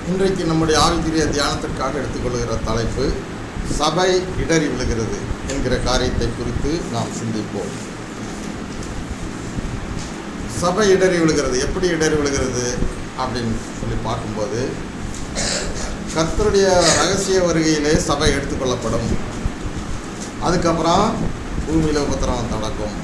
இன்றைக்கு நம்முடைய ஆவிக்குரிய தியானத்திற்காக எடுத்துக்கொள்கிற தலைப்பு சபை இடறி விழுகிறது என்கிற காரியத்தை குறித்து நாம் சிந்திப்போம் சபை இடறி விழுகிறது எப்படி இடறி விழுகிறது அப்படின்னு சொல்லி பார்க்கும்போது கர்த்தருடைய ரகசிய வருகையிலே சபை எடுத்துக்கொள்ளப்படும் அதுக்கப்புறம் பூமியில் உபத்திரவம் நடக்கும்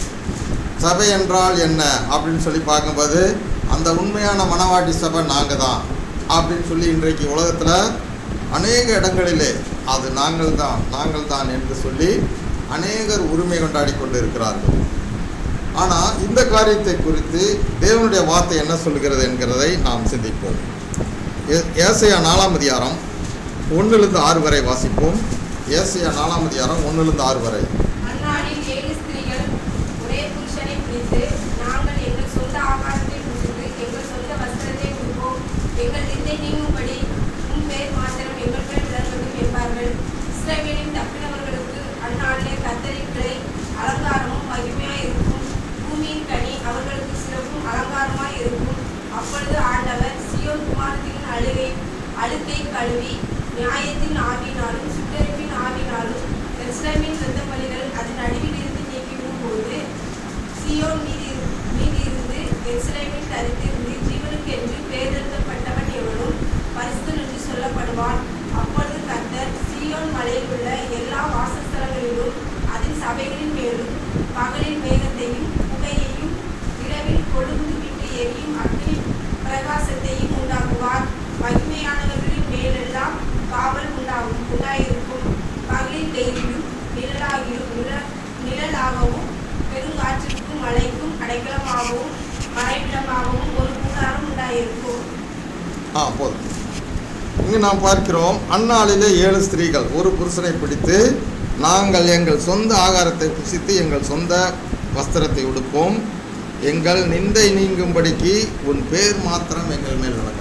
சபை என்றால் என்ன அப்படின்னு சொல்லி பார்க்கும்போது அந்த உண்மையான மனவாட்டி சபை நாங்கள் தான் அப்படின்னு சொல்லி இன்றைக்கு உலகத்தில் அநேக இடங்களிலே அது நாங்கள் தான் நாங்கள் தான் என்று சொல்லி அநேகர் உரிமை கொண்டாடி கொண்டு இருக்கிறார்கள் ஆனால் இந்த காரியத்தை குறித்து தேவனுடைய வார்த்தை என்ன சொல்கிறது என்கிறதை நாம் சிந்திப்போம் ஏ- ஏசாயா நாலாம் அதிகாரம் ஒன்றிலிருந்து ஆறு வரை வாசிப்போம் ஏசாயா நாலாம் அதிகாரம் ஒன்றிலிருந்து ஆறு வரை அந்நாளில் ஏழு ஸ்திரீகள் ஒரே புருஷனை பிடித்து நாங்கள் எங்கள் சொந்த ஆகாரத்தை புசித்து எங்கள் சொந்த வஸ்திரத்தை உடுப்போம் எங்கள் நிந்தை நீங்கும்படி உன் பேர் மாத்திரம் எங்கள் பேர் விளங்கட்டும் என்பார்கள் இஸ்ரவேலின் தப்பினவர்களுக்கு அந்நாளிலே கத்தரின் கிளை அலங்காரமும் மகிமையாய் இருக்கும் பூமியின் கனி அவர்களுக்கு சிறப்பும் அலங்காரமாய் இருக்கும் அப்பொழுது ஆண்டவர் சியோன் குமாரத்தின் அழுகை அழுக்கை கழுவி நியாயத்தின் ஆவினாலும் சுட்டரிப்பின் ஆவினாலும் எருசலேமின் இரத்த பலிகள் அதன் அடிவில் இருந்து நீக்கிவிடும் போது சியோன் மீது மீது இருந்து எருசலேமில் தரித்திருந்து ஜீவனுக்கு என்று பேரெழுதப்பட்டவன் எவனும் பரிசுத்தன் என்று சொல்லப்படுவான் அப்பொழுது கர்த்தர் சியோன் மலையில் உள்ள எல்லா வாசஸ்தலங்களிலும் அதன் சபைகளின் மேலும் பகலில் மேகத்தையும் புகையையும் இரவில் கொழுந்து விட்டு எரியும் அக்னி பிரகாசத்தையும் உண்டாக்குவார் மகிமையானவர்களின் மேலெல்லாம் காவல் உண்டாகும் உண்டாயிருக்கும் பகலில் வெயிலும் நிழலாகியும் நிழ- நிழலாகவும் பெருங்காற்றுக்கும் மழைக்கும் அடைக்கலமாகவும் மறைவிடமாகவும் ஒரு கூடாரம் உண்டாயிருக்கும் ஆ போதும் இங்கு நாம் பார்க்கிறோம் அந்நாளிலே ஏழு ஸ்திரீகள் ஒரு புருஷனை பிடித்து நாங்கள் எங்கள் சொந்த ஆகாரத்தை புசித்து எங்கள் சொந்த வஸ்திரத்தை உடுப்போம் எங்கள் நிந்தை நீங்கும்படிக்கு உன் பேர் மாத்திரம் எங்கள் மேல் விளங்கட்டும்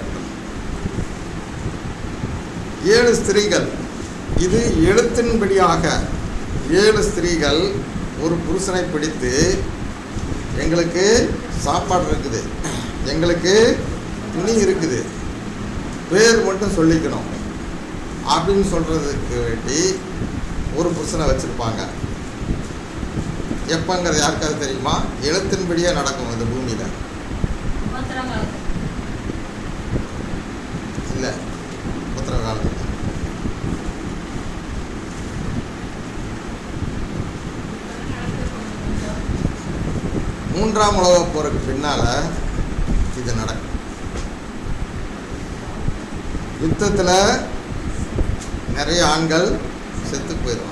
ஏழு ஸ்திரீகள் இது எழுத்தின்படியாக ஏழு ஸ்திரீகள் ஒரு புருஷனை பிடித்து எங்களுக்கு சாப்பாடு இருக்குது எங்களுக்கு துணி இருக்குது பேர் மட்டும் சொல்லிக்கணும் அப்படின்னு சொல்கிறதுக்கு வேண்டி ஒரு புருஷனை வச்சுருப்பாங்க எப்போங்கிறது யாருக்காவது தெரியுமா எழுத்தின்படியே நடக்கும் இந்த பூமியில் இல்லை உத்தரவு காலத்தில் மூன்றாம் உலகப் போருக்கு பின்னால் இது நடக்கும் யுத்தத்தில் நிறைய ஆண்கள் செத்து போயிடுவாங்க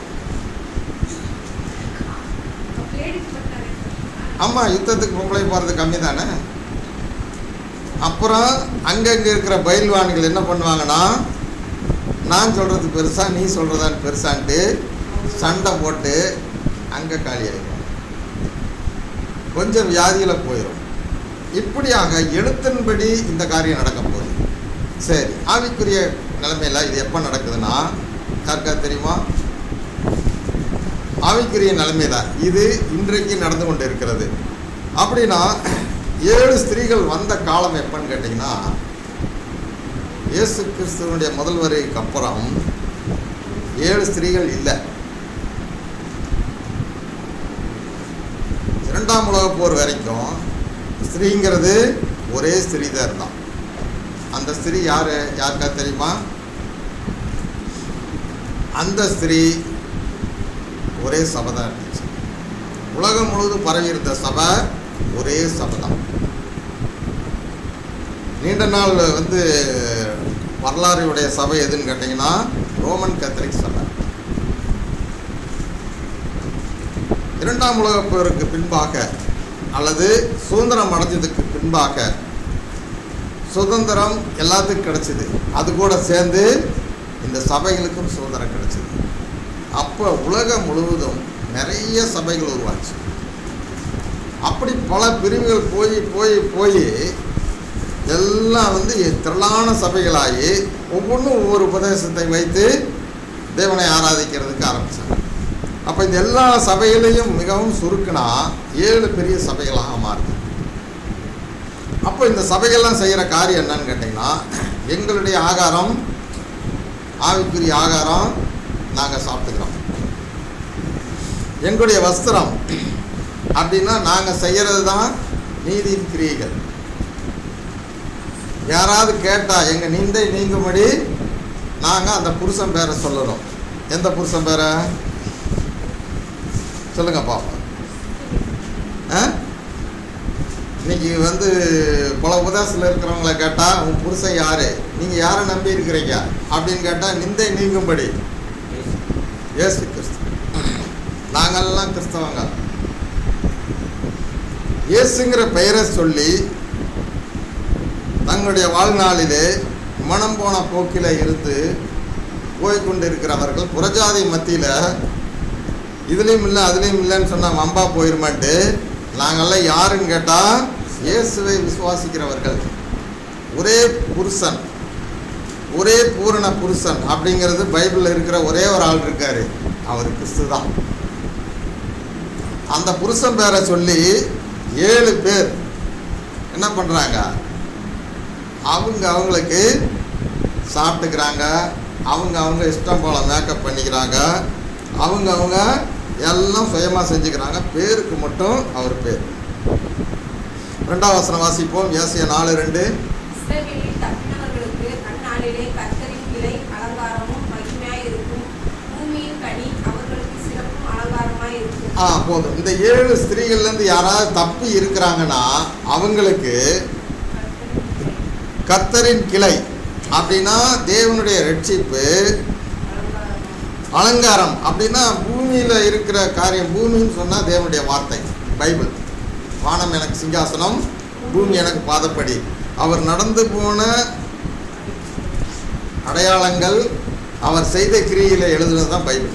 ஆமாம் யுத்தத்துக்கு பொம்பளை போகிறது கம்மி தானே அப்புறம் அங்கங்கே இருக்கிற பயில்வான்கள் என்ன பண்ணுவாங்கன்னா நான் சொல்கிறது பெருசா நீ சொல்கிறதான் பெருசான்ட்டு சண்டை போட்டு அங்கே காலி ஆயிடும் கொஞ்சம் வியாதியில் போயிடும் இப்படியாக எழுத்தின்படி இந்த காரியம் நடக்க போகுது சரி ஆவிக்குரிய நிலைமையில் இது எப்போ நடக்குதுன்னா யாருக்கா தெரியுமா ஆவிக்குரிய நிலைமை தான் இது இன்றைக்கு நடந்து கொண்டு இருக்கிறது அப்படின்னா ஏழு ஸ்திரீகள் வந்த காலம் எப்பன்னு கேட்டிங்கன்னா இயேசு கிறிஸ்துவனுடைய முதல் வருகைக்கு அப்புறம் ஏழு ஸ்திரீகள் இல்லை இரண்டாம் உலகப் போர் வரைக்கும் ஸ்திரீங்கிறது ஒரே ஸ்திரீ தான் இருந்தான் அந்த ஸ்திரீ யார் யாருக்கா தெரியுமா அந்த ஸ்திரீ ஒரே சபை தான் இருந்துச்சு உலகம் முழுவதும் பரவி இருந்த சபை ஒரே சபை தான் நீண்ட நாள் வந்து வரலாறுடைய சபை எதுன்னு கேட்டிங்கன்னா ரோமன் கத்தலிக் சபை இரண்டாம் உலகப் போருக்கு பின்பாக அல்லது சுதந்திரம் அடைஞ்சதுக்கு பின்பாக சுதந்திரம் எல்லாத்துக்கும் கிடைச்சிது அது கூட சேர்ந்து இந்த சபைகளுக்கும் சுதந்திரம் கிடைச்சிது அப்போ உலகம் முழுவதும் நிறைய சபைகள் உருவாச்சு அப்படி பல பிரிவுகள் போய் போய் போய் எல்லாம் வந்து திரளான சபைகளாகி ஒவ்வொன்றும் ஒவ்வொரு உபதேசத்தை வைத்து தேவனை ஆராதிக்கிறதுக்கு ஆரம்பித்தாங்க அப்போ இந்த எல்லா சபைகளையும் மிகவும் சுருக்குனா ஏழு பெரிய சபைகளாக மாறுது அப்போ இந்த சபைகள்லாம் செய்கிற காரியம் என்னன்னு கேட்டிங்கன்னா எங்களுடைய ஆகாரம் ஆவிக்குரிய ஆகாரம் நாங்கள் சாப்பிட்டுக்கிறோம் எங்களுடைய வஸ்திரம் அப்படின்னா நாங்கள் செய்கிறது தான் நீதியின் கிரியைகள் யாராவது கேட்டால் எங்கள் நிந்தை நீங்கும்படி நாங்கள் அந்த புருஷன் பேரை சொல்லணும் எந்த புருஷன் பேரை சொல்லுங்க பாப்போம் ஆ இன்னைக்கு வந்து பல உபதேசத்தில் இருக்கிறவங்கள கேட்டால் உன் புருஷன் யார் நீங்கள் யாரை நம்பி இருக்கிறீங்க அப்படின்னு கேட்டால் நிந்தை நீங்கும்படி இயேசு கிறிஸ்து நாங்கள்லாம் கிறிஸ்தவங்க இயேசுங்கிற பெயரை சொல்லி தங்களுடைய வாழ்நாளிலே மனம் போன போக்கில் இருந்து போய்கொண்டிருக்கிறவர்கள் புறஜாதி மத்தியில் இதுலேயும் இல்லை அதுலேயும் இல்லைன்னு சொன்னால் வம்பா போயிருமாட்டு நாங்கள்லாம் யாருன்னு கேட்டால் இயேசுவை விசுவாசிக்கிறவர்கள் ஒரே புருஷன் ஒரே பூரண புருஷன் அப்படிங்கிறது பைபிளில் இருக்கிற ஒரே ஒரு ஆள் இருக்காரு அவர் கிறிஸ்து தான் அந்த புருஷன் பேரை சொல்லி ஏழு பேர் என்ன பண்ணுறாங்க அவங்க அவங்களுக்கு சாப்பிட்டுக்கிறாங்க அவங்க அவங்க இஷ்டம் போல் மேக்கப் பண்ணிக்கிறாங்க அவங்க அவங்க எல்லாம் சுயமாக செஞ்சுக்கிறாங்க பேருக்கு மட்டும் அவர் பேர் ரெண்டாவது வசனம் வாசிப்போம் ஏசிய நாலு ரெண்டு இஸ்ரவேலில் தப்பினவர்களுக்கு அந்நாளிலே கர்த்தரின் கிளை அலங்காரமும் மகிமையாய் இருக்கும் பூமியின் கனி அவர்களுக்கு சிறப்பும் அலங்காரமாய் இருக்கும் ஆ போதும் இந்த ஏழு ஸ்திரீகள்லேருந்து யாராவது தப்பி இருக்கிறாங்கன்னா அவங்களுக்கு கர்த்தரின் கிளை அப்படின்னா தேவனுடைய ரட்சிப்பு அலங்காரம் அப்படின்னா பூமியில் இருக்கிற காரியம் பூமின்னு சொன்னால் தேவனுடைய வார்த்தை பைபிள் வானம் எனக்கு சிங்காசனம் பூமி எனக்கு பாதப்படி அவர் நடந்து போன அடையாளங்கள் அவர் செய்த கிரியில எழுதுனது தான் பைபிள்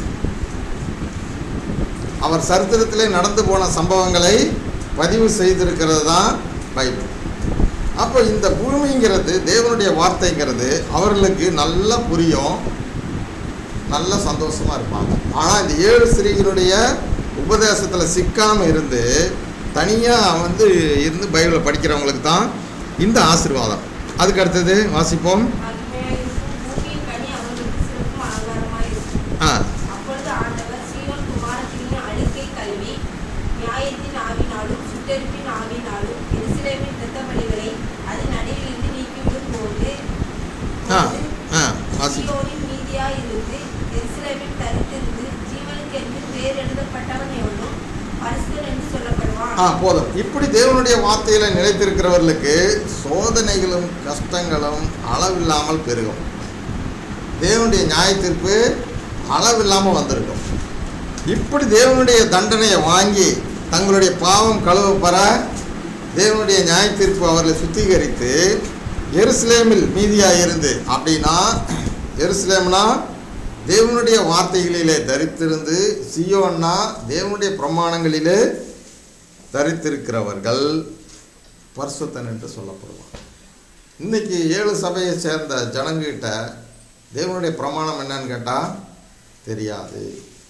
அவர் சரித்திரத்திலே நடந்து போன சம்பவங்களை பதிவு செய்திருக்கிறது தான் பைபிள் அப்போ இந்த பூமிங்கிறது தேவனுடைய வார்த்தைங்கிறது அவர்களுக்கு நல்லா புரியும் நல்ல சந்தோஷமாக இருப்பாங்க ஆனால் இந்த ஏழு ஸ்திரீகளுடைய உபதேசத்தில் சிக்காமல் இருந்து தனியாக வந்து இருந்து பைபிளை படிக்கிறவங்களுக்கு தான் இந்த ஆசீர்வாதம் அதுக்கு அடுத்தது வாசிப்போம் மகிமையாய் இருக்கும் பூமியின் கனி அவர்களுக்கு சிறப்பும் அலங்காரமாய் இருக்கும் ஆ அப்பொழுது ஆண்டவர் சீயோன் குமாரத்தின் அழுக்கை கல்வி நியாயத்தின் ஆவினாலும் சுட்டெரிப்பின் ஆவினாலும் எருசலேமின் இரத்த பலிகளை அதன் நடுவிலிருந்து நீக்கிவிடும் போது ஆ ஆ வாசி சீயோனின் மீதியாய் இருந்து எருசலேமில் தரித்திருந்து ஜீவனுக்கு என்று பேர் எழுதப்பட்டவன் எவனும் பரிசுத்தன் என்று சொல்லப்படுவான் ஆ போதும் இப்படி தேவனுடைய வார்த்தையில் நிலைத்திருக்கிறவர்களுக்கு சோதனைகளும் கஷ்டங்களும் அளவில்லாமல் பெருகும் தேவனுடைய நியாய தீர்ப்பு அளவில்லாமல் வந்திருக்கும் இப்படி தேவனுடைய தண்டனையை வாங்கி தங்களுடைய பாவம் கழுவப்பெற தேவனுடைய நியாய தீர்ப்பு அவர்களை சுத்திகரித்து எருசலேமில் மீதியாக இருந்து அப்படின்னா எருசலேம்னா தேவனுடைய வார்த்தைகளிலே தரித்திருந்து சியோன்னா தேவனுடைய பிரமாணங்களிலே தரித்திருக்கிறவர்கள் பரிசுத்தன் என்று சொல்லப்படுவார் இன்னைக்கு ஏழு சபையை சேர்ந்த ஜனங்கிட்ட தேவனுடைய பிரமாணம் என்னன்னு கேட்டால் தெரியாது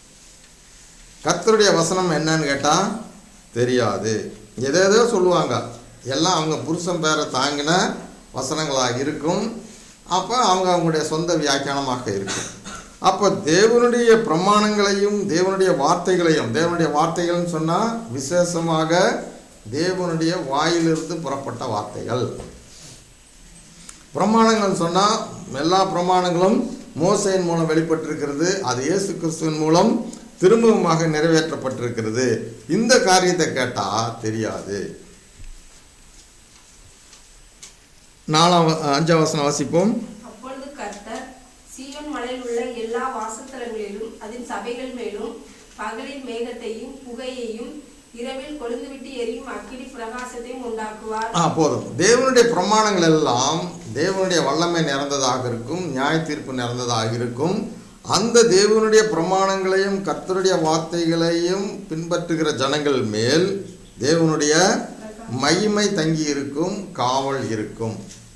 கர்த்தருடைய வசனம் என்னன்னு கேட்டால் தெரியாது எதேதோ சொல்லுவாங்க எல்லாம் அவங்க புருஷன் பேரை தாங்கின வசனங்களாக இருக்கும் அப்போ அவங்க அவங்களுடைய சொந்த வியாக்கியானமாக இருக்கும் அப்போ தேவனுடைய பிரமாணங்களையும் தேவனுடைய வார்த்தைகளையும் தேவனுடைய வார்த்தைகள்னு சொன்னால் விசேஷமாக தேவனுடைய வாயிலிருந்து புறப்பட்ட வார்த்தைகள் பிரமாணங்கள் சொன்னால் எல்லா பிரமாணங்களும் மோசையின் மூலம் வெளிப்பட்டிருக்கிறது அது இயேசு கிறிஸ்துவின் மூலம் திரும்பவுமாக நிறைவேற்றப்பட்டிருக்கிறது இந்த காரியத்தை கேட்டால் தெரியாது நாலாம் வ- அஞ்சாம் வசனம் வாசிப்போம் அப்பொழுது கர்த்தர் சீயோன் மலையில் உள்ள எல்லா வாசஸ்தலங்களிலும் அதன் சபைகள் மேலும் பகலில் மேகத்தையும் புகையையும் இரவில் கொழுந்துவிட்டு எரியும் அக்கினி பிரகாசத்தையும் உண்டாக்குவார் ஆ போதும் தேவனுடைய பிரமாணங்கள் எல்லாம் தேவனுடைய வல்லமை நிறைந்ததாக இருக்கும் நியாய தீர்ப்பு நிறைந்ததாக இருக்கும் அந்த தேவனுடைய பிரமாணங்களையும் கர்த்தருடைய வார்த்தைகளையும் பின்பற்றுகிற ஜனங்கள் மேல் தேவனுடைய மகிமை தங்கி இருக்கும் காவல் இருக்கும்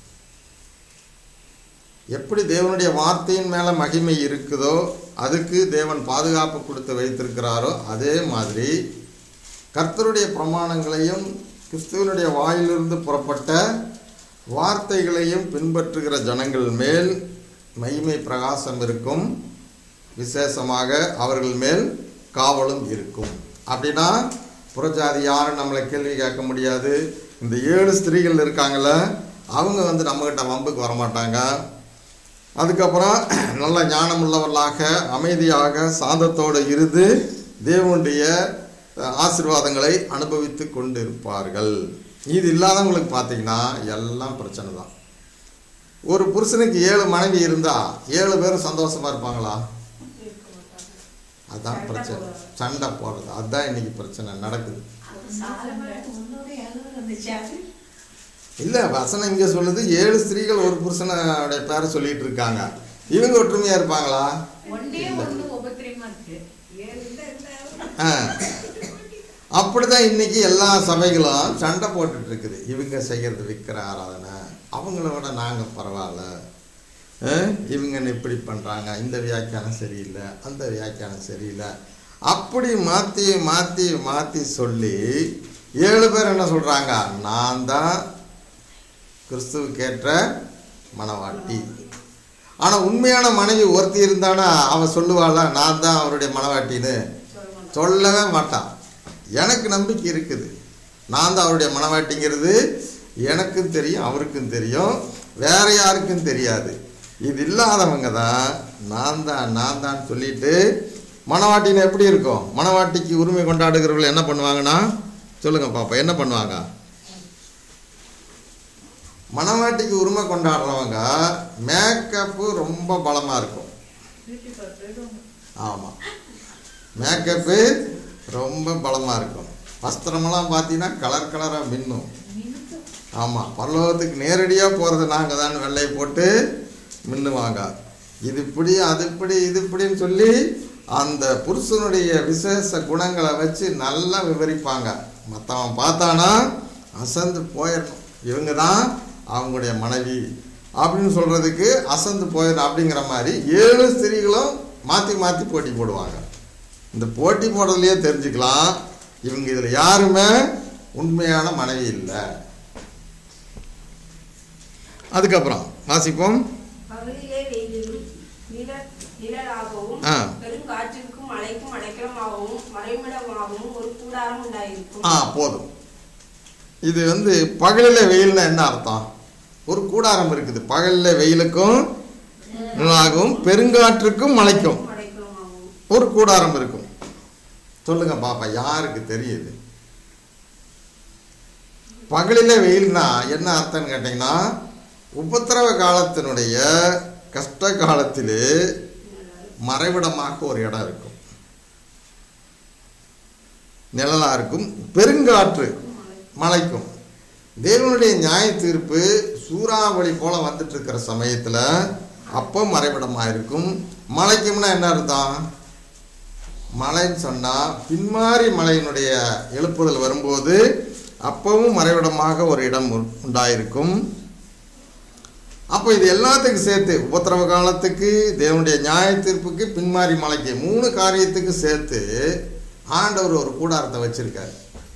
எப்படி தேவனுடைய வார்த்தையின் மேலே மகிமை இருக்குதோ அதுக்கு தேவன் பாதுகாப்பு கொடுத்து வைத்திருக்கிறாரோ அதே மாதிரி கர்த்தருடைய பிரமாணங்களையும் கிறிஸ்துவனுடைய வாயிலிருந்து புறப்பட்ட வார்த்தைகளையும் பின்பற்றுகிற ஜனங்கள் மேல் மகிமை பிரகாசம் இருக்கும் விசேஷமாக அவர்கள் மேல் காவலும் இருக்கும் அப்படின்னா புறஜாதி யாரும் நம்மளை கேள்வி கேட்க முடியாது இந்த ஏழு ஸ்திரீகள் இருக்காங்கல்ல அவங்க வந்து நம்மக்கிட்ட வம்புக்கு வரமாட்டாங்க அதுக்கப்புறம் நல்ல ஞானம் உள்ளவர்களாக அமைதியாக சாந்தத்தோடு இருந்து தேவனுடைய அஹ், ஆசீர்வாதங்களை அனுபவித்து கொண்டு இருப்பார்கள் இது இல்லாதவங்களுக்கு பார்த்தீங்கன்னா எல்லாம் பிரச்சனை தான் ஒரு புருஷனுக்கு ஏழு மனைவி இருந்தா ஏழு பேரும் சந்தோஷமா இருப்பாங்களா இருக்க மாட்டாங்க. அதான் பிரச்சனை சண்டை போடுறது அதுதான் இன்னைக்கு பிரச்சனை நடக்குது அது சாலமன் உன்னோட யாரும் இருந்துச்சு அது இல்லை வசனம் இங்கே சொல்லுது ஏழு ஸ்திரீகள் ஒரு புருஷனுடைய பேரை சொல்லிட்டு இருக்காங்க இவங்க ஒற்றுமையா இருப்பாங்களா ஒன்னே ஒண்ணு உபத்திரமா இருக்கு ஏழு தான் இருந்தாலும் ஆ. அப்படிதான் இன்னைக்கு எல்லா சபைகளும் சண்டை போட்டுட்டு இருக்குது இவங்க செய்யறது விக்கிர ஆராதனை அவங்கள விட நாங்கள் பரவாயில்ல ஆ? இவங்க இப்படி பண்ணுறாங்க இந்த வியாக்கியானம் சரியில்லை அந்த வியாக்கியானம் சரியில்லை அப்படி மாற்றி மாற்றி மாற்றி சொல்லி ஏழு பேர் என்ன சொல்கிறாங்க நான் தான் கிறிஸ்துவுக்கேற்ற மணவாட்டி ஆனால் உண்மையான மனைவி ஒருத்தி இருந்தானா அவன் சொல்லுவாளா நான் தான் அவருடைய மணவாட்டின்னு சொல்ல மாட்டாங்க சொல்லவே மாட்டான் எனக்கு நம்பிக்கை இருக்குது நான் தான் அவருடைய மனவாட்டிங்கிறது எனக்கும் தெரியும் அவருக்கும் தெரியும் வேற யாருக்கும் தெரியாது இது இல்லாதவங்க தான் நான் தான் நான் தான் சொல்லிட்டு மணவாட்டின்னு எப்படி இருக்கும் மணவாட்டிக்கு உரிமை கொண்டாடுகிறவர்கள் என்ன பண்ணுவாங்கன்னா சொல்லுங்க பாப்பா என்ன பண்ணுவாங்க மணவாட்டிக்கு உரிமை கொண்டாடுறவங்க மேக்கப்பு ரொம்ப பலமாக இருக்கும் வீட்டு பார்த்து ஆமாம் மேக்கப்பு ரொம்ப பலமாக இருக்கும் வஸ்திரமெல்லாம் பார்த்தீங்கன்னா கலர் கலராக மின்னும் மினுக்கும் ஆமாம் பரலோகத்துக்கு நேரடியாக போகிறது நாங்கள் தான் வெள்ளை போட்டு மின்னுவாங்க இது இப்படி அது இப்படி இது இப்படின்னு சொல்லி அந்த புருஷனுடைய விசேஷ குணங்களை வச்சு நல்லா விவரிப்பாங்க மற்றவன் பார்த்தானா அசந்து போயிடணும் இவங்க தான் அவங்களுடைய மனைவி அப்படின்னு சொல்கிறதுக்கு அசந்து போயிடணும் அப்படிங்கிற மாதிரி ஏழு ஸ்திரீகளும் மாற்றி மாற்றி போட்டி போடுவாங்க இந்த போட்டி போடுறதுலையே தெரிஞ்சுக்கலாம் இவங்க இதில் யாருமே உண்மையான மனைவி இல்லை அதுக்கப்புறம் வாசிப்போம் பகலிலே வெயிலிலும் நிழல் நிழலாகவும் ஆ. பெருங்காற்றிற்கும் மழைக்கும் அடைக்கலமாகவும் மறைமிடமாகவும் ஒரு கூடாரம் உண்டாயிருக்கும் ஆ போதும் இது வந்து பகலில் வெயில்னா என்ன அர்த்தம் ஒரு கூடாரம் இருக்குது பகலில் வெயிலுக்கும் நிழலாகவும் பெருங்காற்றுக்கும் மழைக்கும் அடைக்கலமாகவும் ஒரு கூடாரம் இருக்கும் சொல்லுங்க பாப்பா யாருக்கு தெரியுது பகலில் வெயில்னா என்ன அர்த்தம்னு கேட்டிங்கன்னா உபத்திரவ காலத்தினுடைய கஷ்ட காலத்திலே மறைவிடமாக ஒரு இடம் இருக்கும் நிழலா இருக்கும் பெருங்காற்று மலைக்கும் தேவனுடைய நியாய தீர்ப்பு சூறாவளி போல வந்துட்டு இருக்கிற சமயத்தில் அப்போ மறைவிடமாக இருக்கும் மலைக்கும்னா என்ன அர்த்தம் மழைன்னு சொன்னால் பின்மாறி மலையினுடைய எழுப்புதல் வரும்போது அப்பவும் மறைவிடமாக ஒரு இடம் உ- உண்டாயிருக்கும் அப்போ இது எல்லாத்துக்கும் சேர்த்து உபத்திரவ காலத்துக்கு தேவனுடைய நியாய தீர்ப்புக்கு பின்மாறி மலைக்கு மூணு காரியத்துக்கு சேர்த்து ஆண்டவர் ஒரு கூடாரத்தை வச்சிருக்காரு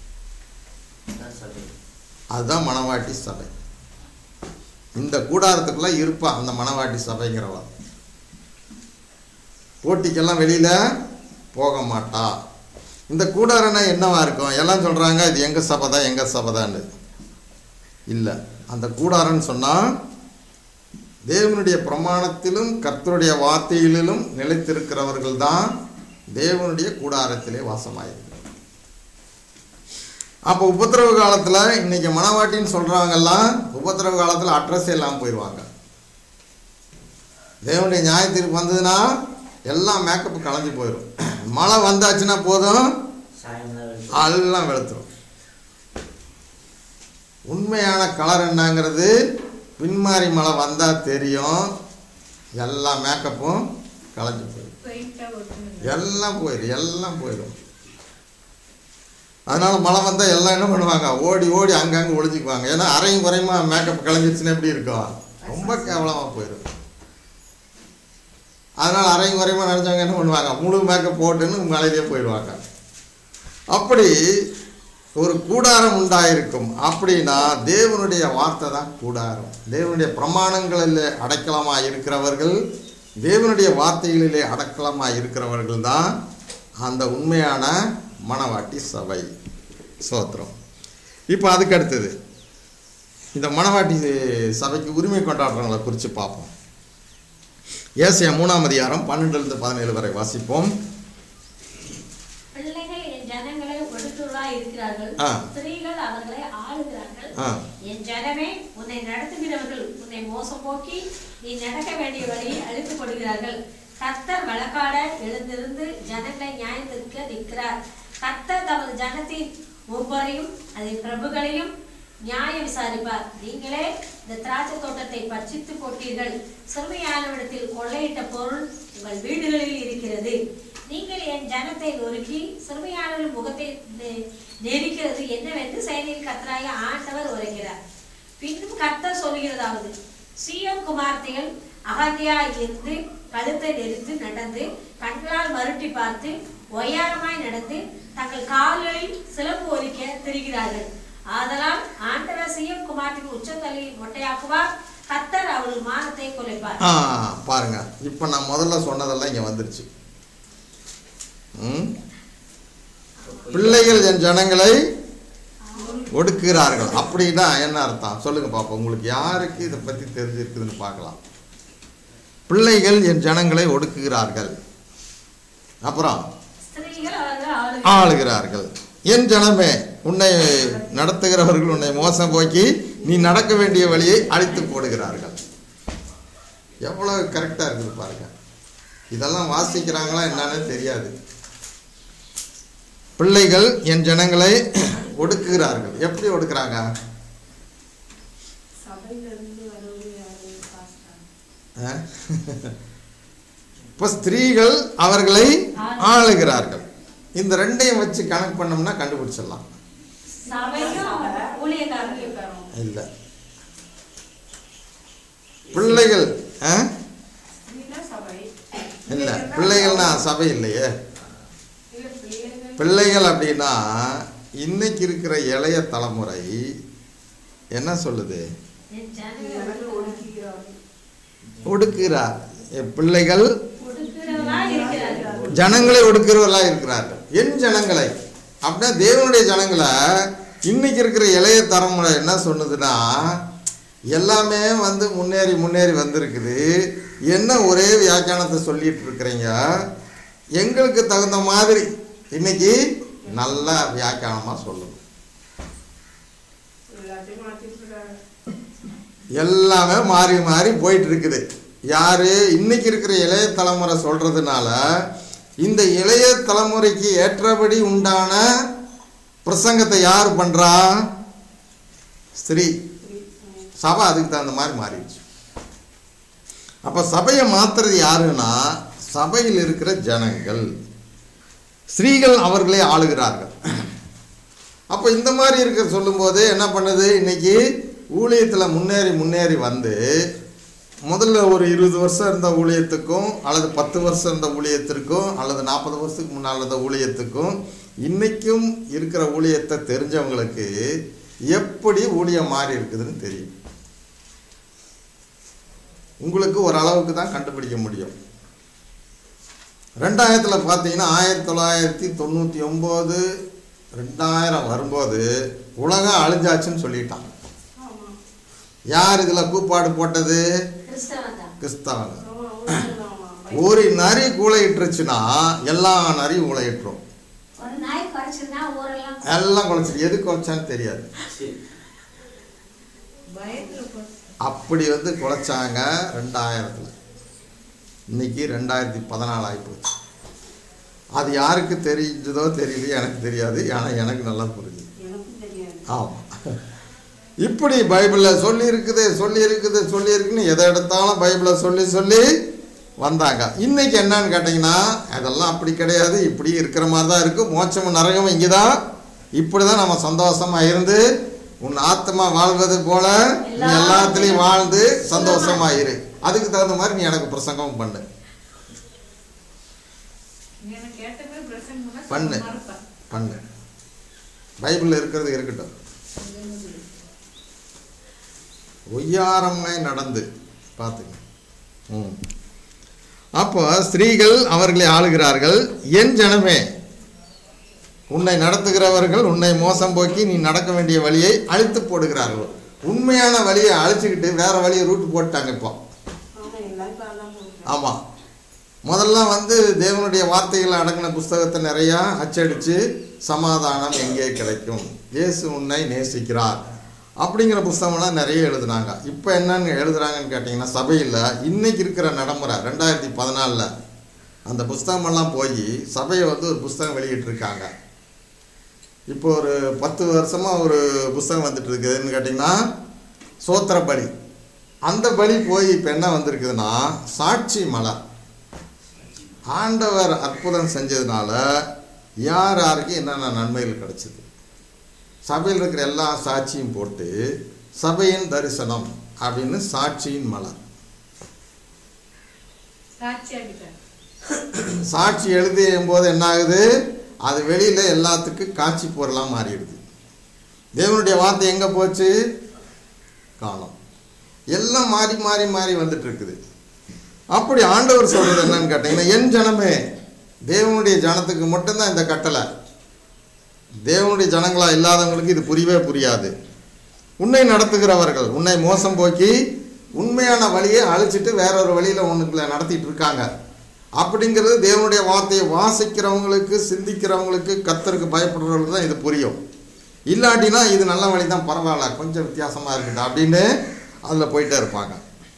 அதுதான் மணவாட்டி சபை இந்த கூடாரத்துக்குள்ள இருப்பா அந்த மணவாட்டி சபைங்கிறவ போட்டிக்கெல்லாம் வெளியில போக மாட்டா இந்த கூடாரம்னா என்னவா இருக்கும் எல்லாம் சொல்றாங்க இது எங்க சபை தான் எங்க சபை தான்னு இல்லை அந்த கூடாரம்னு சொன்னா தேவனுடைய பிரமாணத்திலும் கர்த்தருடைய வார்த்தைகளிலும் நிலைத்திருக்கிறவர்கள் தான் தேவனுடைய கூடாரத்திலே வாசமாயிருக்கிறார் அப்போ உபத்திரவ காலத்தில் இன்னைக்கு மணவாட்டின்னு சொல்கிறவங்கெல்லாம் உபத்திரவ காலத்தில் அட்ரஸே இல்லாமல் போயிடுவாங்க தேவனுடைய நியாய தீர்ப்பு வந்ததுன்னா எல்லாம் மேக்கப் கலைஞ்சு போயிடும் மழை வந்தாச்சுன்னா போதும் எல்லாம் வெளுத்துரும் உண்மையான கலர் என்னங்கிறது பின்மாறி மழை வந்தால் தெரியும் எல்லா மேக்கப்பும் கலைஞ்சு போயிடும் பெயிண்டாக ஒட்டுங்க எல்லாம் போயிடும் எல்லாம் போயிடும் அதனால மழை வந்தால் எல்லாம் என்ன பண்ணுவாங்க ஓடி ஓடி அங்கங்கே ஒளிஞ்சுக்குவாங்க ஏன்னா அரையும் குறையுமா மேக்கப் கலைஞ்சிருச்சுன்னா எப்படி இருக்கும் ரொம்ப கேவலமாக போயிடும் அதனால அரையும் குறையுமா நினச்சவங்க என்ன பண்ணுவாங்க முழு மேக்கப் போட்டுன்னு மலையிலே போயிடுவாங்க அப்படி ஒரு கூடாரம் உண்டாயிருக்கும் அப்படின்னா தேவனுடைய வார்த்தை தான் கூடாரம் தேவனுடைய பிரமாணங்களில் அடைக்கலமாக இருக்கிறவர்கள் தேவனுடைய வார்த்தைகளிலே அடக்கலமாக இருக்கிறவர்கள் தான் அந்த உண்மையான மணவாட்டி சபை சோத்திரம் இப்போ அதுக்கு அடுத்தது இந்த மணவாட்டி சபைக்கு உரிமை கொண்டாடுறவங்களை குறித்து பார்ப்போம் ஏசியா மூணாம் அதிகாரம் பன்னெண்டுலேருந்து பதினேழு வரை வாசிப்போம் பிள்ளைகள் என் ஜனங்களை ஒடுக்குவராய் இருக்கிறார்கள் ஆ. ஸ்திரீகள் அவர்களை ஆளுகிறார்கள் ஆ. என் ஜனமே உன்னை நடத்துகிறவர்கள் உன்னை மோசம் போக்கி நீ நடக்க வேண்டிய வழியை அழித்துக் கொடுக்கிறார்கள் கர்த்தர் வழக்காட எழுந்திருந்து ஜனங்களை நியாயத்திற்க நிற்கிறார் கர்த்தர் தமது ஜனத்தின் ஒவ்வொரையும் அதன் பிரபுகளையும் நியாயம் விசாரிப்பார் நீங்களே இந்த திராட்சை தோட்டத்தை பட்சித்து போட்டீர்கள் சிறுமையானவிடத்தில் கொள்ளையிட்ட பொருள் உங்கள் வீடுகளில் இருக்கிறது நீங்கள் என் ஜனத்தை நொறுக்கி சிறுமையானவர்கள் முகத்தை நெ- நெரிக்கிறது என்னவென்று செயலில் கர்த்தராய ஆண்டவர் உரைக்கிறார் பின்னும் கர்த்தர் சொல்கிறதாவது சீயோன் குமார்த்திகள் அகந்தியாய் இருந்து கழுத்தை நெரித்து நடந்து கண்களால் மருட்டி பார்த்து ஒய்யாரமாய் நடந்து தங்கள் கால்களில் சிலம்பு ஒலிக்க திரிகிறார்கள் ஆதலால் ஆண்டவர் சீயோன் குமார்த்தின் உச்சந்தலையில் மொட்டையாக்குவார் கர்த்தர் அவர்கள் மானத்தை குலைப்பார் ஆ பாருங்க இப்போ நான் முதல்ல சொன்னதெல்லாம் இங்கே வந்துருச்சு ம்? பிள்ளைகள் என் ஜனங்களை ஒடுக்குகிறார்கள் அப்படின்னா என்ன அர்த்தம் சொல்லுங்க பாப்போம் உங்களுக்கு யாருக்கு இதை பற்றி தெரிஞ்சிருக்குதுன்னு பார்க்கலாம் பிள்ளைகள் என் ஜனங்களை ஒடுக்குகிறார்கள் அப்புறம் ஸ்திரீகள் அவர்கள் ஆளுகிறார்கள் ஆளுகிறார்கள் என் ஜனமே உன்னை நடத்துகிறவர்கள் உன்னை மோசம் போக்கி நீ நடக்க வேண்டிய வழியை அழித்து போடுகிறார்கள் எவ்வளவு கரெக்டாக இருக்குது பாருங்க இதெல்லாம் வாசிக்கிறாங்களா என்னன்னு தெரியாது பிள்ளைகள் என் ஜனங்களை ஒடுக்குகிறார்கள் எப்படி ஒடுக்குறாங்க சபையிலிருந்து வரவங்க யாரு பாஸ்டர் அஹ்? இப்போ ஸ்திரீகள் அவர்களை ஆளுகிறார்கள் இந்த ரெண்டையும் வச்சு கணக்கு பண்ணோம்னா கண்டுபிடிச்சிடலாம் சபையும் ஊழியக்காரர்கள் இல்லை பிள்ளைகள் ஆ ஸ்திரீனா சபை இல்லை பிள்ளைகள்னா சபை இல்லையே இல்ல பிள்ளைகள் பிள்ளைகள் அப்படின்னா இன்னைக்கு இருக்கிற இளைய தலைமுறை என்ன சொல்லுது என் ஜனங்கள் ஜனங்கள் ஒடுக்குகிறார்கள் ஒடுக்குகிறார் என் பிள்ளைகள் ஒடுக்குகிறவர்களாய் இருக்கிறார்கள் ஜனங்களை ஒடுக்கிறவர்களா இருக்கிறார்கள் என் ஜனங்களை அப்படின்னா தேவனுடைய ஜனங்களை இன்னைக்கு இருக்கிற இளைய தலைமுறை என்ன சொன்னதுன்னா எல்லாமே வந்து முன்னேறி முன்னேறி வந்திருக்குது என்ன ஒரே வியாக்கியானத்தை சொல்லிட்டு இருக்கிறீங்க எங்களுக்கு தகுந்த மாதிரி இன்னைக்கு நல்ல வியாக்கியானமாக சொல்லணும் எல்லாத்தையும் மாத்திட்டுறாங்க எல்லாமே மாறி மாறி போயிட்டு இருக்குது யாரு இன்னைக்கு இருக்கிற இளைய தலைமுறை சொல்றதுனால இந்த இளைய தலைமுறைக்கு ஏற்றபடி உண்டான பிரசங்கத்தை யார் பண்றா ஸ்திரீ சபை அதுக்கு தகுந்த மாதிரி மாறிடுச்சு அப்ப சபையை மாத்துறது யாருன்னா சபையில் இருக்கிற ஜனங்கள் ஸ்திரீகள் அவர்களே ஆளுகிறார்கள் அப்போ இந்த மாதிரி இருக்க சொல்லும்போது என்ன பண்ணுது இன்னைக்கு ஊழியத்தில் முன்னேறி முன்னேறி வந்து முதல்ல ஒரு இருபது வருஷம் இருந்த ஊழியத்துக்கும் அல்லது பத்து வருஷம் இருந்த ஊழியத்திற்கும் அல்லது நாற்பது வருஷத்துக்கு முன்னால் இருந்த ஊழியத்துக்கும் இன்னைக்கும் இருக்கிற ஊழியத்தை தெரிஞ்சவங்களுக்கு எப்படி ஊழியம் மாறி இருக்குதுன்னு தெரியும் உங்களுக்கு ஓரளவுக்கு தான் கண்டுபிடிக்க முடியும் ரெண்டாயிரத்தில் பார்த்தீங்கன்னா ஆயிரத்தி தொள்ளாயிரத்தி தொண்ணூற்றி ஒம்பது ரெண்டாயிரம் வரும்போது உலகம் அழிஞ்சாச்சுன்னு சொல்லிட்டான் ஆமா யார் இதில் கூப்பாடு போட்டது கிறிஸ்தவன் தான் கிறிஸ்தவங்க ஆமா உண்மைதாம்மா. ஒரு நரி கூளையிட்டுருச்சுன்னா எல்லா நரியும் கூளையிட்டுரும் ஒரு நாய் குறைச்சிருந்தா ஊரெல்லாம் எல்லாம் குலைச்சிட்டு எது குலைச்சான்னு தெரியாது பயத்துல போட்டு அப்படி வந்து குலைச்சாங்க ரெண்டாயிரத்தில் இன்னைக்கு ரெண்டாயிரத்தி பதினாலு ஆகிப்போச்சு அது யாருக்கு தெரிஞ்சதோ தெரியலையோ எனக்கு தெரியாது ஆனால் எனக்கு நல்லா புரிஞ்சுது எனக்கும் தெரியாது ஆமாம் இப்படி பைபிளில் சொல்லி இருக்குது சொல்லி இருக்குது சொல்லி இருக்குன்னு எதை எடுத்தாலும் பைபிளில் சொல்லி சொல்லி வந்தாங்க இன்னைக்கு என்னன்னு கேட்டிங்கன்னா அதெல்லாம் அப்படி கிடையாது இப்படி இருக்கிற மாதிரி தான் இருக்குது மோட்சமும் நரகமும் இங்கே தான் இப்படி தான் நம்ம சந்தோஷமாக இருந்து உன் ஆத்மா வாழ்வது போல நீ எல்லாத்துலேயும் வாழ்ந்து சந்தோஷமா இரு அதுக்கு தகுந்த மாதிரி நீ எனக்கு பிரசங்கம் பண்ணு எனக்கு கேட்ட மாதிரி பிரசங்கம் பண்ணா பண்ணு மறப்பேன். பண்ணு பைபிளில் இருக்கிறது இருக்கட்டும் ஒய்யாரமாய் நடந்து பார்த்துங்க ம் அப்போ ஸ்திரீகள் அவர்களை ஆளுகிறார்கள் என் ஜனமே உன்னை நடத்துகிறவர்கள் உன்னை மோசம் போக்கி நீ நடக்க வேண்டிய வழியை அழித்து போடுகிறார்கள் உண்மையான வழியை அழிச்சுக்கிட்டு வேற வழியை ரூட் போட்டாங்க இப்போ ஆமா எல்லாரும் இப்ப அதான் போடுறாங்க. ஆமாம் முதல்ல வந்து தேவனுடைய வார்த்தைகள் அடங்கின புஸ்தகத்தை நிறையா அச்சடித்து சமாதானம் எங்கே கிடைக்கும் இயேசு உன்னை நேசிக்கிறார் அப்படிங்கிற புஸ்தகம்லாம் நிறைய எழுதுனாங்க இப்போ என்னன்னு எழுதுறாங்கன்னு கேட்டிங்கன்னா சபையில் இன்னைக்கு இருக்கிற நடைமுறை ரெண்டாயிரத்தி பதினாலில் அந்த புஸ்தகமெல்லாம் போய் சபையை வந்து ஒரு புஸ்தகம் வெளியிட்டிருக்காங்க இப்போ ஒரு பத்து வருஷமாக ஒரு புஸ்தகம் வந்துட்டு இருக்குதுன்னு கேட்டிங்கன்னா சோத்திர பலி அந்த பலி போய் இப்போ என்ன வந்திருக்குதுன்னா சாட்சி மலர் ஆண்டவர் அற்புதம் செஞ்சதுனால யார் யாருக்கு என்னென்ன நன்மைகள் கிடைச்சிது சபையில் இருக்கிற எல்லா சாட்சியும் போட்டு சபையின் தரிசனம் அப்படின்னு சாட்சியின் மலர் சாட்சி அடிப்பார் சாட்சி எழுதியும் போது என்ன ஆகுது அது வெளியில் எல்லாத்துக்கும் காட்சி பொருளாக மாறிடுது தேவனுடைய வார்த்தை எங்கே போச்சு காணோம் எல்லாம் மாறி மாறி மாறி வந்துட்டு இருக்குது அப்படி ஆண்டவர் சொல்றது என்னன்னு கேட்டீங்கன்னா என் ஜனமே தேவனுடைய ஜனத்துக்கு மட்டும்தான் இந்த கட்டளை தேவனுடைய ஜனங்களா இல்லாதவங்களுக்கு இது புரியவே புரியாது உன்னை நடத்துகிறவர்கள் உன்னை மோசம் போக்கி உண்மையான வழியை அழிச்சிட்டு வேற ஒரு வழியில் உனக்குள்ள நடத்திட்டு இருக்காங்க அப்படிங்கிறது தேவனுடைய வார்த்தையை வாசிக்கிறவங்களுக்கு சிந்திக்கிறவங்களுக்கு கத்தருக்கு பயப்படுறவங்களுக்கு தான் இது புரியும் இல்லாட்டினா இது நல்ல வழி தான் பரவாயில்ல கொஞ்சம் வித்தியாசமாக இருக்குது அப்படின்னு அதில் போயிட்டே இருப்பாங்க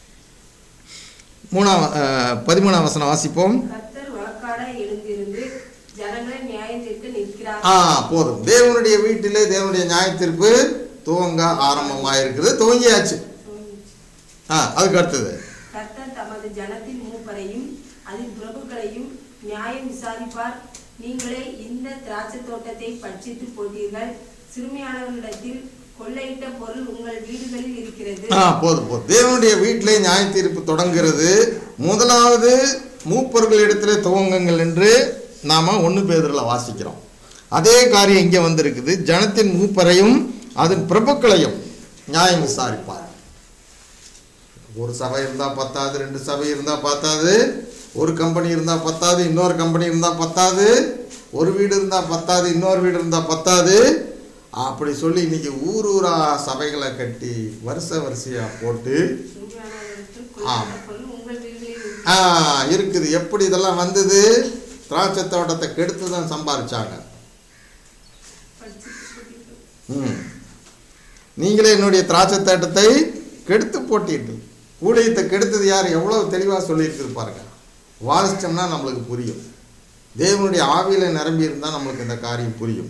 மூணாம் அஹ், பதிமூணாம் வசனம் வாசிப்போம் கர்த்தர் வழக்காட எழுந்திருந்து ஜனங்களை நியாயத்திற்கு நிற்கிறார் ஆ போதும் தேவனுடைய வீட்டிலே தேவனுடைய நியாயத்தீர்ப்பு துவங்க ஆரம்பமாயிருக்குது துவங்கியாச்சு ஆ அதுக்கு அடுத்தது கர்த்தர் தமது ஜனத்தின் மூப்பரையும் அதன் பிரபுக்களையும் நியாயம் விசாரிப்பார் நீங்களே இந்த திராட்சை தோட்டத்தை பட்சித்து போட்டீர்கள் சிறுமியானவர்களிடத்தில் கொள்ளையிட்ட பொருள் உங்கள் வீடுகளில் இருக்கிறது ஆ போதும் போதும் தேவனுடைய வீட்டிலே நியாயத்தீர்ப்பு தொடங்குகிறது முதலாவது மூப்பர்களிடத்திலே துவங்குங்கள் என்று நாம ஒன்று பேரில் வாசிக்கிறோம் அதே காரியம் இங்கே வந்திருக்குது ஜனத்தின் மூப்பரையும் அதன் பிரபுக்களையும் நியாயம் விசாரிப்பார் ஒரு சபை இருந்தால் பத்தாது ரெண்டு சபை இருந்தால் பத்தாது ஒரு கம்பெனி இருந்தால் பத்தாது இன்னொரு கம்பெனி இருந்தால் பத்தாது ஒரு வீடு இருந்தால் பத்தாது இன்னொரு வீடு இருந்தால் பத்தாது அப்படி சொல்லி இன்னைக்கு ஊர் ஊரா சபைகளை கட்டி வருஷ வரிசையாக போட்டு சிறுமியானவர்களிடத்தில் ஆம். கொள்ளையிட்ட பொருள் உங்கள் வீடுகளில் இருக்கிறது. ஆ, இருக்குது எப்படி இதெல்லாம் வந்தது திராட்சை தோட்டத்தை கெடுத்து தான் சம்பாரிச்சாங்க பட்சித்து போட்டீர்கள். ம் நீங்களே என்னுடைய திராட்சை தோட்டத்தை கெடுத்து போட்டிட்டு ஊழியத்தை கெடுத்தது யார் எவ்வளோ தெளிவாக சொல்லியிருக்கு பாருங்க வாசிச்சோம்னா நம்மளுக்கு புரியும் தேவனுடைய ஆவியில் நிரம்பி இருந்தால் நம்மளுக்கு இந்த காரியம் புரியும்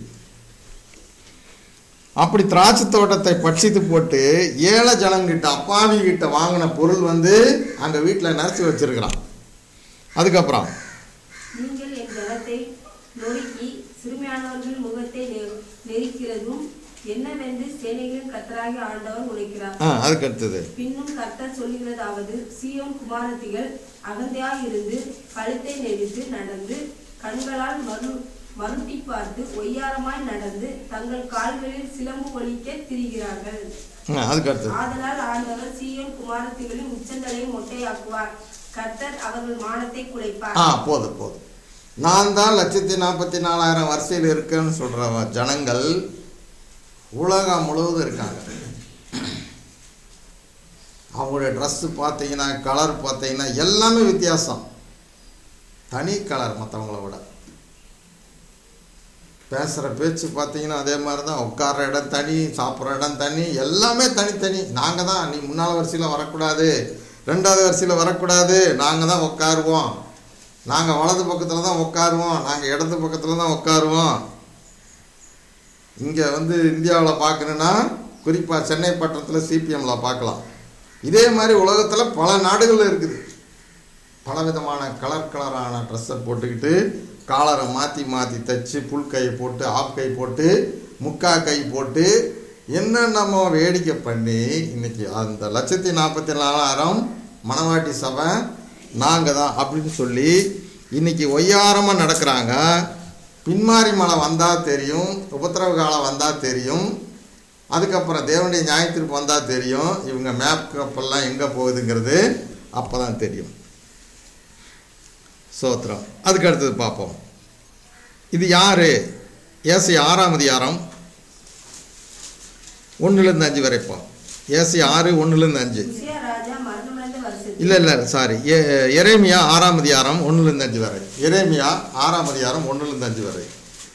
அப்படி திராட்சை தோட்டத்தை பட்சித்து போட்டு ஏழை ஜனங்கிட்ட அப்பாவி கிட்ட வாங்கின பொருள் வந்து அங்கே வீட்டில் நரைச்சி வச்சிருக்கிறான் அதுக்கப்புறம் நீங்கள் என் ஜனத்தை நொறுக்கி சிறுமியானவர்கள் முகத்தை நெ- நெரிக்கிறதும் என்னவென்று சேனைகளின் கர்த்தராகி ஆண்டவர் உழைக்கிறார் ஆ அதுக்கு அடுத்தது பின்னும் கர்த்தர் சொல்லுகிறதாவது சீயோன் குமாரத்திகள் அகந்தையாய் இருந்து கழுத்தை நெரித்து நடந்து கண்களால் மறு மருட்டி பார்த்து ஒய்யாரமாய் நடந்து தங்கள் கால்களில் சிலம்பு ஒலிக்க திரிகிறார்கள் ஆ அதுக்கு அடுத்தது ஆதலால் ஆண்டவர் சீயோன் குமாரத்திகளின் உச்சந்தலை மொட்டையாக்குவார் கர்த்தர் அவர்கள் மானத்தை குலைப்பார் ஆ போதும் போதும் நான் தான் லட்சத்தி நாற்பத்தி நாலாயிரம் வரிசையில் இருக்கேன்னு சொல்கிற ஜனங்கள் உலகம் முழுவதும் இருக்காங்க அவங்களுடைய ட்ரெஸ்ஸு பார்த்தீங்கன்னா கலர் பார்த்தீங்கன்னா எல்லாமே வித்தியாசம் தனி கலர் மற்றவங்கள விட பேசுகிற பேச்சு பார்த்தீங்கன்னா அதே மாதிரி தான் உட்கார்ற இடம் தனி சாப்பிட்ற இடம் தனி எல்லாமே தனித்தனி நாங்கள் தான் நீ முன்னால் வரிசையில் வரக்கூடாது ரெண்டாவது வரிசையில் வரக்கூடாது நாங்கள் தான் உட்காருவோம் நாங்கள் வலது பக்கத்தில் தான் உட்காருவோம் நாங்கள் இடது பக்கத்தில் தான் உட்காருவோம் இங்கே வந்து இந்தியாவில் பார்க்கணுன்னா குறிப்பாக சென்னை பட்டணத்தில் சிபிஎம்மில் பார்க்கலாம் இதே மாதிரி உலகத்தில் பல நாடுகள் இருக்குது பலவிதமான கலர் கலரான ட்ரெஸ்ஸை போட்டுக்கிட்டு காலரை மாற்றி மாற்றி தைச்சு புல் கை போட்டு ஆப் கை போட்டு முக்கா கை போட்டு என்னென்னமோ வேடிக்கை பண்ணி இன்னைக்கு அந்த லட்சத்தி நாற்பத்தி நாலாயிரம் மணவாட்டி சபை நாங்கள் தான் அப்படின்னு சொல்லி இன்னைக்கு ஒய்யாரமாக நடக்கிறாங்க பின்மாரி மழை வந்தால் தெரியும் உபத்திரவ காலம் வந்தால் தெரியும் அதுக்கப்புறம் தேவனுடைய நியாயத்திற்கு வந்தால் தெரியும் இவங்க மேப் கப்பல்லாம் எங்கே போகுதுங்கிறது அப்போ தான் தெரியும் சோத்திரம் அதுக்கு அடுத்தது பார்ப்போம் இது யார் ஏசி ஆறாம் அதிகாரம் ஒன்றுலேருந்து அஞ்சு வரைப்போம் ஏசி ஆறு ஒன்றுலேருந்து அஞ்சு உசியா ராஜா மரணமடைந்த வருஷத்தில் இல்லை இல்லை சாரி எரேமியா ஆறாம் அதிகாரம் ஒன்றுலேருந்து அஞ்சு வரை எரேமியா ஆறாம் அதிகாரம் ஒன்றுலேருந்து அஞ்சு வரை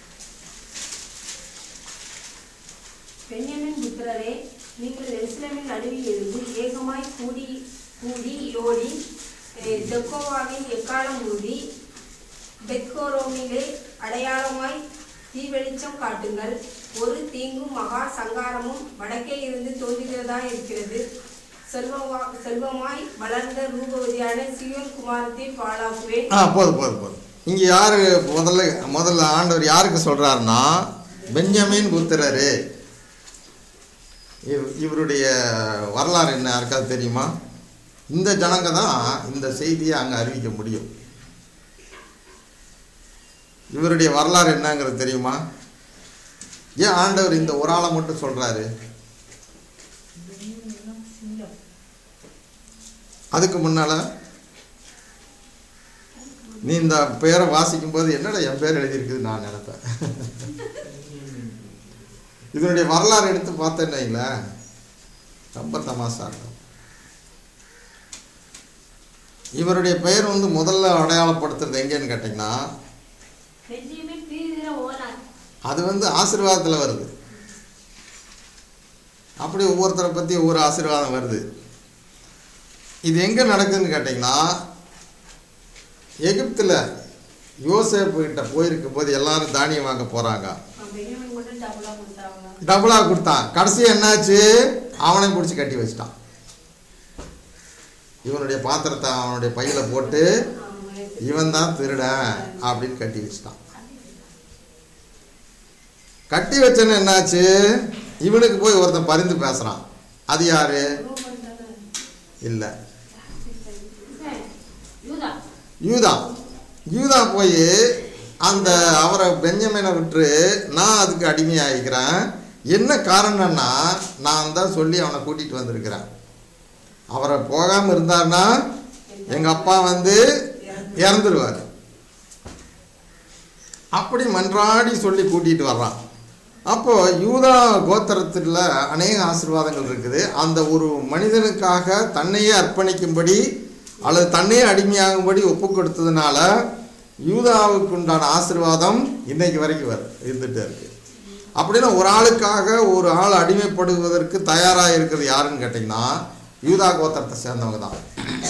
பெண்யமின் புத்திரரே நீங்கள் எருசலேமின் நடுவில் இருந்து ஏகமாய் கூடி கூடி ஓடி அஹ், தெக்கோவாவின் எக்காலம் ஊதி பெத்கோரோமிலே அடையாளமாய் தீ வெளிச்சம் காட்டுங்கள் ஒரு தீங்கும் மகா சங்காரமும் வடக்கே இருந்து தோன்றுகிறதா இருக்கிறது செல்வமா செல்வமாய் வளர்ந்த ரூபவதியான சியோன் குமாரத்தை பாழாக்குவேன் ஆ போதும் போதும் போதும் இங்கே யார் முதல்ல முதல்ல ஆண்டவர் யாருக்கு சொல்கிறாருன்னா பெஞ்சமின் புத்திரரு இவ் இவருடைய வரலாறு என்ன யாருக்காவது தெரியுமா இந்த ஜனங்க தான் இந்த செய்தியை அங்கே அறிவிக்க முடியும் இவருடைய வரலாறு என்னங்கிறது தெரியுமா ஏன் ஆண்டவர் இந்த ஒரு ஆளை மட்டும் சொல்கிறாரு அதுக்கு முன்னால் நீ இந்த பேரை வாசிக்கும் போது என்னடா என் பேர் எழுதியிருக்குது நான் நினைப்பேன் இதனுடைய வரலாறு எடுத்து பார்த்தேன்னு வைங்களேன் ரொம்ப தமாசா இருக்கும் இவருடைய பெயர் வந்து முதல்ல அடையாளப்படுத்துறது எங்கேன்னு கேட்டிங்கன்னா பெஞ்சமின் பீதிர ஓனார் அது வந்து ஆசீர்வாதத்தில் வருது அப்படி ஒவ்வொருத்தரை பற்றி ஒவ்வொரு ஆசீர்வாதம் வருது இது எங்கே நடக்குதுன்னு கேட்டிங்கன்னா எகிப்தில் யோசேப்பு கிட்ட போயிருக்கும் போது எல்லாரும் தானியம் வாங்க போகிறாங்க பெஞ்சமின் மட்டும் டபுளாக கொடுத்தாங்க டபுளாக கொடுத்தான் கடைசி என்னாச்சு அவனை பிடிச்சி கட்டி வச்சிட்டான் இவனுடைய பாத்திரத்தை அவனுடைய பையில போட்டு இவன் தான் திருடன் அப்படின்னு கட்டி வச்சிட்டான் கட்டி வச்சேன்னு என்னாச்சு இவனுக்கு போய் ஒருத்தன் பரிந்து பேசுறான் அது யாரு இல்லை யூதா யூதா யூதா போய் அந்த அவரை பெஞ்சமினை விட்டு நான் அதுக்கு அடிமையாகிக்கிறேன் என்ன காரணம்னா நான் தான் சொல்லி அவனை கூட்டிகிட்டு வந்திருக்கிறேன் அவரை போகாமல் இருந்தார்னா எங்கள் அப்பா வந்து இறந்துருவார் அப்படி மன்றாடி சொல்லி கூட்டிகிட்டு வர்றான் அப்போ யூதா கோத்திரத்தில் அநேக ஆசீர்வாதங்கள் இருக்குது அந்த ஒரு மனிதனுக்காக தன்னையே அர்ப்பணிக்கும்படி அல்லது தன்னையே அடிமையாகும்படி ஒப்பு கொடுத்ததுனால யூதாவுக்கு உண்டான ஆசீர்வாதம் இன்னைக்கு வரைக்கும் வரு இருந்துகிட்டே இருக்கு அப்படின்னா ஒரு ஆளுக்காக ஒரு ஆள் அடிமைப்படுவதற்கு தயாராக இருக்கிறது யாருன்னு கேட்டிங்கன்னா யூதா கோத்திரத்தை சேர்ந்தவங்க தான்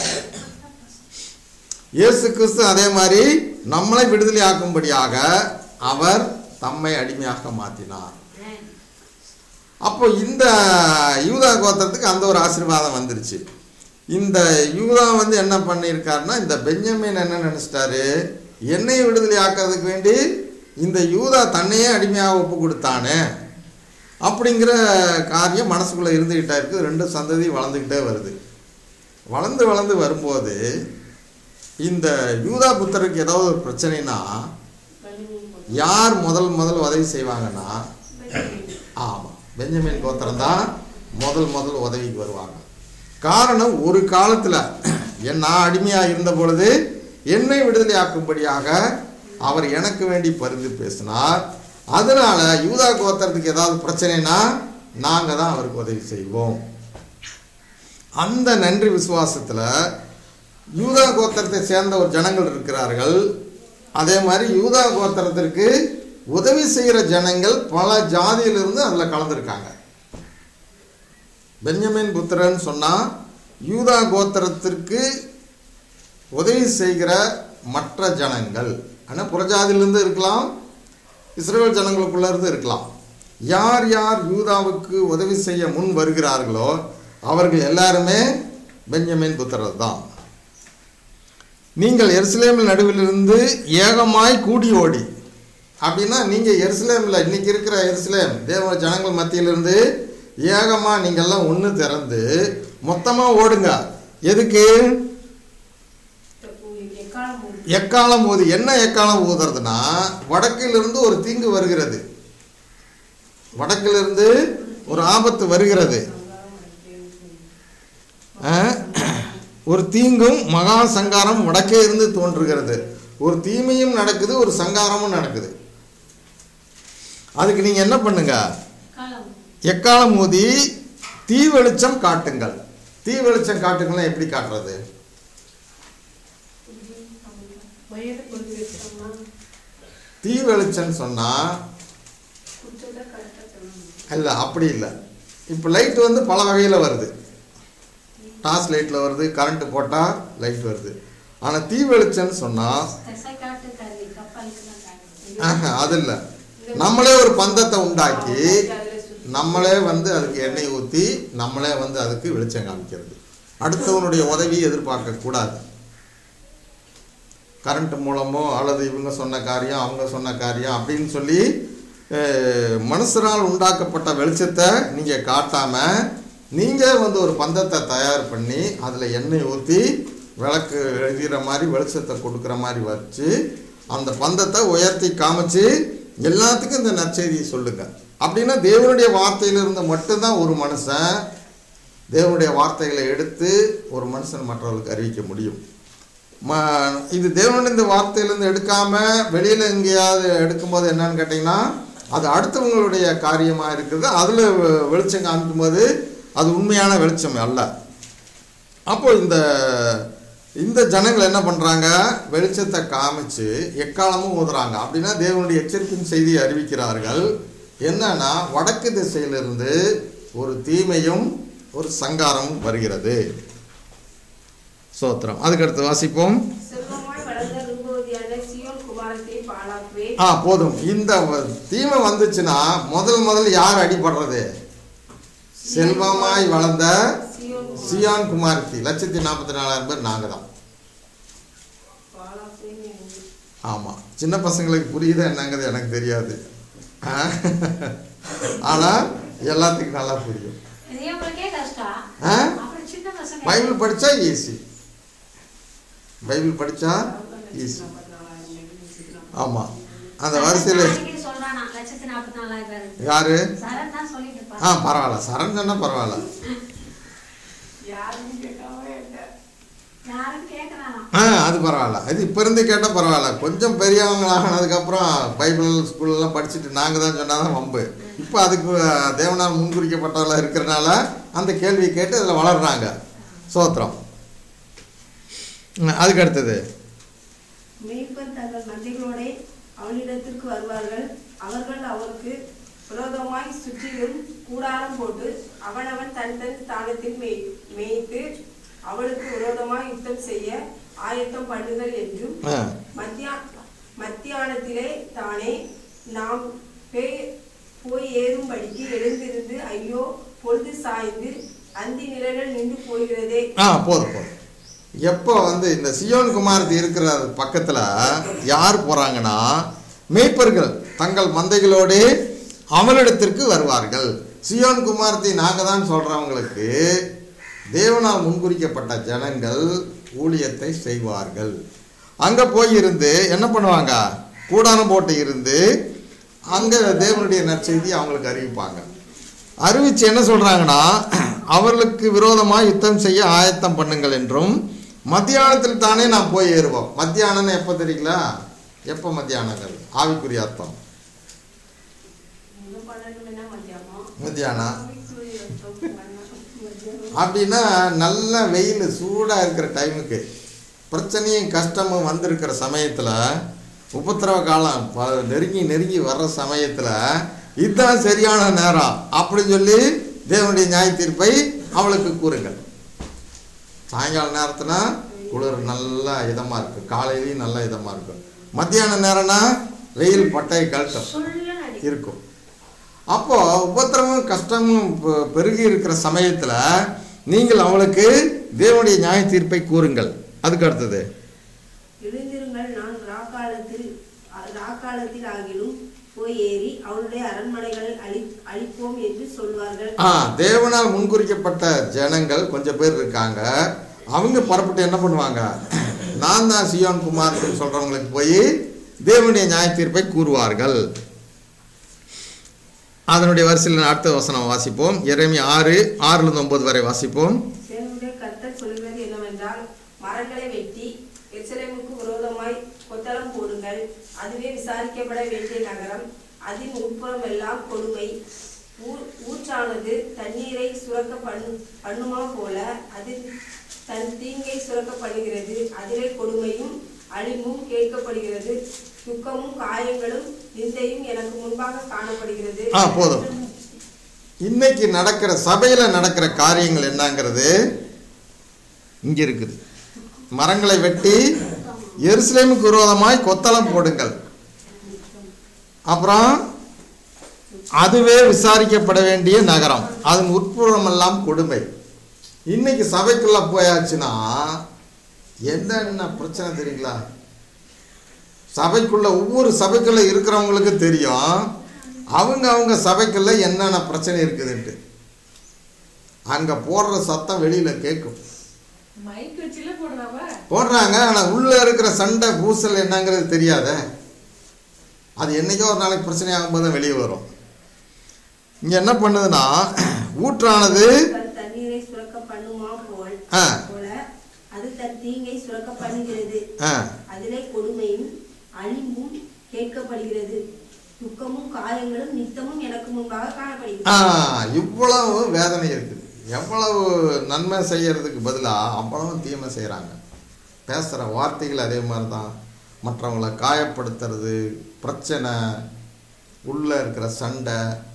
இயேசு கிறிஸ்து அதே மாதிரி நம்மளை விடுதலை ஆக்கும்படியாக அவர் தம்மை அடிமையாக மாற்றினார் அப்போ இந்த யூதா கோத்திரத்துக்கு அந்த ஒரு ஆசீர்வாதம் வந்துருச்சு இந்த யூதா வந்து என்ன பண்ணியிருக்காருன்னா இந்த பெஞ்சமின் என்ன நினச்சிட்டாரு என்னை விடுதலை ஆக்கிறதுக்கு வேண்டி இந்த யூதா தன்னையே அடிமையாக ஒப்பு கொடுத்தானே அப்படிங்கிற காரியம் மனசுக்குள்ளே இருந்துக்கிட்டே இருக்குது ரெண்டு சந்ததி வளர்ந்துக்கிட்டே வருது வளர்ந்து வளர்ந்து வரும்போது இந்த யூதா புத்தருக்கு ஏதாவது ஒரு பிரச்சனைனா யார் முதல் முதல் உதவி செய்வாங்கன்னா ஆமாம் பெஞ்சமின் கோத்திரம் தான் முதல் முதல் உதவிக்கு வருவாங்க காரணம் ஒரு காலத்தில் என் நான் அடிமையாக இருந்த பொழுது என்னை விடுதலையாக்கும்படியாக அவர் எனக்கு வேண்டி பரிந்து பேசினார் அதனால யூதா கோத்திரத்துக்கு ஏதாவது பிரச்சனைனா நாங்கள் தான் அவருக்கு உதவி செய்வோம் அந்த நன்றி விசுவாசத்தில் யூதா கோத்திரத்தை சேர்ந்த ஒரு ஜனங்கள் இருக்கிறார்கள் அதே மாதிரி யூதா கோத்திரத்திற்கு உதவி செய்கிற ஜனங்கள் பல ஜாதியிலிருந்து அதில் கலந்துருக்காங்க பெஞ்சமின் புத்திரன் சொன்னால் யூதா கோத்திரத்திற்கு உதவி செய்கிற மற்ற ஜனங்கள் ஆனால் புறஜாதியிலிருந்து இருக்கலாம் இஸ்ரேல் ஜனங்களுக்குள்ள இருந்து இருக்கலாம் யார் யார் யூதாவுக்கு உதவி செய்ய முன் வருகிறார்களோ அவர்கள் எல்லாருமே பெஞ்சமின் புத்திரர் தான் நீங்கள் எருசலேமில் நடுவிலிருந்து ஏகமாய் கூடி ஓடி அப்படின்னா நீங்கள் எருசலேமில் இன்னைக்கு இருக்கிற எருசலேம் தேவ ஜனங்கள் மத்தியிலிருந்து ஏகமாக நீங்கள்லாம் ஒன்று திறந்து மொத்தமாக ஓடுங்க எதுக்கு எக்காலம் ஊதி என்ன எக்காலம் ஊதுறதுன்னா வடக்கிலிருந்து ஒரு தீங்கு வருகிறது வடக்கிலிருந்து ஒரு ஆபத்து வருகிறது அஹ், ஒரு தீங்கும் மகா சங்காரம் வடக்கே இருந்து தோன்றுகிறது ஒரு தீமையும் நடக்குது ஒரு சங்காரமும் நடக்குது அதுக்கு நீங்க என்ன பண்ணுங்க காலம் எக்காலம் ஊதி தீ வெளிச்சம் காட்டுங்கள் தீ வெளிச்சம் காட்டுங்கள்னா எப்படி காட்டுறது வயதை கொண்டு வச்சோம்னா தீ வெளிச்சம் சொன்னா குற்றத்தை கரெக்டாக சொல்லணும் இல்லை அப்படி இல்லை இப்போ லைட் வந்து பல வகையில் வருது டார்ச் லைட்டில் வருது கரண்ட் போட்டால் லைட் வருது ஆனால் தீ வெளிச்சம்னு சொன்னால் திசை காட்டு கருவி கப்பலுக்குலாம் காட்டு அது இல்லை நம்மளே ஒரு பந்தத்தை உண்டாக்கி நம்மளே வந்து அதுக்கு எண்ணெய் ஊற்றி நம்மளே வந்து அதுக்கு வெளிச்சம் காமிக்கிறது அடுத்தவனுடைய உதவி எதிர்பார்க்க கூடாது கரண்ட் மூலமோ அல்லது இவங்க சொன்ன காரியம் அவங்க சொன்ன காரியம் அப்படின்னு சொல்லி அஹ், மனுஷரால் உண்டாக்கப்பட்ட வெளிச்சத்தை நீங்கள் காட்டாமல் நீங்கள் வந்து ஒரு பந்தத்தை தயார் பண்ணி அதில் எண்ணெய் ஊற்றி விளக்கு எழுதிற மாதிரி வெளிச்சத்தை கொடுக்குற மாதிரி வச்சு அந்த பந்தத்தை உயர்த்தி காமிச்சு எல்லாத்துக்கும் இந்த நற்செய்தியை சொல்லுங்க அப்படின்னா தேவனுடைய வார்த்தையிலிருந்து மட்டும்தான் ஒரு மனுஷன் தேவனுடைய வார்த்தைகளை எடுத்து ஒரு மனுஷன் மற்றவர்களுக்கு அறிவிக்க முடியும் ம இது தேவனுடைய இந்த வார்த்தையிலேருந்து எடுக்காம வெளியில் எங்கேயாவது எடுக்கும்போது என்னன்னு கேட்டிங்கன்னா அது அடுத்தவங்களுடைய காரியமாக இருக்குது அதில் வெளிச்சம் காமிக்கும்போது அது உண்மையான வெளிச்சம் அல்ல அப்போ இந்த இந்த ஜனங்கள் என்ன பண்ணுறாங்க வெளிச்சத்தை காமிச்சு எக்காலமும் ஊதுறாங்க அப்படின்னா தேவனுடைய எச்சரிப்பின் செய்தியை அறிவிக்கிறார்கள் என்னன்னா வடக்கு திசையிலிருந்து ஒரு தீமையும் ஒரு சங்காரமும் வருகிறது சோத்திரம் அதுக்கடுத்து வாசிப்போம் செல்வமாய் வளர்ந்த ரூபவதியான சியோன் குமாரத்தை பாழாக்குவேன் ஆ போதும் இந்த வ- தீமை வந்துச்சுன்னா முதல் முதல் யார் அடிபடுறது செல்வமாய் வளர்ந்த சியோன் சியான் குமார்த்தி லட்சத்தி நாற்பத்தி நாலாயிரம் பேர் நாங்கள் தான் பாழாக்குவேன் என்று. ஆமாம் சின்ன பசங்களுக்கு புரியுதா என்னங்கிறது எனக்கு தெரியாது ஆனால் எல்லாத்துக்கும் நல்லா புரியும் பெரியவங்களுக்கே கஷ்டம் ஆ? அப்புறம் சின்ன பசங்க பைபிள் படித்தா ஈஸி பைபிள் படித்தா ஈஸி ஆமாம் அந்த வரிசையில் அடிக்கடி சொல்றானா லட்சத்தி நாற்பத்தி நாலாயிரம் பேர் யாரு சரண் தான் சொல்லிட்டு இருப்பான் ஆ பரவாயில்ல சரண் சொன்னால் பரவாயில்ல யாரும் கேட்காம என்ன யாரும் கேட்கறானா ஆ அது பரவாயில்ல இது இப்போ இருந்து கேட்டால் பரவாயில்ல கொஞ்சம் பெரியவங்க ஆனதுக்கப்புறம் பைபிள் ஸ்கூல்லாம் படிச்சுட்டு நாங்கள் தான் சொன்னால் தான் வம்பு இப்போ அதுக்கு அஹ், தேவனால் முன்குறிக்கப்பட்டவர்களாக இருக்கிறனால அந்த கேள்வியை கேட்டு அதில் வளர்றாங்க சோத்திரம் ம், அதுக்கு அடுத்தது மேய்ப்பன் தங்கள் மந்தைகளோட அவனிடத்திற்கு வருவார்கள் அவர்கள் அவருக்கு விரோதமாய் சுற்றிலும் கூடாரம் போட்டு அவனவன் தன் தன் ஸ்தானத்தில் மேய் மேய்த்து அவளுக்கு விரோதமாய் யுத்தம் செய்ய ஆயத்தம் பண்ணுங்கள் என்றும் ஆ மத்தியா மத்தியானத்திலே தானே நாம் பேய் போய் ஏறும்படிக்கு எழுந்திருந்து ஐயோ பொழுது சாய்ந்து அந்தி நிழலில் நின்று போகிறதே ஆ போதும் போதும் எப்போ வந்து இந்த சியோன் குமாரத்தி இருக்கிற பக்கத்தில் யார் போகிறாங்கன்னா மேய்ப்பர்கள் தங்கள் மந்தைகளோடு அவளிடத்திற்கு வருவார்கள் சியோன் குமாரத்தி நாங்கள் தான் சொல்கிறவங்களுக்கு தேவனால் முன்குறிக்கப்பட்ட ஜனங்கள் ஊழியத்தை செய்வார்கள் அங்கே போய் இருந்து என்ன பண்ணுவாங்க கூடாரம் போட்டு இருந்து அங்கே தேவனுடைய நற்செய்தி அவங்களுக்கு அறிவிப்பாங்க அறிவிச்சு என்ன சொல்றாங்கன்னா அவர்களுக்கு விரோதமாக யுத்தம் செய்ய ஆயத்தம் பண்ணுங்கள் என்றும் மத்தியானத்தில் தானே நாம் போய் ஏறுவோம் மத்தியானம்னு எப்போ தெரியுங்களா எப்போ மத்தியானங்கள் ஆவிக்குரிய அர்த்தம் இன்னும் பன்னெண்டு மணி நேரம் மத்தியானம் மத்தியானம் அப்படின்னா நல்ல வெயில் சூடாக இருக்கிற டைமுக்கு பிரச்சனையும் கஷ்டமும் வந்திருக்கிற சமயத்தில் உபத்திரவ காலம் ப- நெருங்கி நெருங்கி வர்ற சமயத்தில் இதுதான் சரியான நேரம் அப்படின்னு சொல்லி தேவனுடைய நியாய தீர்ப்பை அவளுக்கு கூறுங்கள் சாயங்கால நேரத்துனா குளிர் நல்லா இதமாக இருக்கும் காலையிலையும் நல்லா இதமாக இருக்கும் மத்தியான நேரம்னா வெயில் பட்டையை கழட்டும் சொல்லுன்னு அடி இருக்கும் அப்போ உபத்திரமும் கஷ்டமும் பெ- பெருகி இருக்கிற சமயத்துல நீங்கள் அவளுக்கு தேவனுடைய நியாய தீர்ப்பை கூறுங்கள் அதுக்கு அடுத்தது எழுந்திருங்கள் நான் ராக்காலத்தில் ராக்காலத்தில் ஆகிலும் போய் ஏறி அவனுடைய அரண்மனைகளை அழி அழிப்போம் என்று சொல்வார்கள் ஆ தேவனால் முன்குறிக்கப்பட்ட ஜனங்கள் கொஞ்சம் பேர் இருக்காங்க அவங்க புறப்பட்டு என்ன பண்ணுவாங்க நான் தான் சியோன் குமார்னு சொல்றவங்களுக்கு போய் தேவனுடைய நியாய தீர்ப்பை கூறுவார்கள் அதனுடைய வரிசையில் அடுத்த வசனம் வாசிப்போம் எரேமியா ஆறு ஆறுலேருந்து ஒன்பது வரை வாசிப்போம் தேவனுடைய கர்த்தர் சொல்கிறது என்னவென்றால் மரங்களை வெட்டி எருசலேமுக்கு விரோதமாய் கொத்தளம் போடுங்கள் அதுவே விசாரிக்கப்பட வேண்டிய நகரம் அதன் உட்புறம் எல்லாம் கொடுமை ஊர் ஊற்றானது தண்ணீரை சுரக்க பண்ணு பண்ணுமா போல அது தன் தீங்கை சுரக்க பண்ணுகிறது அதிலே கொடுமையும் அழிவும் கேட்கப்படுகிறது துக்கமும் காயங்களும் நிந்தையும் எனக்கு முன்பாக காணப்படுகிறது ஆ போதும் இன்னைக்கு நடக்கிற சபையில நடக்கிற காரியங்கள் என்னங்கிறது இங்க இருக்குது மரங்களை வெட்டி எருசலேமுக்கு விரோதமாய் கொத்தளம் போடுங்கள் அப்புறம் அதுவே விசாரிக்கப்பட வேண்டிய நகரம் அதன் உட்புறமெல்லாம் கொடுமை இன்னைக்கு சபைக்குள்ள போயாச்சுன்னா என்னென்ன பிரச்சனை தெரியுங்களா சபைக்குள்ள ஒவ்வொரு சபைக்குள்ள இருக்கிறவங்களுக்கு தெரியும் அவங்க அவங்க சபைக்குள்ள என்னென்ன பிரச்சனை இருக்குதுன்ட்டு அங்க போடுற சத்தம் வெளியில கேட்கும் மைக் வச்சுல போடுறாவ போடுறாங்க ஆனா உள்ள இருக்கிற சண்டை பூசல் என்னங்கிறது தெரியாத அது என்னைக்கோ ஒரு நாளைக்கு பிரச்சனை ஆகும்போது தான் வெளியே வரும் இங்க என்ன பண்ணுதுன்னா ஊற்றானது தன் தண்ணீரை சுரக்க பண்ணுமா போல் ஆ. போல அது தன் தீங்கை சுரக்க பண்ணுகிறது ஆ, அதிலே கொடுமையும் அழிவும் கேட்கப்படுகிறது துக்கமும் காயங்களும் நித்தமும் எனக்கு முன்பாக ஆ, காணப்படுகிறது இவ்வளவு வேதனை இருக்குது எவ்வளவு நன்மை செய்யறதுக்கு பதிலாக அவ்வளவு தீமை செய்கிறாங்க பேசுகிற வார்த்தைகள் அதே மாதிரி தான் மற்றவங்களை காயப்படுத்துறது பிரச்சனை உள்ளே இருக்கிற சண்டை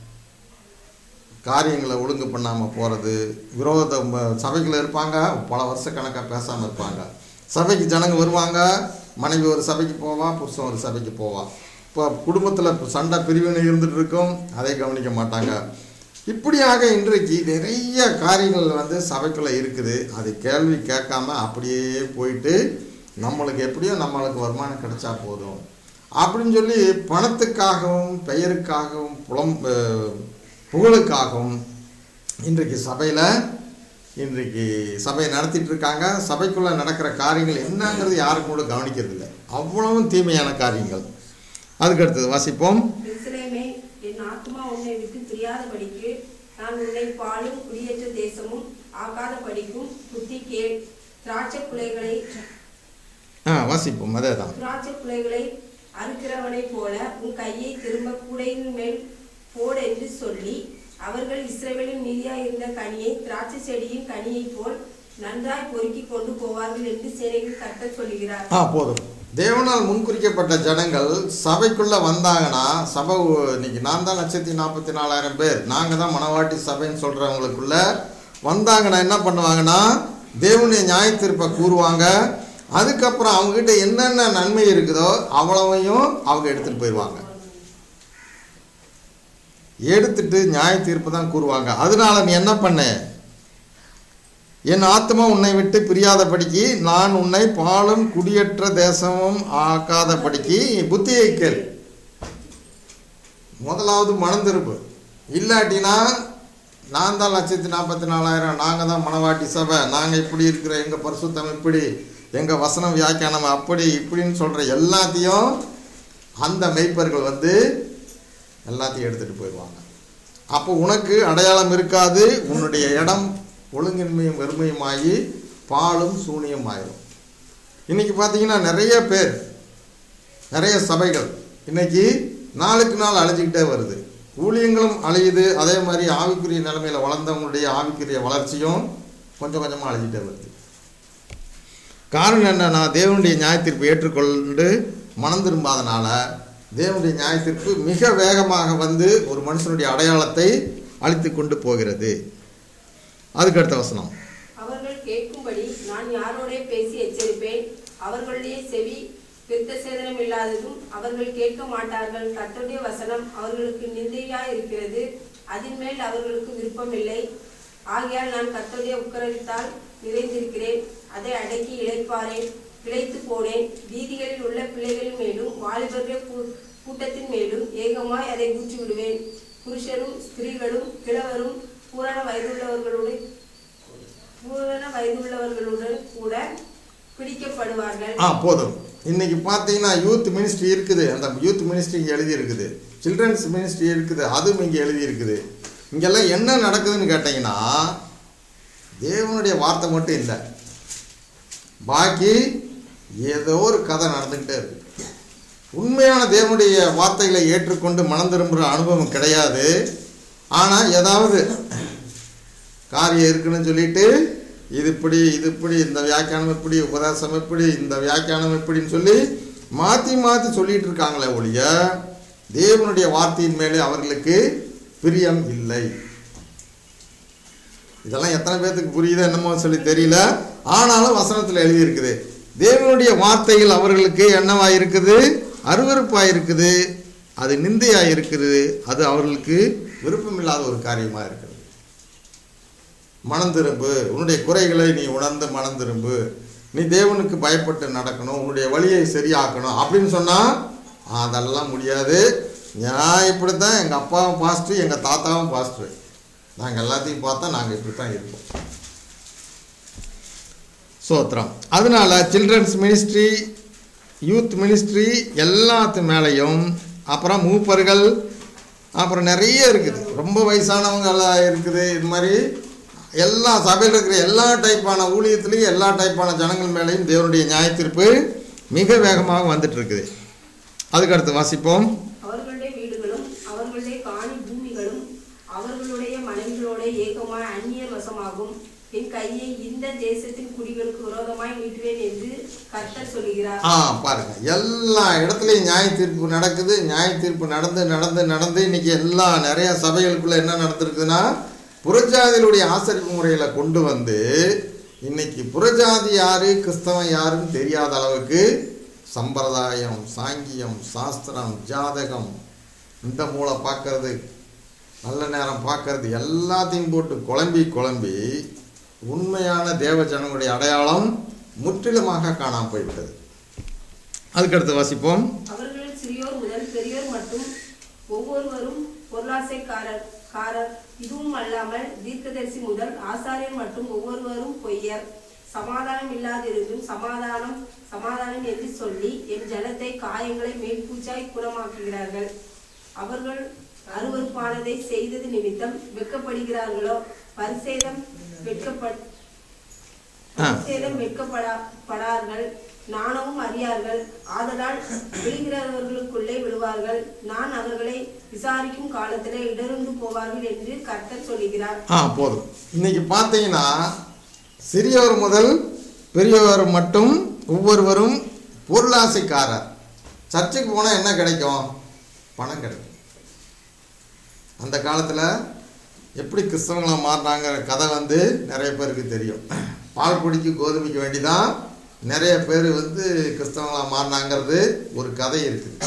காரியங்களை ஒழுங்கு பண்ணாமல் போகிறது விரோதம் சபைக்குள்ள இருப்பாங்க பல வருஷ கணக்காக பேசாமல் இருப்பாங்க சபைக்கு ஜனங்க வருவாங்க மனைவி ஒரு சபைக்கு போவா புருஷன் ஒரு சபைக்கு போவா இப்போ குடும்பத்தில் சண்டை பிரிவினை இருந்துட்டு இருக்கும் அதை கவனிக்க மாட்டாங்க இப்படியாக இன்றைக்கு நிறைய காரியங்கள் வந்து சபைக்குள்ளே இருக்குது அது கேள்வி கேட்காம அப்படியே போயிட்டு நம்மளுக்கு எப்படியோ நம்மளுக்கு வருமானம் கிடைச்சா போதும் அப்படின்னு சொல்லி பணத்துக்காகவும் பெயருக்காகவும் புலம் அஹ், புகழுக்காகவும் இன்றைக்கு சபையில் இன்றைக்கு சபையை நடத்திட்டு இருக்காங்க சபைக்குள்ளே நடக்கிற காரியங்கள் என்னங்கிறது யாரும் கூட கவனிக்கிறது இல்லை அவ்வளவும் தீமையான காரியங்கள் அதுக்கு அடுத்தது வாசிப்போம் எருசலேமே என் ஆத்மா உன்னை விட்டு பிரியாதபடிக்கு நான் உன்னை பாலும் குடியேற்ற தேசமும் ஆகாதபடிக்கும் புத்தி கேள் திராட்சை குலைகளை ஆ வாசிப்போம் அதே தான் திராட்சை குலைகளை அறுக்கிறவனைப் போல உன் கையை திரும்ப கூடையின் மேல் போடு என்று சொல்லி அவர்கள் இஸ்ரவேலின் மீதியாய் இருந்த கனியை திராட்சை செடியின் கனியைப் போல் நன்றாய் பொறுக்கி கொண்டு போவார்கள் என்று சேனைகள் கர்த்தர் சொல்லுகிறார் ஆ போதும் தேவனால் முன்குறிக்கப்பட்ட ஜனங்கள் சபைக்குள்ள வந்தாங்கன்னா சபை ஒ- இன்னைக்கு நான் தான் லட்சத்தி நாற்பத்தி நாலாயிரம் பேர் நாங்கள் தான் மணவாட்டி சபைன்னு சொல்கிறவங்களுக்குள்ள வந்தாங்கன்னா என்ன பண்ணுவாங்கன்னா தேவனுடைய நியாயத்தீர்ப்பை கூறுவாங்க அதுக்கப்புறம் அவங்ககிட்ட என்னென்ன நன்மை இருக்குதோ அவ்வளவையும் அவங்க எடுத்துகிட்டு போயிடுவாங்க எடுத்துட்டு நியாய தீர்ப்பு தான் கூறுவாங்க அதனால நீ என்ன பண்ண என் ஆத்மா உன்னை விட்டு பிரியாதபடிக்கு நான் உன்னை பாலும் குடியேற்ற தேசமும் ஆக்காதபடிக்கு புத்தியை கேள் முதலாவது மனம் திருப்பு இல்லாட்டினா நான் தான் லட்சத்தி நாற்பத்தி நாலாயிரம் நாங்கள் தான் மணவாட்டி சபை நாங்கள் இப்படி இருக்கிற எங்கள் பரிசுத்தம் இப்படி எங்கள் வசனம் வியாக்கியானம் அப்படி இப்படின்னு சொல்கிற எல்லாத்தையும் அந்த மெய்ப்பர்கள் வந்து எல்லாத்தையும் எடுத்துகிட்டு போயிடுவாங்க அப்போ உனக்கு அடையாளம் இருக்காது உன்னுடைய இடம் ஒழுங்கின்மையும் வெறுமையுமாகி பாலும் சூனியம் ஆயிரும் இன்னைக்கு பார்த்தீங்கன்னா நிறைய பேர் நிறைய சபைகள் இன்னைக்கு நாளுக்கு நாள் அழிஞ்சிக்கிட்டே வருது ஊழியங்களும் அழியுது அதே மாதிரி ஆவிக்குரிய நிலைமையில வளர்ந்தவங்களுடைய ஆவிக்குரிய வளர்ச்சியும் கொஞ்சம் கொஞ்சமாக அழிஞ்சிட்டே வருது காரணம் என்னன்னா தேவனுடைய நியாயத்தீர்ப்பு ஏற்றுக்கொண்டு மனம் திரும்பாதனால தேவனுடைய நியாயத்தீர்ப்பு மிக வேகமாக வந்து ஒரு மனுஷனுடைய அடையாளத்தை அழித்து கொண்டு போகிறது அதுக்கு அடுத்த வசனம் அவர்கள் கேட்கும்படி நான் யாரோடே பேசி எச்சரிப்பேன் அவர்களுடைய செவி விருத்த சேதனம் இல்லாததும் அவர்கள் கேட்க மாட்டார்கள் கர்த்தருடைய வசனம் அவர்களுக்கு நிந்தையாய் இருக்கிறது அதின் மேல் அவர்களுக்கு விருப்பம் இல்லை ஆகையால் நான் கர்த்தருடைய உக்கரத்தால் நிறைந்திருக்கிறேன் அதை அடக்கி இளைப்பாறேன் பிழைத்து போனேன் வீதிகளில் உள்ள பிள்ளைகளின் மேலும் வாலிபர்கள் கூ- கூட்டத்தின் மேலும் ஏகமாய் அதை ஊற்றி விடுவேன் புருஷரும் ஸ்திரீகளும் கிழவரும் பூரண வயதுள்ளவர்களுடன் பூரண வயதுள்ளவர்களுடன் கூட பிடிக்கப்படுவார்கள் ஆ போதும் இன்னைக்கு பார்த்தீங்கன்னா யூத் மினிஸ்ட்ரி இருக்குது அந்த யூத் மினிஸ்ட்ரி இங்கே எழுதி இருக்குது சில்ட்ரன்ஸ் மினிஸ்ட்ரி இருக்குது அதுவும் இங்கே எழுதி இருக்குது இங்கெல்லாம் என்ன நடக்குதுன்னு கேட்டிங்கன்னா தேவனுடைய வார்த்தை மட்டும் இல்லை பாக்கி ஏதோ ஒரு கதை நடந்துக்கிட்டே இருக்கு உண்மையான தேவனுடைய வார்த்தைகளை ஏற்றுக்கொண்டு மனம் திரும்புகிற அனுபவம் கிடையாது ஆனால் ஏதாவது காரியம் இருக்குன்னு சொல்லிட்டு இது இப்படி இது இப்படி இந்த வியாக்கியானம் இப்படி உபதேசம் இப்படி இந்த வியாக்கியானம் இப்படின்னு சொல்லி மாற்றி மாற்றி சொல்லிட்டு இருக்காங்களே ஒழிய தேவனுடைய வார்த்தையின் மேலே அவர்களுக்கு பிரியம் இல்லை இதெல்லாம் எத்தனை பேர்த்துக்கு புரியுதோ என்னமோ சொல்லி தெரியல ஆனாலும் வசனத்தில் எழுதியிருக்குது தேவனுடைய வார்த்தைகள் அவர்களுக்கு என்னவா இருக்குது அருவருப்பாக இருக்குது அது நிந்தையாக இருக்குது அது அவர்களுக்கு விருப்பமில்லாத ஒரு காரியமாக இருக்கிறது மனம் திரும்பு உன்னுடைய குறைகளை நீ உணர்ந்து மனம் திரும்பு நீ தேவனுக்கு பயப்பட்டு நடக்கணும் உன்னுடைய வழியை சரியாக்கணும் அப்படின்னு சொன்னால் அதெல்லாம் முடியாது நான் இப்படி தான் எங்கள் அப்பாவும் பாஸ்ட்டு எங்கள் தாத்தாவும் பாஸ்ட்டு நாங்கள் எல்லாத்தையும் பார்த்தா நாங்கள் இப்படி தான் இருப்போம் சோத்திரம் அதனால சில்ட்ரன்ஸ் மினிஸ்ட்ரி யூத் மினிஸ்ட்ரி எல்லாத்து மேலேயும் அப்புறம் மூப்பர்கள் அப்புறம் நிறைய இருக்குது ரொம்ப வயசானவங்க எல்லாம் இருக்குது இது மாதிரி எல்லா சபையில் இருக்கிற எல்லா டைப்பான ஊழியத்துலேயும் எல்லா டைப்பான ஜனங்கள் மேலேயும் தேவனுடைய நியாயத்தீர்ப்பு மிக வேகமாக வந்துட்டு இருக்குது அதுக்கடுத்து வாசிப்போம் அவர்களுடைய வீடுகளும் அவர்களுடைய காணி பூமிகளும் அவர்களுடைய மனைவிகளோட ஏகமாய் அந்நியர் வசமாகும் என் கையை இந்த தேசத்தின் குடிகளுக்கு விரோதமாய் நீட்டுவேன் என்று கர்த்தர் சொல்லுகிறார் ஆ பாருங்க எல்லா இடத்துலையும் நியாய தீர்ப்பு நடக்குது நியாய தீர்ப்பு நடந்து நடந்து நடந்து இன்னைக்கு எல்லா நிறைய சபைகளுக்குள்ள என்ன நடந்திருக்குதுன்னா புறஜாதிகளுடைய ஆசரிப்பு முறைகளை கொண்டு வந்து இன்னைக்கு புறஜாதி யாரு கிறிஸ்தவன் யாருன்னு தெரியாத அளவுக்கு சம்பிரதாயம் சாங்கியம் சாஸ்திரம் ஜாதகம் இந்த மூளை பார்க்கறது நல்ல நேரம் பார்க்கறது எல்லாத்தையும் போட்டு குழம்பி குழம்பி உண்மையான தேவ ஜனங்களுடைய அடையாளம் முற்றிலுமாக காணாமல் போய்விட்டது அதுக்கடுத்து வாசிப்போம் அவர்களில் சிறியோர் முதல் பெரியோர் மட்டும் ஒவ்வொருவரும் பொருளாசைக்காரர் காரர் இதுவும் அல்லாமல் தீர்க்கதரிசி முதல் ஆசாரியர் மட்டும் ஒவ்வொருவரும் பொய்யர் சமாதானம் இல்லாதிருந்தும் சமாதானம் சமாதானம் என்று சொல்லி என் ஜனத்தை காயங்களை மேற்பூச்சாய் குணமாக்குகிறார்கள் அவர்கள் அருவருப்பானதை செய்தது நிமித்தம் வெட்கப்படுகிறார்களோ பரிசேதம் வெட்கப்பட் ஆ. சேதம் வெட்கப்படா படார்கள் நாணமும் அறியார்கள் ஆதலால் விழுகிறவர்களுக்குள்ளே விழுவார்கள் நான் அவர்களை விசாரிக்கும் காலத்திலே இடர்ந்து போவார்கள் என்று கர்த்தர் சொல்லுகிறார் ஆ போதும் இன்னைக்கு பார்த்தீங்கன்னா சிறியவர் முதல் பெரியவர் மட்டும் ஒவ்வொருவரும் பொருளாசைக்காரர் சர்ச்சுக்கு போனால் என்ன கிடைக்கும் பணம் கிடைக்கும் அந்த காலத்தில் எப்படி கிறிஸ்தவங்களா மாறினாங்கிற கதை வந்து நிறைய பேருக்கு தெரியும் பால் பொடிக்கு கோதுமைக்கு வேண்டி தான் நிறைய பேர் வந்து கிறிஸ்தவங்களா மாறினாங்கிறது ஒரு கதை இருக்குது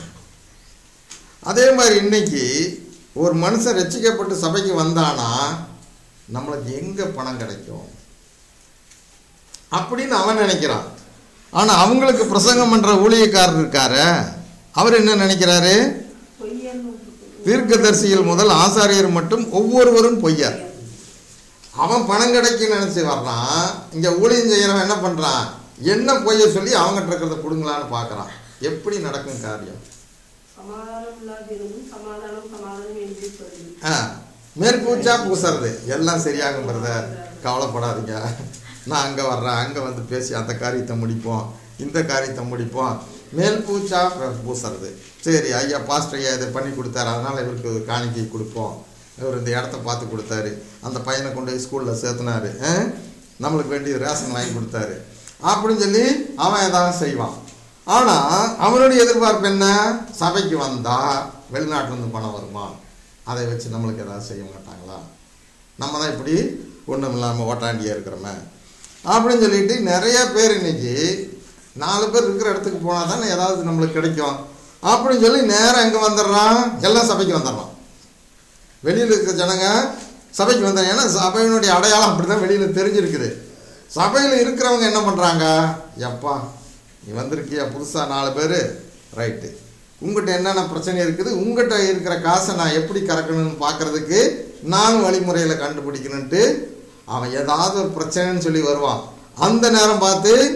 அதே மாதிரி இன்னைக்கு ஒரு மனுஷன் ரட்சிக்கப்பட்டு சபைக்கு வந்தானா நம்மளுக்கு எங்கே பணம் கிடைக்கும் அப்படின்னு அவன் நினைக்கிறான் ஆனால் அவங்களுக்கு பிரசங்கம் பண்ணுற ஊழியக்காரர் இருக்காரு அவர் என்ன நினைக்கிறாரு பொய்யன்னு தீர்க்கதரிசிகள் முதல் ஆசாரியர் மட்டும் ஒவ்வொருவரும் பொய்யர் அவன் பணம் கிடைக்கும் நினச்சி வர்றான் இங்கே ஊழியம் செய்கிறவன் என்ன பண்ணுறான் என்ன பொய்ய சொல்லி அவங்ககிட்ட இருக்கிறத கொடுங்களான்னு பார்க்குறான் எப்படி நடக்கும் காரியம் சமாதானம் இல்லாதிருந்தும் சமாதானம் சமாதானம் என்று சொல்லி ஆ மேற்பூச்சா பூசுறது எல்லாம் சரியாகும் பிரதர் கவலைப்படாதீங்க நான் அங்கே வர்றேன் அங்கே வந்து பேசி அந்த காரியத்தை முடிப்போம் இந்த காரியத்தை முடிப்போம் மேல் பூச்சா ப- பூசுறது சரி ஐயா பாஸ்டர் ஐயா இதை பண்ணி கொடுத்தாரு அதனால் இவருக்கு ஒரு காணிக்கை கொடுப்போம் இவர் இந்த இடத்த பார்த்து கொடுத்தாரு அந்த பையனை கொண்டு போய் ஸ்கூலில் சேர்த்துனாரு ஆ? நம்மளுக்கு வேண்டிய ரேஷன் வாங்கி கொடுத்தாரு அப்படின்னு சொல்லி அவன் ஏதாவது செய்வான் ஆனால் அவனுடைய எதிர்பார்ப்பு என்ன சபைக்கு வந்தா வெளிநாட்டிலேருந்து பணம் வருமா அதை வச்சு நம்மளுக்கு ஏதாவது செய்ய மாட்டாங்களா நம்ம தான் இப்படி ஒன்றும் இல்லாமல் ஓட்டாண்டியாக இருக்கிறோமே அப்படின்னு சொல்லிட்டு நிறைய பேர் இன்னைக்கு நாலு பேர் இருக்கிற இடத்துக்கு போனால் தானே ஏதாவது நம்மளுக்கு கிடைக்கும் அப்படின்னு சொல்லி நேரம் எங்கே வந்துடுறான் எல்லாம் சபைக்கு வந்துடுறான் வெளியில் இருக்கிற ஜனங்க சபைக்கு வந்தாங்க ஏன்னா சபையினுடைய அடையாளம் அப்படி தான் வெளியில் தெரிஞ்சிருக்குது சபையில் இருக்கிறவங்க என்ன பண்ணுறாங்க எப்பா நீ வந்திருக்கியா புதுசாக நாலு பேர் ரைட்டு உங்கள்கிட்ட என்னென்ன பிரச்சனை இருக்குது உங்கள்கிட்ட இருக்கிற காசை நான் எப்படி கறக்கணும்னு பார்க்கறதுக்கு நானும் வழிமுறையில் கண்டுபிடிக்கணுன்ட்டு அவன் ஏதாவது ஒரு பிரச்சனைன்னு சொல்லி வருவான் அந்த நேரம் பார்த்து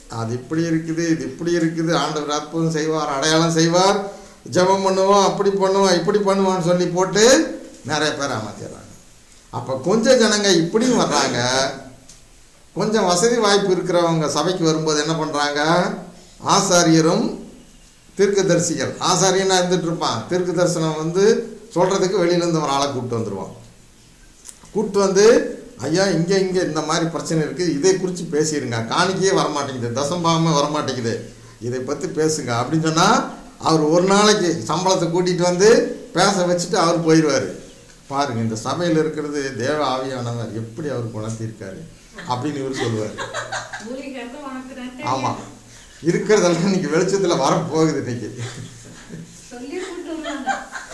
அது இப்படி இருக்குது இது இப்படி இருக்குது ஆண்டவர் அற்புதம் செய்வார் அடையாளம் செய்வார் ஜெபம் பண்ணுவோம் அப்படி பண்ணுவோம் இப்படி பண்ணுவான்னு சொல்லி போட்டு நிறைய பேர் ஏமாத்திடுறாங்க அப்போ கொஞ்சம் ஜனங்க இப்படியும் வர்றாங்க கொஞ்சம் வசதி வாய்ப்பு இருக்கிறவங்க சபைக்கு வரும்போது என்ன பண்ணுறாங்க ஆசாரியரும் தீர்க்கதரிசிகள் ஆசாரியனா இருந்துட்டு இருப்பான் தீர்க்க தரிசனம் வந்து சொல்கிறதுக்கு வெளியிலேருந்து ஒரு ஆளை கூப்பிட்டு வந்துடுவான் கூப்பிட்டு வந்து ஐயா இங்கே இங்கே இந்த மாதிரி பிரச்சனை இருக்குது இதை குறித்து பேசிடுங்க காணிக்கையே வரமாட்டேங்குது தசம்பாகமே வரமாட்டேங்குது இதை பற்றி பேசுங்க அப்படின்னு சொன்னால் அவர் ஒரு நாளைக்கு சம்பளத்தை கூட்டிகிட்டு வந்து பேச வச்சுட்டு அவர் போயிடுவார் பாருங்க இந்த சபையில் இருக்கிறது தேவ ஆவியானவர் எப்படி அவர் குணர்த்தியிருக்காரு அப்படின்னு இவர் சொல்லுவார் ஊழியக்காரர் உனக்கு தான் தெரியும். ஆமாம் இருக்கிறதெல்லாம் இன்னைக்கு வெளிச்சத்தில் வரப்போகுது இன்னைக்கு சொல்லி கூட்டு வருவாங்க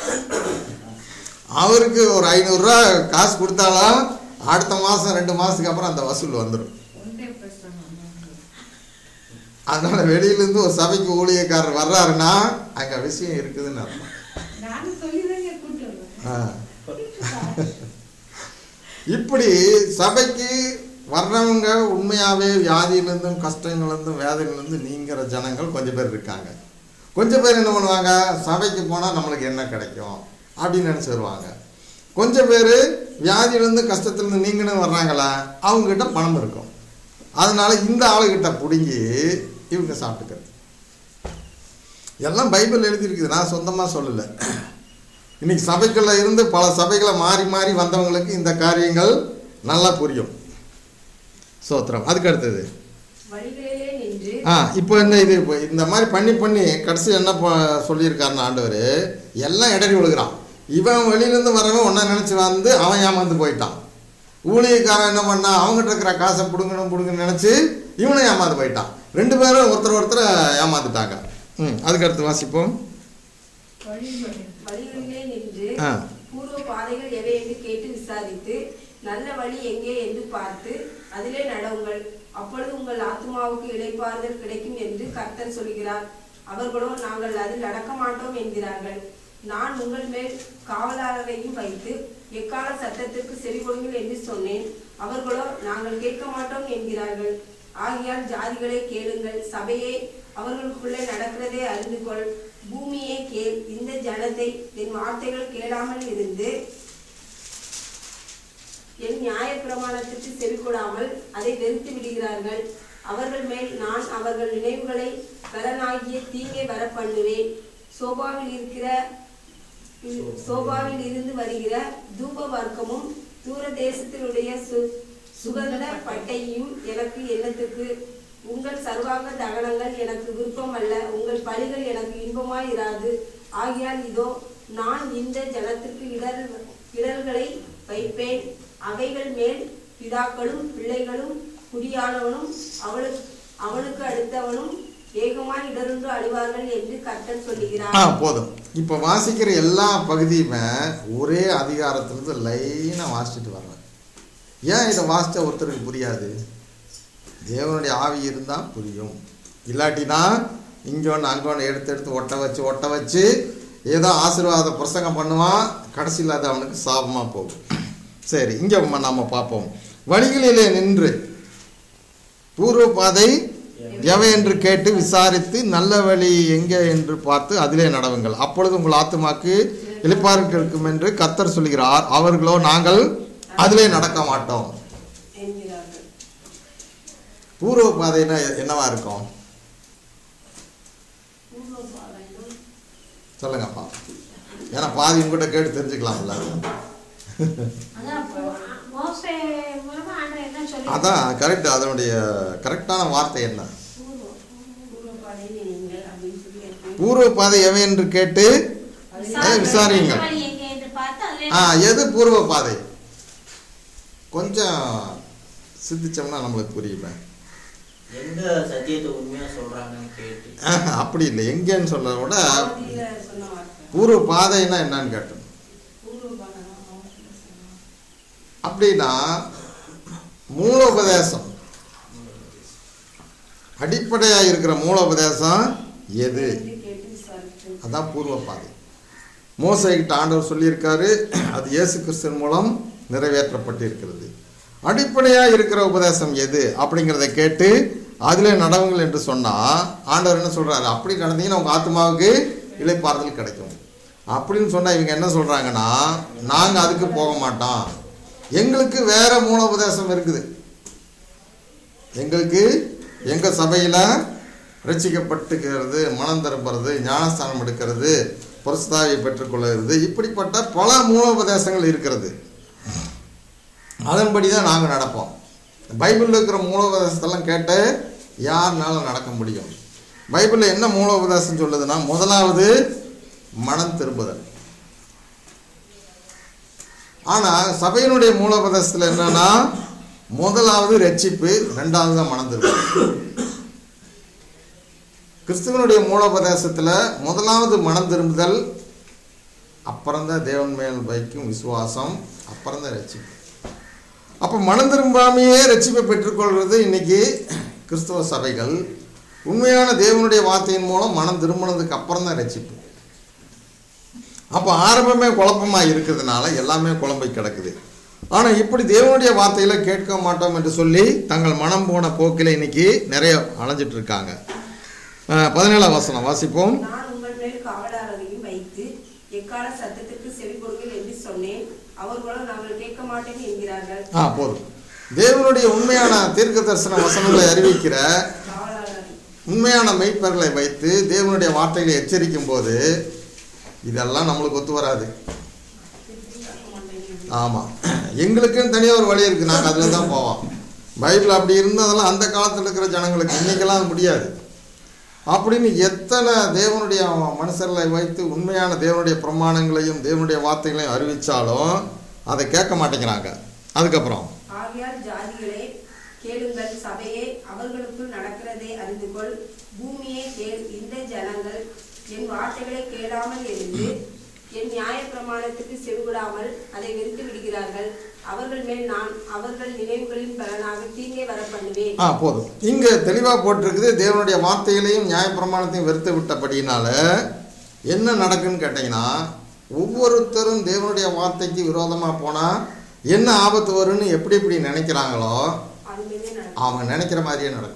அவருக்கு ஒரு ஐநூறுரூவா காசு கொடுத்தாலும் அடுத்த மாதம் ரெண்டு மாதத்துக்கு அப்புறம் அந்த வசூல் வந்துடும் ஒன்றே பேசுறாங்க அதனால வெளியிலேருந்து ஒரு சபைக்கு ஊழியக்காரர் வர்றாருன்னா அங்கே விஷயம் இருக்குதுன்னு அர்த்தம் நானும் சொல்லி தாங்க கூட்டு வருவேன் ஆ. இப்படி சபைக்கு வர்றவங்க உண்மையாகவே வியாதியிலேருந்தும் கஷ்டங்கள்லேருந்தும் வேதனையிலேருந்தும் நீங்கிற ஜனங்கள் கொஞ்சம் பேர் இருக்காங்க கொஞ்சம் பேர் என்ன பண்ணுவாங்க சபைக்கு போனால் நம்மளுக்கு என்ன கிடைக்கும் அப்படின்னு நினச்சி வருவாங்க கொஞ்சம் பேர் வியாதியிலேருந்து கஷ்டத்துலேருந்து நீங்கன்னு வர்றாங்களா அவங்ககிட்ட பணம் இருக்கும் அதனால இந்த ஆளுகிட்ட பிடுங்கி இவங்க சாப்பிட்டுக்கிறது எல்லாம் பைபிள் எழுதியிருக்குது நான் சொந்தமாக சொல்லலை இன்னைக்கு சபைக்குள்ள இருந்து பல சபைகளை மாறி மாறி வந்தவங்களுக்கு இந்த காரியங்கள் நல்லா புரியும் சோத்திரம் அதுக்கு அடுத்தது வழிகளிலே நின்று ஆ இப்போ என்ன இது இப்போ இந்த மாதிரி பண்ணி பண்ணி கடைசி என்ன ப- சொல்லியிருக்காருன்னு ஆண்டவர் எல்லாம் இடறி விழுகிறான் இவன் வெளியிலேருந்து வரவன் ஒன்றா நினச்சி வந்து அவன் ஏமாந்து போயிட்டான் ஊழியக்காரன் என்ன பண்ணான் அவங்ககிட்ட இருக்கிற காசை பிடுங்கணும் பிடுங்கன்னு நினச்சி இவனும் ஏமாந்து போயிட்டான் ரெண்டு பேரும் ஒருத்தர் ஒருத்தர் ஏமாந்துட்டாங்க ம் அதுக்கு அடுத்து வாசிப்போம் வழிபடு வழிகளிலே நின்று ஆ. பூர்வ பாதைகள் எவை என்று கேட்டு விசாரித்து நல்ல வழி எங்கே என்று பார்த்து அதிலே நடவுங்கள் அப்பொழுது உங்கள் ஆத்மாவுக்கு இளைப்பாறுதல் கிடைக்கும் என்று கர்த்தர் சொல்கிறார் அவர்களோ நாங்கள் அதில் நடக்க மாட்டோம் என்கிறார்கள் நான் உங்கள் மேல் காவலாளரையும் வைத்து எக்கால சத்தத்திற்கு செவி கொடுங்கள் என்று சொன்னேன் அவர்களோ நாங்கள் கேட்க மாட்டோம் என்கிறார்கள் ஆகையால் ஜாதிகளே கேளுங்கள் சபையே அவர்களுக்குள்ளே நடக்கிறதே அறிந்து கொள் பூமியே கேள் இந்த ஜனத்தை என் வார்த்தைகள் கேளாமல் இருந்து என் நியாயப்பிரமாணத்திற்கு செவிகொடாமல் அதை வெறுத்து விடுகிறார்கள் அவர்கள் மேல் நான் அவர்கள் நினைவுகளை பலனாகிய தீங்கை வர பண்ணுவேன் சோபாவில் இருக்கிற சோபாவில் இருந்து வருகிற தூப வர்க்கமும் தூர தேசத்தினுடைய சு சுகந்த பட்டையும் எனக்கு எண்ணத்துக்கு உங்கள் சர்வாங்க தகனங்கள் எனக்கு விருப்பம் அல்ல உங்கள் பலிகள் எனக்கு இன்பமாய் இராது ஆகையால் இதோ நான் இந்த ஜனத்திற்கு இடர் இடர்களை வைப்பேன் அவைகள் மேல் பிதாக்களும் பிள்ளைகளும் குடியானவனும் அவளுக்கு அவனுக்கு அடுத்தவனும் வேகமாய் இடருண்டு அழிவார்கள் என்று கர்த்தர் சொல்லுகிறார் ஆ போதும் இப்போ வாசிக்கிற எல்லா பகுதியுமே ஒரே அதிகாரத்திலிருந்து லைனாக வாசிச்சுட்டு வர்றேன் ஏன் இதை வாசித்தா ஒருத்தருக்கு புரியாது தேவனுடைய ஆவி இருந்தால் புரியும் இல்லாட்டினா இங்கே ஒன்று அங்கே ஒன்று எடுத்து எடுத்து ஒட்ட வச்சு ஒட்ட வச்சு ஏதோ ஆசீர்வாத பிரசங்கம் பண்ணுவான் கடைசியில் அது அவனுக்கு சாபமாக போகும் சரி இங்கே நம்ம பார்ப்போம் வழிகளிலே நின்று பூர்வ பாதை எவை என்று கேட்டு விசாரித்து நல்ல வழி எங்கே என்று பார்த்து அதிலே நடவுங்கள் அப்பொழுது உங்கள் ஆத்துமாக்கு இழிப்பாருக்கு இருக்கும் என்று கர்த்தர் சொல்கிறார் அவர்களோ நாங்கள் அதிலே நடக்க மாட்டோம் என்கிறார்கள் பூர்வ பாதைனா என்னவா இருக்கும் பூர்வ பாதையும் சொல்லுங்கப்பா ஏன்னா பாதி உங்ககிட்ட கேட்டு தெரிஞ்சுக்கலாம்ல அதான் பூ- மோசே மூலமா ஆண்டவர் என்ன சொல்லி அதான் கரெக்ட் அதனுடைய கரெக்டான வார்த்தை என்ன பூர்வ- பூர்வபாதையில் நீங்கள் அப்படின்னு சொல்லி இருக்கு. பூர்வ பாதை எவை என்று கேட்டு அதை விசாரியுங்கள் நல்ல வழி எங்கே என்று பார்த்து அதிலே ஆ எது பூர்வ பாதை கொஞ்சம் சிந்திச்சோம்னா நம்மளுக்கு புரியுமே எங்க சத்தியத்தை உண்மையா சொல்றாங்கன்னு கேட்டு ஆஹ், அப்படி இல்லை எங்கேன்னு சொல்றத விட ஆவதியில சொன்ன வார்த்தை பூர்வ பாதைன்னா என்னன்னு கேட்டோம் பூர்வபாதை தான் ஆவதியில சொன்ன வார்த்தை. அப்படின்னா மூலோபதேசம் அடிப்படையாக இருக்கிற மூலோபதேசம் எது என்று கேட்டு விசாரித்து அதான் பூர்வ பாதை மோசைக்கிட்ட ஆண்டவர் சொல்லியிருக்காரு அது இயேசு கிறிஸ்துவின் மூலம் நிறைவேற்றப்பட்டிருக்கிறது அடிப்படையாக இருக்கிற உபதேசம் எது அப்படிங்கிறத கேட்டு அதிலே நடவுங்கள் என்று சொன்னால் ஆண்டவர் என்ன சொல்கிறாரு அப்படி நடந்தீங்கன்னா உங்கள் ஆத்மாவுக்கு இளைப்பாறுதல் கிடைக்கும் அப்படின்னு சொன்னால் இவங்க என்ன சொல்கிறாங்கன்னா நாங்கள் அதுக்கு போக மாட்டோம் எங்களுக்கு வேற மூலோபதேசம் இருக்குது எங்களுக்கு எங்கள் சபையில் ரட்சிக்கப்பட்டுக்கிறது மனம் திரும்புறது ஞானஸ்தானம் எடுக்கிறது புரஸ்தாவை பெற்றுக்கொள்கிறது இப்படிப்பட்ட பல மூலோபதேசங்கள் இருக்கிறது அதன்படி தான் நாங்கள் நடப்போம் பைபிளில் இருக்கிற மூலோபதேசத்தெல்லாம் கேட்டு யாருனாலும் நடக்க முடியும் பைபிளில் என்ன மூலோபதேசம் சொல்லுதுன்னா முதலாவது மனம் திரும்புதல் ஆனால் சபையினுடைய மூலோபதேசத்தில் என்னன்னா முதலாவது ரட்சிப்பு ரெண்டாவது தான் மனம் திரும்புதல் கிறிஸ்துவனுடைய மூலோபதேசத்தில் முதலாவது மனம் திரும்புதல் அப்புறம்தான் தேவன் மேல் வைக்கும் விசுவாசம் அப்புறம்தான் ரட்சிப்பு அப்போ மனம் திரும்பாமையே ரட்சிப்பை பெற்றுக்கொள்வது இன்னைக்கு கிறிஸ்தவ சபைகள் உண்மையான தேவனுடைய வார்த்தையின் மூலம் மனம் திரும்பினதுக்கு அப்புறம் தான் ரட்சிப்பு அப்போ ஆரம்பமே குழப்பமாக இருக்கிறதுனால எல்லாமே குழம்பை கிடக்குது ஆனால் இப்படி தேவனுடைய வார்த்தையில கேட்க மாட்டோம் என்று சொல்லி தங்கள் மனம் போன போக்கில் இன்னைக்கு நிறைய அலைஞ்சிட்டு இருக்காங்க அஹ், பதினேழாம் வசனம் வாசிப்போம் நான் உங்கள் மேல் காவலாளரையும் வைத்து எக்கால சத்தத்திற்கு செவி கொடுங்கள் என்று சொன்னேன் அவர்களோ நாங்கள் கேட்க மாட்டேன் என்கிறார்கள் ஆ போதும் தேவனுடைய உண்மையான தீர்க்க தரிசன வசனங்களை அறிவிக்கிற காவலாளரை உண்மையான மெய்ப்பர்களை வைத்து தேவனுடைய வார்த்தைகளை எச்சரிக்கும் போது இதெல்லாம் நம்மளுக்கு ஒத்து வராது ஆமாம் எங்களுக்குன்னு தனியாக ஒரு வழி இருக்குது நாங்கள் அதில் தான் போவோம் பைபிள் அப்படி இருந்ததெல்லாம் அந்த காலத்தில் இருக்கிற ஜனங்களுக்கு இன்னைக்கெல்லாம் அது முடியாது அப்படின்னு எத்தனை தேவனுடைய மனுஷர்களை வைத்து உண்மையான தேவனுடைய பிரமாணங்களையும் தேவனுடைய வார்த்தைகளையும் அறிவித்தாலும் அதை கேட்க மாட்டேங்கிறாங்க அதுக்கப்புறம் ஆகையால் ஜாதிகளே கேளுங்கள் சபையே அவர்களுக்குள் நடக்கிறதை அறிந்து கொள் பூமியே கேள் இந்த ஜனங்கள் என் வார்த்தைகளை கேளாமல் இருந்து என் நியாய பிரமாணத்துக்கு செவிவிடாமல் அதை வெறுத்து விடுகிறார்கள் அவர்கள் மேல் நான் அவர்கள் நினைவுகளின் பலனாக தீங்கை வர பண்ணுவேன் ஆ போதும் இங்கே தெளிவாக போட்டிருக்குது தேவனுடைய வார்த்தைகளையும் நியாயப்பிரமாணத்தையும் வெறுத்து விட்டபடினால என்ன நடக்குன்னு கேட்டிங்கன்னா ஒவ்வொருத்தரும் தேவனுடைய வார்த்தைக்கு விரோதமாக போனால் என்ன ஆபத்து வரும்னு எப்படி எப்படி நினைக்கிறாங்களோ அது மீதே நடக்கும் அவங்க நினைக்கிற மாதிரியே நடக்கும்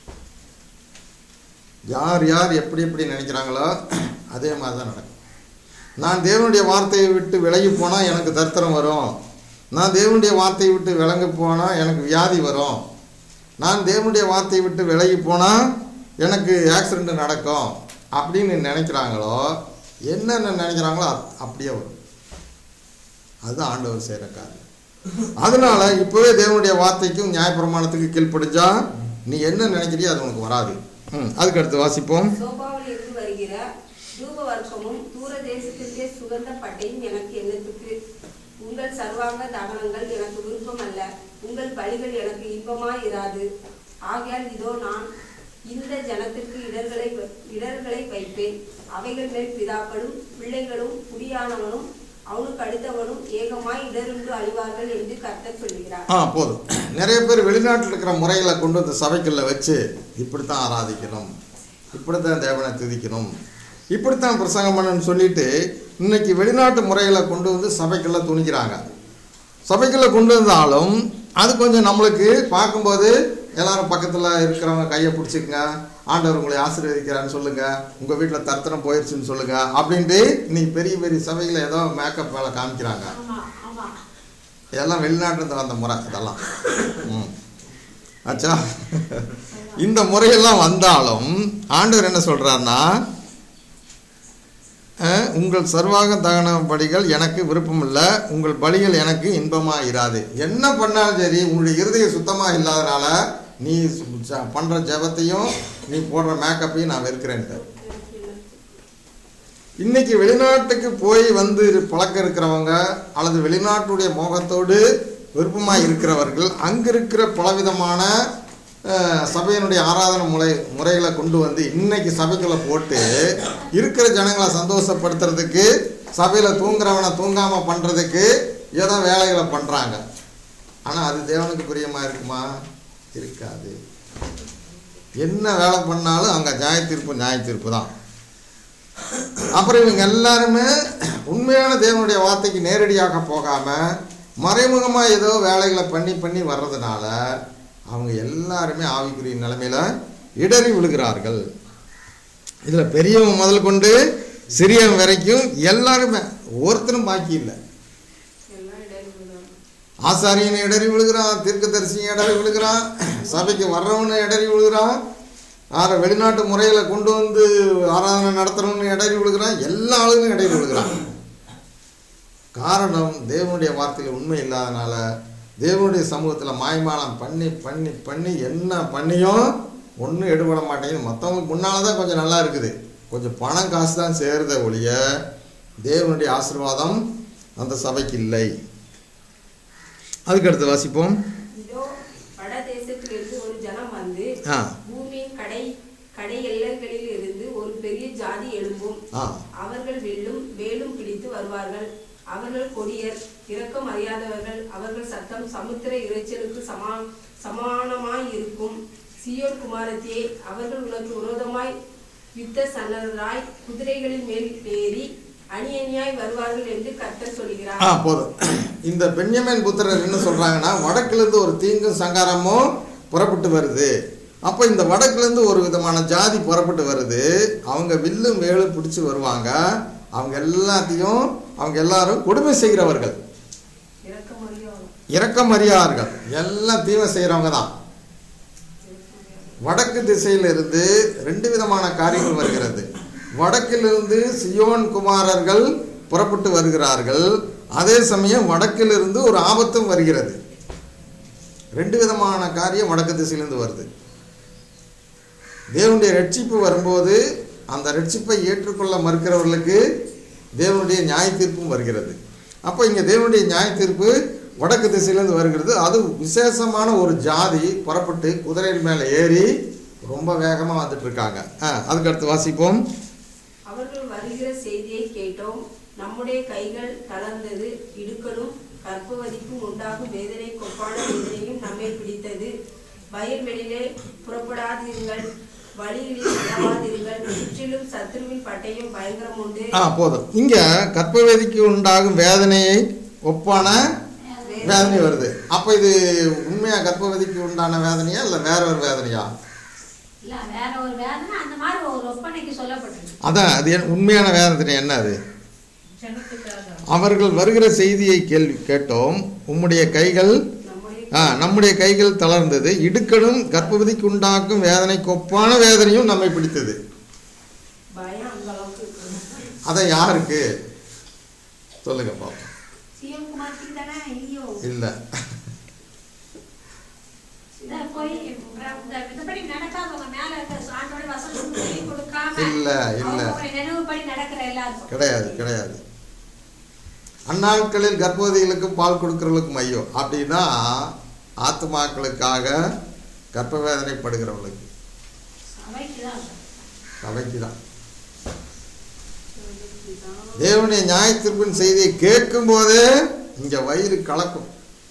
யார் யார் எப்படி எப்படி நினைக்கிறாங்களோ அதே மாதிரி தான் நடக்கும் நான் தேவனுடைய வார்த்தையை விட்டு விலகி போனால் எனக்கு தரித்திரம் வரும் நான் தேவனுடைய வார்த்தையை விட்டு விலகி போனால் எனக்கு வியாதி வரும் நான் தேவனுடைய வார்த்தையை விட்டு விலகி போனால் எனக்கு ஆக்சிடெண்ட் நடக்கும் அப்படின்னு நினைக்கிறாங்களோ என்னென்ன நினைக்கிறாங்களோ அப்- அப்படியே வரும் அதுதான் ஆண்டவர் செய்கிற காரியம் அதனால இப்போவே தேவனுடைய வார்த்தைக்கும் நியாயப்பிரமாணத்துக்கு கீழ்ப்படிஞ்சா நீ என்ன நினைக்கிறியோ அது உனக்கு வராது ம் அதுக்கு அடுத்து வாசிப்போம் சோபாவில் இருந்து வருகிற தூப வர்க்கமும் தூர தேசத்திற்கே சுகந்த பட்டையும் எனக்கு என்னத்துக்கு உங்கள் சர்வாங்க தகனங்கள் எனக்கு விருப்பம் அல்ல உங்கள் பலிகள் எனக்கு இன்பமாய் இராது ஆகையால் இதோ நான் இந்த ஜனத்திற்கு இடர்களை வ- இடர்களை வைப்பேன் அவைகள் மேல் பிதாக்களும் பிள்ளைகளும் குடியானவனும் அவனுக்கு அடுத்தவனும் ஏகமாய் இடருண்டு அழிவார்கள் என்று கர்த்தர் சொல்கிறார் ஆ போதும் நிறைய பேர் வெளிநாட்டில் இருக்கிற முறைகளை கொண்டு வந்து சபைக்குள்ள வச்சு இப்படித்தான் ஆராதிக்கணும் இப்படித்தான் தேவனை துதிக்கணும் இப்படித்தான் பிரசங்கம் பண்ணணும்னு சொல்லிட்டு இன்னைக்கு வெளிநாட்டு முறைகளை கொண்டு வந்து சபைக்குள்ள துணிக்கிறாங்க சபைக்குள்ள கொண்டு வந்தாலும் அது கொஞ்சம் நம்மளுக்கு பார்க்கும்போது எல்லாரும் பக்கத்தில் இருக்கிறவங்க கையை பிடிச்சிக்கங்க ஆண்டவர் உங்களை ஆசீர்வதிக்கிறான்னு சொல்லுங்க உங்கள் வீட்டில் தர்த்தனம் போயிடுச்சுன்னு சொல்லுங்க அப்படின்ட்டு இன்னைக்கு பெரிய பெரிய சபைகளை ஏதோ மேக்கப் வேலை காமிக்கிறாங்க ஆமா ஆமா இதெல்லாம் வெளிநாட்டிலிருந்து வந்த முறை இதெல்லாம் ம் ஆச்சா இந்த முறையெல்லாம் வந்தாலும் ஆண்டவர் என்ன சொல்றாருன்னா அஹ், உங்கள் சர்வாக தகன பலிகள் எனக்கு விருப்பம் இல்லை உங்கள் பலிகள் எனக்கு இன்பமாக இராது என்ன பண்ணாலும் சரி உங்களுடைய இருதயம் சுத்தமாக இல்லாதனால நீ சு- ஜ- பண்ற ஜெபத்தையும் நீ போடுற மேக்கப்பையும் நான் வெறுக்கிறேன்ட்டு இன்னைக்கு வெளிநாட்டுக்கு போய் வந்து இரு- பழக்கம் இருக்கிறவங்க அல்லது வெளிநாட்டுடைய மோகத்தோடு விருப்பமாக இருக்கிறவர்கள் அங்கே இருக்கிற பலவிதமான அஹ், சபையினுடைய ஆராதனை முறை முறைகளை கொண்டு வந்து இன்னைக்கு சபைக்குள்ள போட்டு இருக்கிற ஜனங்களை சந்தோஷப்படுத்துறதுக்கு சபையில் தூங்குறவனை தூங்காமல் பண்ணுறதுக்கு ஏதோ வேலைகளை பண்ணுறாங்க ஆனால் அது தேவனுக்கு பிரியமாக இருக்குமா இருக்காது என்ன வேலை பண்ணாலும் அங்கே நியாய தீர்ப்பு நியாய தீர்ப்பு தான் அப்புறம் இவங்க எல்லாருமே உண்மையான தேவனுடைய வார்த்தைக்கு நேரடியாக போகாம மறைமுகமாக ஏதோ வேலைகளை பண்ணி பண்ணி வர்றதுனால அவங்க எல்லாருமே ஆவிக்குரிய நிலைமையில இடறி விழுகிறார்கள் இதில் பெரியவன் முதல் கொண்டு சிறியவன் வரைக்கும் எல்லாருமே ஒருத்தரும் பாக்கி இல்லை எல்லாம் இடறி விழுந்தாங்க. ஆசாரியனை இடறி விழுகிறான் தீர்க்கதரிசியை இடறி விழுகிறான் சபைக்கு வர்றவனை இடறி விழுகிறான் ஆற வெளிநாட்டு முறையில் கொண்டு வந்து ஆராதனை நடத்துறவனு இடறி விழுகிறான் எல்லா ஆளுங்களும் இடறி விழுகிறான் காரணம் தேவனுடைய வார்த்தையில் உண்மை இல்லாதனால தேவனுடைய சமூகத்தில் மாய்மாலம் பண்ணி பண்ணி பண்ணி என்ன பண்ணியும் ஒன்றும் எடுபட மாட்டேங்குது மற்றவங்களுக்கு முன்னால் தான் கொஞ்சம் நல்லா இருக்குது கொஞ்சம் பணம் காசு தான் சேருத ஒழிய தேவனுடைய ஆசீர்வாதம் அந்த சபைக்கு இல்லை அதுக்கடுத்து வாசிப்போம் இதோ வடதேசத்திலிருந்து ஒரு ஜனம் வந்து ஆ பூமியின் கடை கடை எல்லைகளில் இருந்து ஒரு பெரிய ஜாதி எழும்பும் ஆ அவர்கள் வெல்லும் வேலும் பிடித்து வருவார்கள் அவர்கள் கொடியர் இரக்கம் அறியாதவர்கள் அவர்கள் சத்தம் சமுத்திர இரைச்சலுக்கு சமா சமானமாய் இருக்கும் சியோன் குமாரத்தியே அவர்கள் உனக்கு விரோதமாய் யுத்த சன்னதராய் குதிரைகளின் மேல் ஏறி அணி அணியாய் வருவார்கள் என்று கர்த்தர் ஆ சொல்கிறார் போதும் இந்த பென்யமேன் புத்திரர் என்ன சொல்றாங்கன்னா வடக்குலேருந்து ஒரு தீங்கும் சங்காரமும் புறப்பட்டு வருது அப்போ இந்த வடக்குலேருந்து ஒரு விதமான ஜாதி புறப்பட்டு வருது அவங்க வில்லும் வேலும் பிடிச்சி வருவாங்க அவங்க எல்லாத்தையும் அவங்க எல்லாரும் கொடுமை செய்கிறவர்கள் இரக்கம் அறியாதவர்கள் இரக்கம் அறியார்கள் எல்லாம் தீமை செய்கிறவங்க தான் வடக்கு திசையிலிருந்து ரெண்டு விதமான காரியங்கள் வருகிறது வடக்கிலிருந்து சியோன் குமாரர்கள் புறப்பட்டு வருகிறார்கள் அதே சமயம் வடக்கிலிருந்து ஒரு ஆபத்தும் வருகிறது ரெண்டு விதமான காரியம் வடக்கு திசையிலிருந்து வருது தேவனுடைய ரட்சிப்பு வரும்போது அந்த ரட்சிப்பை ஏற்றுக்கொள்ள மறுக்கிறவர்களுக்கு தேவனுடைய நியாய தீர்ப்பும் வருகிறது அப்போ இங்கே தேவனுடைய நியாய தீர்ப்பு வடக்கு திசையிலேருந்து வருகிறது அது விசேஷமான ஒரு ஜாதி புறப்பட்டு குதிரையின் மேலே ஏறி ரொம்ப வேகமாக வந்துட்டு இருக்காங்க ஆ அதுக்கடுத்து வாசிப்போம் அவர்கள் வருகிற செய்தியை கேட்டோம் நம்முடைய கைகள் தளர்ந்தது இடுக்கலும் கற்பவதிக்கும் உண்டாகும் வேதனை கொப்பான வேதனையும் நம்மை பிடித்தது வயல்வெளியிலே புறப்படாதிருங்கள் வழிகளில் நடவாதிருங்கள் சுற்றிலும் சத்துருவின் பட்டயம் பயங்கரம் உண்டு ஆ போதும் இங்கே கற்பவேதிக்கு உண்டாகும் வேதனையை ஒப்பான வேதனை வருது அப்போ இது உண்மையாக கற்பவதிக்கு உண்டான வேதனையா இல்லை வேற ஒரு வேதனையா இல்ல வேற ஒரு வேதனை அந்த மாதிரி ஒரு ஒப்பனைக்கு சொல்லப்பட்டிருக்கு அதான் அது என்ன- உண்மையான வேதனை என்ன அது ஜனத்துக்காக அவர்கள் வருகிற செய்தியை கேள்வி கேட்டோம் உம்முடைய கைகள் நம்முடைய ஆ, நம்முடைய கைகள் தளர்ந்தது இடுக்கணும் கர்ப்பவதிக்கு உண்டாக்கும் வேதனை கொப்பான வேதனையும் நம்மை பிடித்தது பயம் அந்த அளவுக்கு இருக்கு. அதை யாருக்கு சொல்லுங்க பாப்போம் சிவகுமார்த்திக்கு தானே ஐயோ இல்லை இதை போய் இந்த இதுபடி நடக்காதவங்க மேல இருக்க ஆண்டோட வசனம் சொல்லி கொடுக்காம இல்ல, இல்ல. அவங்களுடைய நினைவுப்படி நடக்கிற எல்லாருக்கும் கிடையாது கிடையாது அந்நாட்களில் கர்ப்பவதிகளுக்கு பால் கொடுக்கிறவர்களுக்கும் ஐயோ அப்படின்னா ஆத்மாக்களுக்காக கர்ப்ப வேதனைப்படுகிறவர்களுக்கு சபைக்கு தான் சபைக்கு தான் தேவனுடைய நியாயத்திற்பின் செய்தியை கேட்கும் போதே இங்க வயிறு கலக்கும்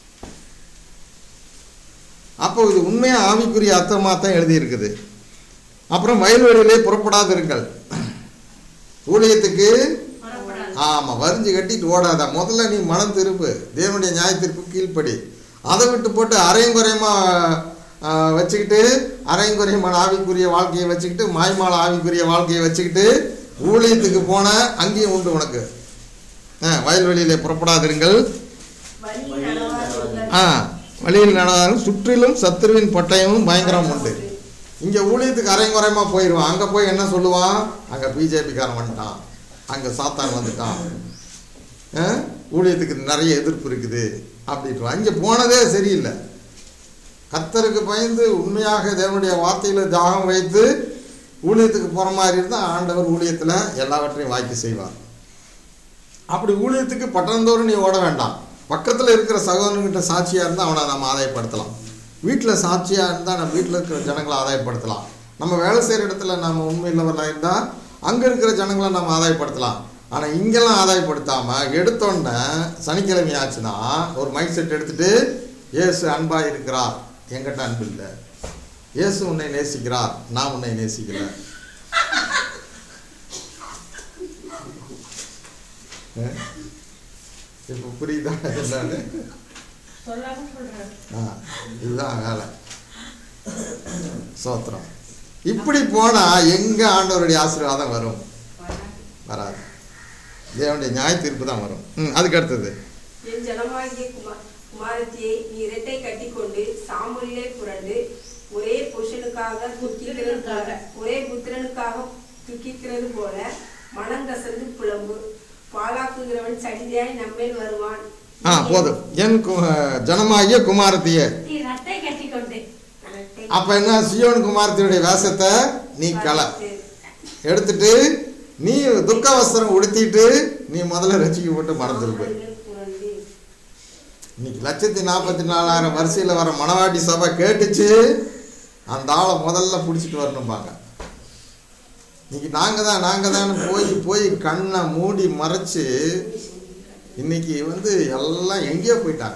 அப்போ இது உண்மையா ஆவிக்குரிய அர்த்தமாக தான் எழுதியிருக்குது அப்புறம் வயல்வெளியிலே புறப்படாது இருங்கள் ஊழியத்துக்கு வரக்கூடாது ஆமா வரிஞ்சு கட்டிட்டு ஓடாத முதல்ல நீ மனம் திருப்பு தேவனுடைய நியாயத்திற்கு கீழ்ப்படி அதை விட்டு போட்டு அரையும் குறையுமா ஆ, வச்சுக்கிட்டு அரையும் குறையுமான ஆவிக்குரிய வாழ்க்கையை வச்சுக்கிட்டு மாய்மால ஆவிக்குரிய வாழ்க்கையை வச்சுக்கிட்டு ஊழியத்துக்கு போன அங்கேயும் உண்டு உனக்கு ஆ, வயல்வெளியிலே புறப்படாதிருங்கள் வழியில் நடவாதிருங்கள் ஆ வழியில் நடந்தாலும் சுற்றிலும் சத்துருவின் பட்டயமும் பயங்கரம் உண்டு இங்கே ஊழியத்துக்கு அரையும் குறையமா போயிடுவான் அங்கே போய் என்ன சொல்லுவான் அங்கே பிஜேபிக்காரன் வந்துட்டான் அங்கே சாத்தான் வந்துட்டான் ஆ? ஊழியத்துக்கு நிறைய எதிர்ப்பு இருக்குது அப்படின்ட்டு இங்கே போனதே சரியில்லை கர்த்தருக்கு பயந்து உண்மையாக தேவனுடைய வார்த்தையில் தாகம் வைத்து ஊழியத்துக்கு போகிற மாதிரி இருந்தால் ஆண்டவர் ஊழியத்தில் எல்லாவற்றையும் வாக்கி செய்வார் அப்படி ஊழியத்துக்கு பட்டணந்தோறும் நீ ஓட வேண்டாம் பக்கத்தில் இருக்கிற சகோதரன்கிட்ட சாட்சியாக இருந்தால் அவனை நம்ம ஆதாயப்படுத்தலாம் வீட்டில் சாட்சியாக இருந்தால் நம்ம வீட்டில் இருக்கிற ஜனங்களை ஆதாயப்படுத்தலாம் நம்ம வேலை செய்கிற இடத்துல நம்ம உண்மையில்லவர்களாக இருந்தால் அங்கே இருக்கிற ஜனங்களை நம்ம ஆதாயப்படுத்தலாம் ஆனால் இங்கெல்லாம் ஆதாயப்படுத்தாமல் எடுத்தோன்னே சனிக்கிழமை ஆச்சுன்னா ஒரு மைண்ட் செட் எடுத்துட்டு இயேசு அன்பாக இருக்கிறார் என்கிட்ட அன்பு இல்லை இயேசு உன்னை நேசிக்கிறார் நான் உன்னை நேசிக்கல அஹ்? இப்போ புரியுதா என்னன்னு சொல்லாம சொல்றாரு ஆ இதுதான் வேலை சோத்திரம் இப்படி போனால் எங்கே ஆண்டவருடைய ஆசீர்வாதம் வரும் வராது தேவனுடைய நியாய தீர்ப்பு தான் வரும் ம் அதுக்கு அடுத்தது என் ஜனமாகிய குமார் குமாரத்தியை நீ இரட்டை கட்டிக்கொண்டு சாம்பலிலே புரண்டு ஒரே புருஷனுக்காக துக்கிக்கிறதுக்காக ஒரே புத்திரனுக்காக துக்கிக்கிறது போல மனங்கசந்து புலம்பு பாலாக்குகிறவன் சடிதியாய் நம்மேல் வருவான் ஆ போதும் என் கு ஜனமாகிய குமாரத்தியே நீ ரட்டை கட்டிக்கொண்டு இரட்டை அப்போ என்ன சியோன் குமாரத்தியுடைய வேஷத்தை நீ கலை எடுத்துட்டு நீ துக்க வஸ்திரம் உடுத்திட்டு நீ முதல்ல ரசிக்கப்பட்டு மனம் திருப்பு சாம்பலில் புரண்டு இன்னைக்கு லட்சத்தி நாற்பத்தி நாலாயிரம் வரிசையில் வர மணவாட்டி சபை கேட்டுச்சு அந்த ஆளை முதல்ல பிடிச்சிட்டு வரணும்பாங்க இன்னைக்கு நாங்கள் தான் நாங்கள் தான் போய் போய் கண்ணை மூடி மறைச்சு இன்னைக்கு வந்து எல்லாம் எங்கேயோ போயிட்டாங்க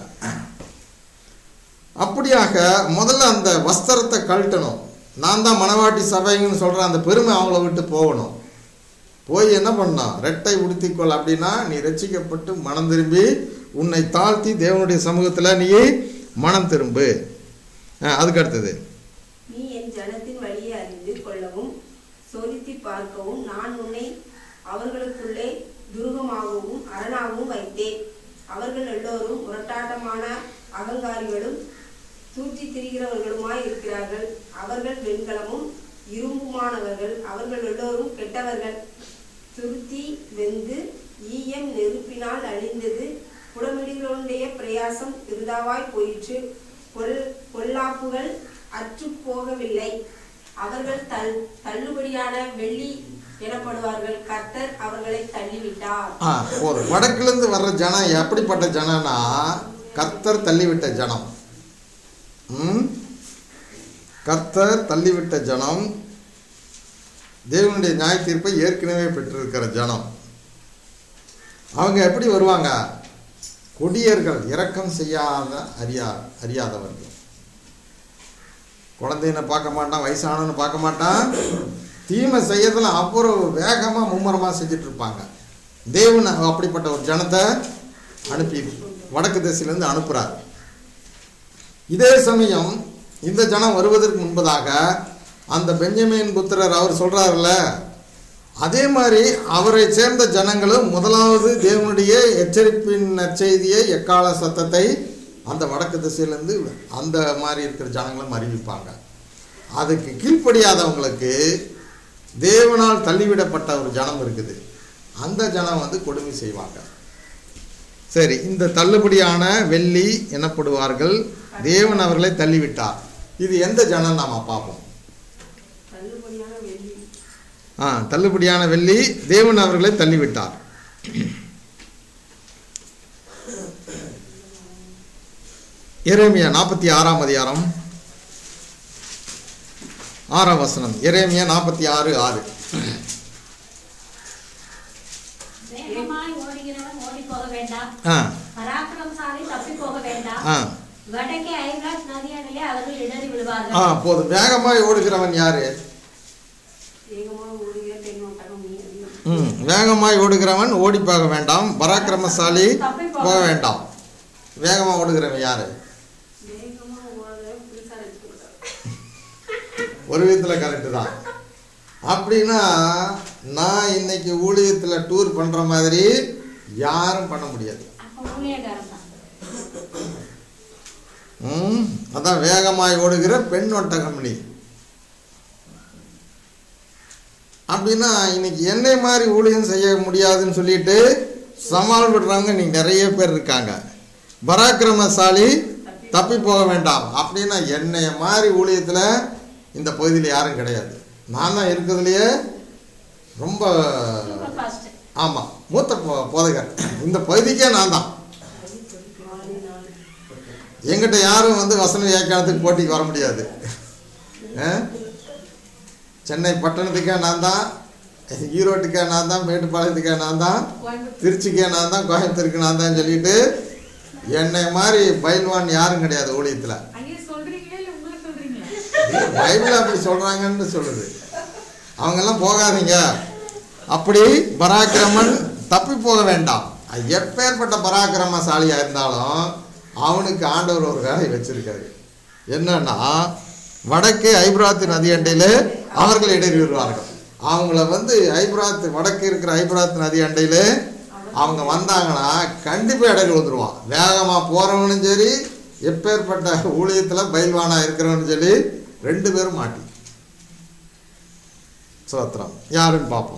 அப்படியாக முதல்ல அந்த வஸ்திரத்தை கழட்டணும் நான் தான் மணவாட்டி சபைங்கன்னு சொல்கிற அந்த பெருமை அவங்கள விட்டு போகணும் போய் என்ன பண்ணான் ரெட்டை உடுத்திக்கொள் அப்படின்னா நீ ரட்சிக்கப்பட்டு மனம் திரும்பி உன்னை தாழ்த்தி தேவனுடைய சமூகத்தில் நீ மனம் திரும்பு அஹ் அதுக்கு அடுத்தது நீ என் ஜனத்தின் வழியை அறிந்து கொள்ளவும் சோதித்து பார்க்கவும் நான் உன்னை அவர்களுக்குள்ளே துருகமாகவும் அரணாகவும் வைத்தேன் அவர்கள் எல்லோரும் முரட்டாட்டமான அகங்காரிகளும் தூற்றி திரிகிறவர்களுமாய் இருக்கிறார்கள் அவர்கள் வெண்கலமும் இரும்புமானவர்கள் அவர்கள் எல்லோரும் கெட்டவர்கள் துருத்தி வெந்து ஈயம் நெருப்பினால் அழிந்தது புலமிடுகளுடைய பிரயாசம் இருதாவாய் போயிற்று பொல் பொல்லாப்புகள் அற்று போகவில்லை அவர்கள் தள் தள்ளுபடியான வெள்ளி எனப்படுவார்கள் கர்த்தர் அவர்களை தள்ளிவிட்டார் ஆ போதும் வடக்குலேருந்து வர்ற ஜனம் எப்படிப்பட்ட ஜனம்னா கர்த்தர் தள்ளிவிட்ட ஜனம் ம் கர்த்தர் தள்ளிவிட்ட ஜனம் தேவனுடைய நியாய தீர்ப்பை ஏற்கனவே பெற்றிருக்கிற ஜனம் அவங்க எப்படி வருவாங்க கொடியர்கள் இரக்கம் செய்யாத அறியா அறியாதவர்கள் குழந்தைன்னு பார்க்க மாட்டான் வயசானவன்னு பார்க்க மாட்டான் தீமை செய்யறதுல அப்புறம் வேகமாக மும்முரமாக செஞ்சுட்டு இருப்பாங்க தேவன் அப்படிப்பட்ட ஒரு ஜனத்தை அனுப்பி வடக்கு திசையிலேருந்து அனுப்புகிறார் இதே சமயம் இந்த ஜனம் வருவதற்கு முன்பதாக அந்த பெஞ்சமின் புத்திரர் அவர் சொல்கிறாருல்ல அதே மாதிரி அவரை சேர்ந்த ஜனங்களும் முதலாவது தேவனுடைய எச்சரிப்பின் நற்செய்தியை எக்கால சத்தத்தை அந்த வடக்கு திசையிலேருந்து அந்த மாதிரி இருக்கிற ஜனங்களும் அறிவிப்பாங்க அதுக்கு கீழ்ப்படியாதவங்களுக்கு தேவனால் தள்ளிவிடப்பட்ட ஒரு ஜனம் இருக்குது அந்த ஜனம் வந்து கொடுமை செய்வாங்க சரி இந்த தள்ளுபடியான வெள்ளி எனப்படுவார்கள் தேவன் அவர்களை தள்ளிவிட்டார் இது எந்த ஜனம் நாம பார்ப்போம் தள்ளுபடியான வெள்ளி ஆ தள்ளுபடியான வெள்ளி தேவன் அவர்களை தள்ளிவிட்டார் எரேமியா நாற்பத்தி ஆறாம் அதிகாரம் ஆறாம் வசனம் எரேமியா நாற்பத்தி ஆறு ஆறு வேகமாய் ஓடுகிறவன் ஓடி போக வேண்டாம் ஆ பராக்கிரமசாலி தப்பி போக வேண்டாம் ஆ வடக்கே ஐராத் நதியடிலே அவர்கள் இடறி ஆ விழுவார்கள் போதும் வேகமாய் ஓடுகிறவன் யாரு வேகமாக ஓடுகிற பெண்ணோட்டகம் நீ அறியும். ம் வேகமாய் ஓடுகிறவன் ஓடி போக வேண்டாம் பராக்கிரமசாலி போக வேண்டாம் வேகமாக ஓடுகிறவன் யாரு வேகமாக ஓடுகிற புதுசாக எடுத்துக்கிட்டார் ஒரு விதத்தில் கரெக்டு தான் அப்படின்னா நான் இன்னைக்கு ஊழியத்தில் டூர் பண்ணுற மாதிரி யாரும் பண்ண முடியாது அப்ப ஊழியக்காரன் தான் ம் அதான் வேகமாய் ஓடுகிற பெண் ஒட்டகம்னி அப்படின்னா இன்னைக்கு என்னை மாதிரி ஊழியம் செய்ய முடியாதுன்னு சொல்லிட்டு சவால் விடுறவங்க இன்னைக்கு நிறைய பேர் இருக்காங்க பராக்கிரமசாலி தப்பி போக வேண்டாம் அப்படின்னா என்னைய மாதிரி ஊழியத்தில் இந்த பகுதியில் யாரும் கிடையாது நான் தான் இருக்கிறதுலையே ரொம்ப சூப்பர் ஃபாஸ்ட் ஆமாம் மூத்த போ- போதகர் இந்த பகுதிக்கே நான் தான் எங்கிட்ட யாரும் வந்து வசன வியாக்கியானத்துக்கு போட்டிக்கு வர முடியாது ஆ? சென்னை பட்டணத்துக்கே நான் தான் ஈரோட்டுக்கே நான் தான் மேட்டுப்பாளையத்துக்கே நான் தான் திருச்சிக்கே நான் தான் கோயம்புத்தூருக்கு நான் தான் சொல்லிட்டு என்னை மாதிரி பயில்வான் யாரும் கிடையாது ஊழியத்தில் அங்கே சொல்றீங்களா இல்ல உங்களை சொல்றீங்களா பைபிள் அப்படி சொல்கிறாங்கன்னு சொல்லுது அவங்கெல்லாம் போகாதீங்க அப்படி பராக்கிரமன் தப்பி போக வேண்டாம் அது எப்பேற்பட்ட பராக்கிரமசாலியாக இருந்தாலும் அவனுக்கு ஆண்டவர் ஒரு வேலை வச்சிருக்காரு என்னன்னா வடக்கே ஐப்ராத்து நதி அண்டையில் அவர்கள் இடறி வருவார்கள் அவங்கள வந்து ஐப்ராத் வடக்கு இருக்கிற ஐப்ராத் நதி அண்டையில் அவங்க வந்தாங்கன்னா கண்டிப்பாக இடறி வந்துடுவான் வேகமாக போகிறவனும் சரி எப்பேற்பட்ட ஊழியத்தில் பயில்வானா இருக்கிறவனும் சரி ரெண்டு பேரும் மாட்டி சோத்திரம் யாருன்னு பார்ப்போம்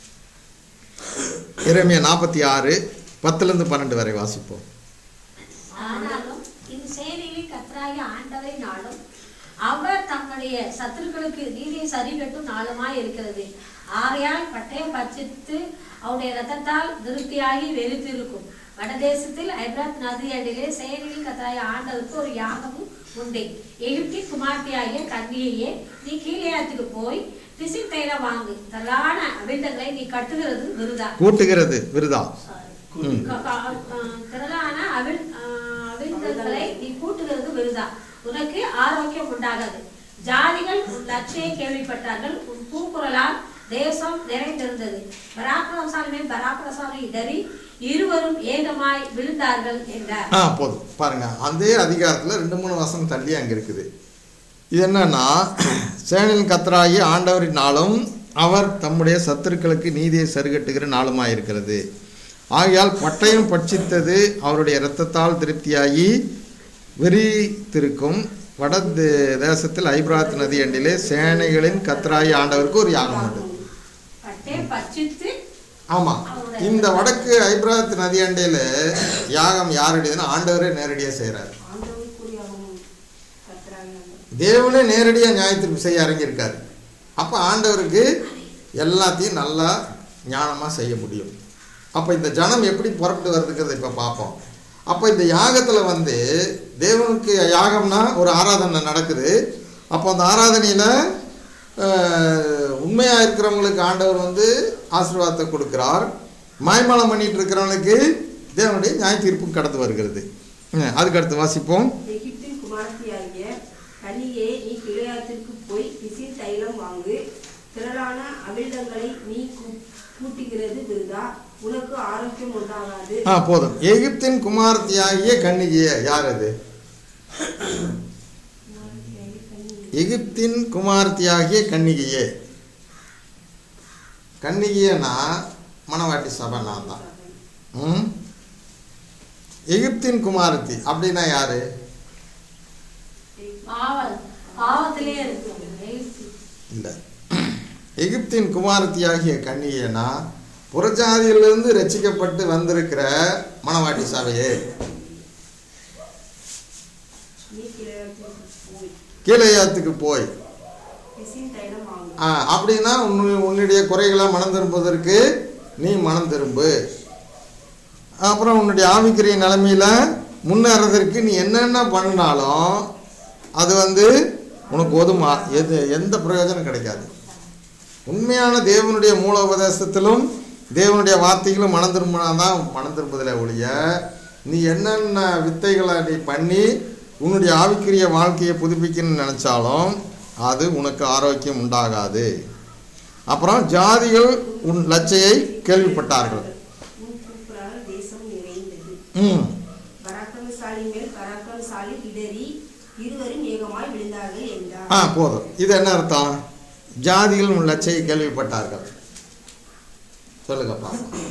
இறைமைய நாற்பத்தி ஆறு பத்துலேருந்து பன்னெண்டு வரை வாசிப்போம் ஆனாலும் இது சேனையில் கத்தராகிய ஆண்டவரை நாளும் அவர் தம்முடைய சத்துருக்களுக்கு நீதியை சரிகட்டும் நாளுமாய் இருக்கிறது ஆகையால் பட்டயம் பட்சித்து அவருடைய ரத்தத்தால் திருப்தியாகி வெறுத்திருக்கும் வடதேசத்தில் ஐப்ராத் நதி அடியிலே சேனையில் கத்தராகிய ஆண்டவருக்கு ஒரு யாகமும் உண்டு எகிப்தின் குமார்த்தியாகிய கன்னியையே நீ கீழையாத்துக்கு போய் பிசி தைலம் வாங்கு தலான அபிண்டங்களை நீ கட்டுகிறது விருதா கூட்டுகிறது விருதா Sorry. ம். க- க- அஹ் திரளான அவிழ் அஹ் அவிழ்ந்தங்களை நீ கூட்டுகிறது விருதா உனக்கு ஆரோக்கியம் உண்டாகாது ஜாதிகள் உன் லட்சியை கேள்விப்பட்டார்கள் உன் பூக்குரலால் தேசம் நிறைந்திருந்தது பராக்கிரமசாலிமே பராக்கிரமசாலி இடறி இருவரும் ஏகமாய் விழுந்தார்கள் என்றார் ஆ போதும் பாருங்க அதே அதிகாரத்தில் ரெண்டு மூணு வசனம் தள்ளி அங்கே இருக்குது இது என்னன்னா சேனின் கத்தராகி ஆண்டவரின் நாளும் அவர் தம்முடைய சத்துருக்களுக்கு நீதியை சரிகட்டுகிற நாளுமாய் இருக்கிறது ஆகையால் பட்டயம் பட்சித்தது அவருடைய இரத்தத்தால் திருப்தியாகி வெறித்திருக்கும் வட தே- தேசத்தில் ஐப்ராத் நதி அண்டிலே சேனைகளின் கத்தராகி ஆண்டவருக்கு ஒரு யாகம் உண்டு பட்டே பட்சித்து ஆமாம் இந்த வடக்கு ஐப்ராத் நதி அண்டையில் யாகம் யாருடையதுன்னா ஆண்டவரே நேரடியாக செய்கிறார் ஆண்டவருக்குரியாகவும் கர்த்தராகிய தேவனே நேரடியாக நியாயத்திற்கு செய்ய இறங்கியிருக்காரு அப்போ ஆண்டவருக்கு எல்லாத்தையும் நல்லா ஞானமாக செய்ய முடியும் அப்போ இந்த ஜனம் எப்படி புறப்பட்டு வருதுங்கிறத இப்போ பார்ப்போம் அப்போ இந்த யாகத்தில் வந்து தேவனுக்கு யாகம்னா ஒரு ஆராதனை நடக்குது அப்போ அந்த ஆராதனையில் உண்மையாக இருக்கிறவங்களுக்கு ஆண்டவர் வந்து ஆசீர்வாதத்தை கொடுக்கிறார் மாய்மாலம் பண்ணிட்டு இருக்கிறவனுக்கு தேவனுடைய நியாய தீர்ப்பு கடந்து வருகிறது ம், அதுக்கு அடுத்து வாசிப்போம் எகிப்தின் குமாரத்தியாகிய கனியே நீ கிளையாத்திற்கு போய் பிசி தைலம் வாங்கு திரளான அவிழ்தங்களை நீ கூ- கூட்டுகிறது விருதா உனக்கு ஆரோக்கியம் உண்டாகாது ஆ போதும் எகிப்தின் குமாரத்தியாகிய கன்னிகைய யார் அது எகிப்தின் குமாரத்தியாகிய கன்னிகையே கன்னிகையனா மணவாட்டி சபை நான் தான் ம் எகிப்தின் குமாரத்தி அப்படின்னா யாரு பாவம் பாவத்திலே இருக்கும் இல்லை எகிப்தின் குமாரத்தியாகிய கன்னிகைனா புறஜாதியிலிருந்து ரட்சிக்கப்பட்டு வந்திருக்கிற மணவாட்டி சபையே நீ கிளையாத்திற்கு போய் கீழையாத்துக்கு போய் பிசி தைலம் வாங்கு ஆ, அப்படின்னா உன்னு உன்னுடைய குறைகளை மனம் திரும்புவதற்கு நீ மனம் திரும்பு அப்புறம் உன்னுடைய ஆவிக்குரிய நிலைமையில் முன்னேறதற்கு நீ என்னென்ன பண்ணினாலும் அது வந்து உனக்கு ஒதுமா எது எந்த பிரயோஜனம் கிடைக்காது உண்மையான தேவனுடைய மூல உபதேசத்திலும் தேவனுடைய வார்த்தைகளும் மனம் திரும்பினா தான் மனம் திரும்புதலை ஒழிய நீ என்னென்ன வித்தைகளை நீ பண்ணி உன்னுடைய ஆவிக்குரிய வாழ்க்கையை புதுப்பிக்கணும்னு நினச்சாலும் அது உனக்கு ஆரோக்கியம் உண்டாகாது அப்புறம் ஜாதிகள் உன் லட்சையை கேள்விப்பட்டார்கள் உன் கூப்பிடால் தேசம் நிறைந்தது ம் பராக்கிரமசாலி மேல் பராக்கிரமசாலி இடறி இருவரும் ஏகமாய் விழுந்தார்கள் என்றார் ஆ போதும் இது என்ன அர்த்தம் ஜாதிகள் உன் லட்சையை கேள்விப்பட்டார்கள் சொல்லுங்கப்பா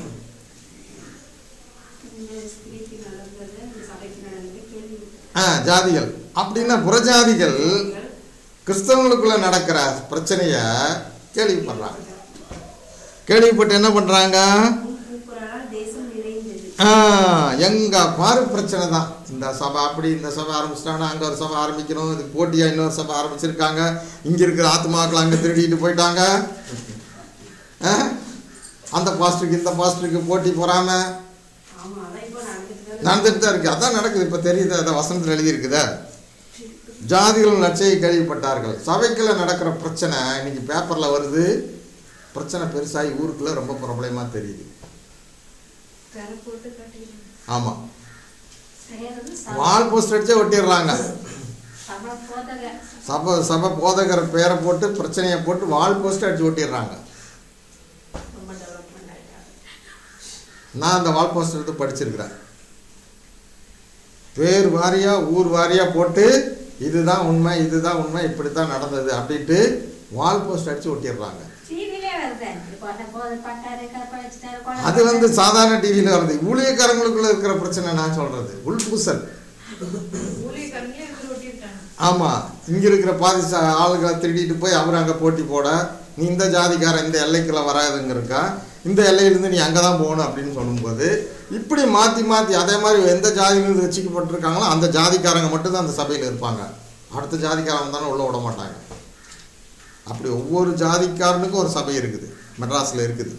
இந்த ஸ்திரீக்கு நடந்தது இந்த சபைக்கு நடந்தது கேள்வி ஆ ஜாதிகள் அப்படின்னா புறஜாதிகள் கிறிஸ்தவங்களுக்குள்ள நடக்கிற பிரச்சனைய கேள்விப்படுறாங்க கேள்விப்பட்டு என்ன பண்றாங்க உன் கூப்பிடால் தேசம் நிறைந்தது ஆ, எங்க பாரு பிரச்சனை தான் இந்த சபை அப்படி இந்த சபை ஆரம்பிச்சிட்டாங்கன்னா அங்கே ஒரு சபை ஆரம்பிக்கணும் இதுக்கு போட்டியாக இன்னொரு சபை ஆரம்பிச்சிருக்காங்க இங்கே இருக்கிற ஆத்மாக்கள் அங்கே திருடிட்டு போயிட்டாங்க ஆ? அந்த பாஸ்டருக்கு இந்த பாஸ்டருக்கு போட்டி போறாம ஆமா அதான் இப்போ நடந்துட்டு தான் நடந்துட்டு தான் இருக்கு அதான் நடக்குது இப்போ தெரியுது அந்த வசனத்தில் எழுதியிருக்குதே ஜாதிகள் லட்சையை கேள்விப்பட்டார்கள் சபைக்குள்ள நடக்கிற பிரச்சனை இன்னைக்கு பேப்பரில் வருது பிரச்சனை பெருசாகி ஊருக்குள்ள ரொம்ப ப்ராப்ளமாக தெரியுது பெற போட்டு கட்டிடுறாங்க ஆமாம் செய்யறது வால் போஸ்ட் அடிச்சே ஒட்டிடுறாங்க சபை போதக சபை சபை போதகர் பேரை போட்டு பிரச்சனையை போட்டு வால் போஸ்ட் அடிச்சு ஒட்டிடுறாங்க ரொம்ப டெவலப்மெண்ட் ஆயிட்டாங்க நான் அந்த வால் போஸ்ட் எடுத்து படிச்சிருக்கிறேன் பேர் வாரியாக ஊர் வாரியாக போட்டு இதுதான் உண்மை இதுதான் உண்மை இப்படி தான் நடந்தது அப்படின்ட்டு வால் போஸ்ட் அடித்து ஒட்டிடுறாங்க டிவிலே வருது இப்போ அந்த போது பட்டாரு கற்பழிச்சிட்டாரு கொலை அது வந்து பண்ணாரு. சாதாரண டிவியில் வருது ஊழியக்காரங்களுக்குள்ள இருக்கிற பிரச்சனை நான் சொல்கிறது உள்பூசல் ஊழியக்காரங்களே இதில் ஒட்டியிருக்காங்க ஆமாம் இங்கே இருக்கிற பாதி ச- ஆளுகளை திருடிட்டு போய் அவர் அங்கே போட்டி போட நீ இந்த ஜாதிக்காரன் இந்த எல்லைக்குள்ள வராதுங்கிறக்கா இந்த எல்லையிலேருந்து நீ அங்கே தான் போகணும் அப்படின்னு சொல்லும்போது இப்படி மாற்றி மாற்றி அதே மாதிரி எந்த ஜாதியிலிருந்து வச்சுக்கப்பட்டிருக்காங்களோ அந்த ஜாதிக்காரங்க மட்டும்தான் அந்த சபையில் இருப்பாங்க அடுத்த ஜாதிக்காரங்க தானே உள்ளே விட மாட்டாங்க அப்படி ஒவ்வொரு ஜாதிக்காரனுக்கும் ஒரு சபை இருக்குது மெட்ராஸில் இருக்குது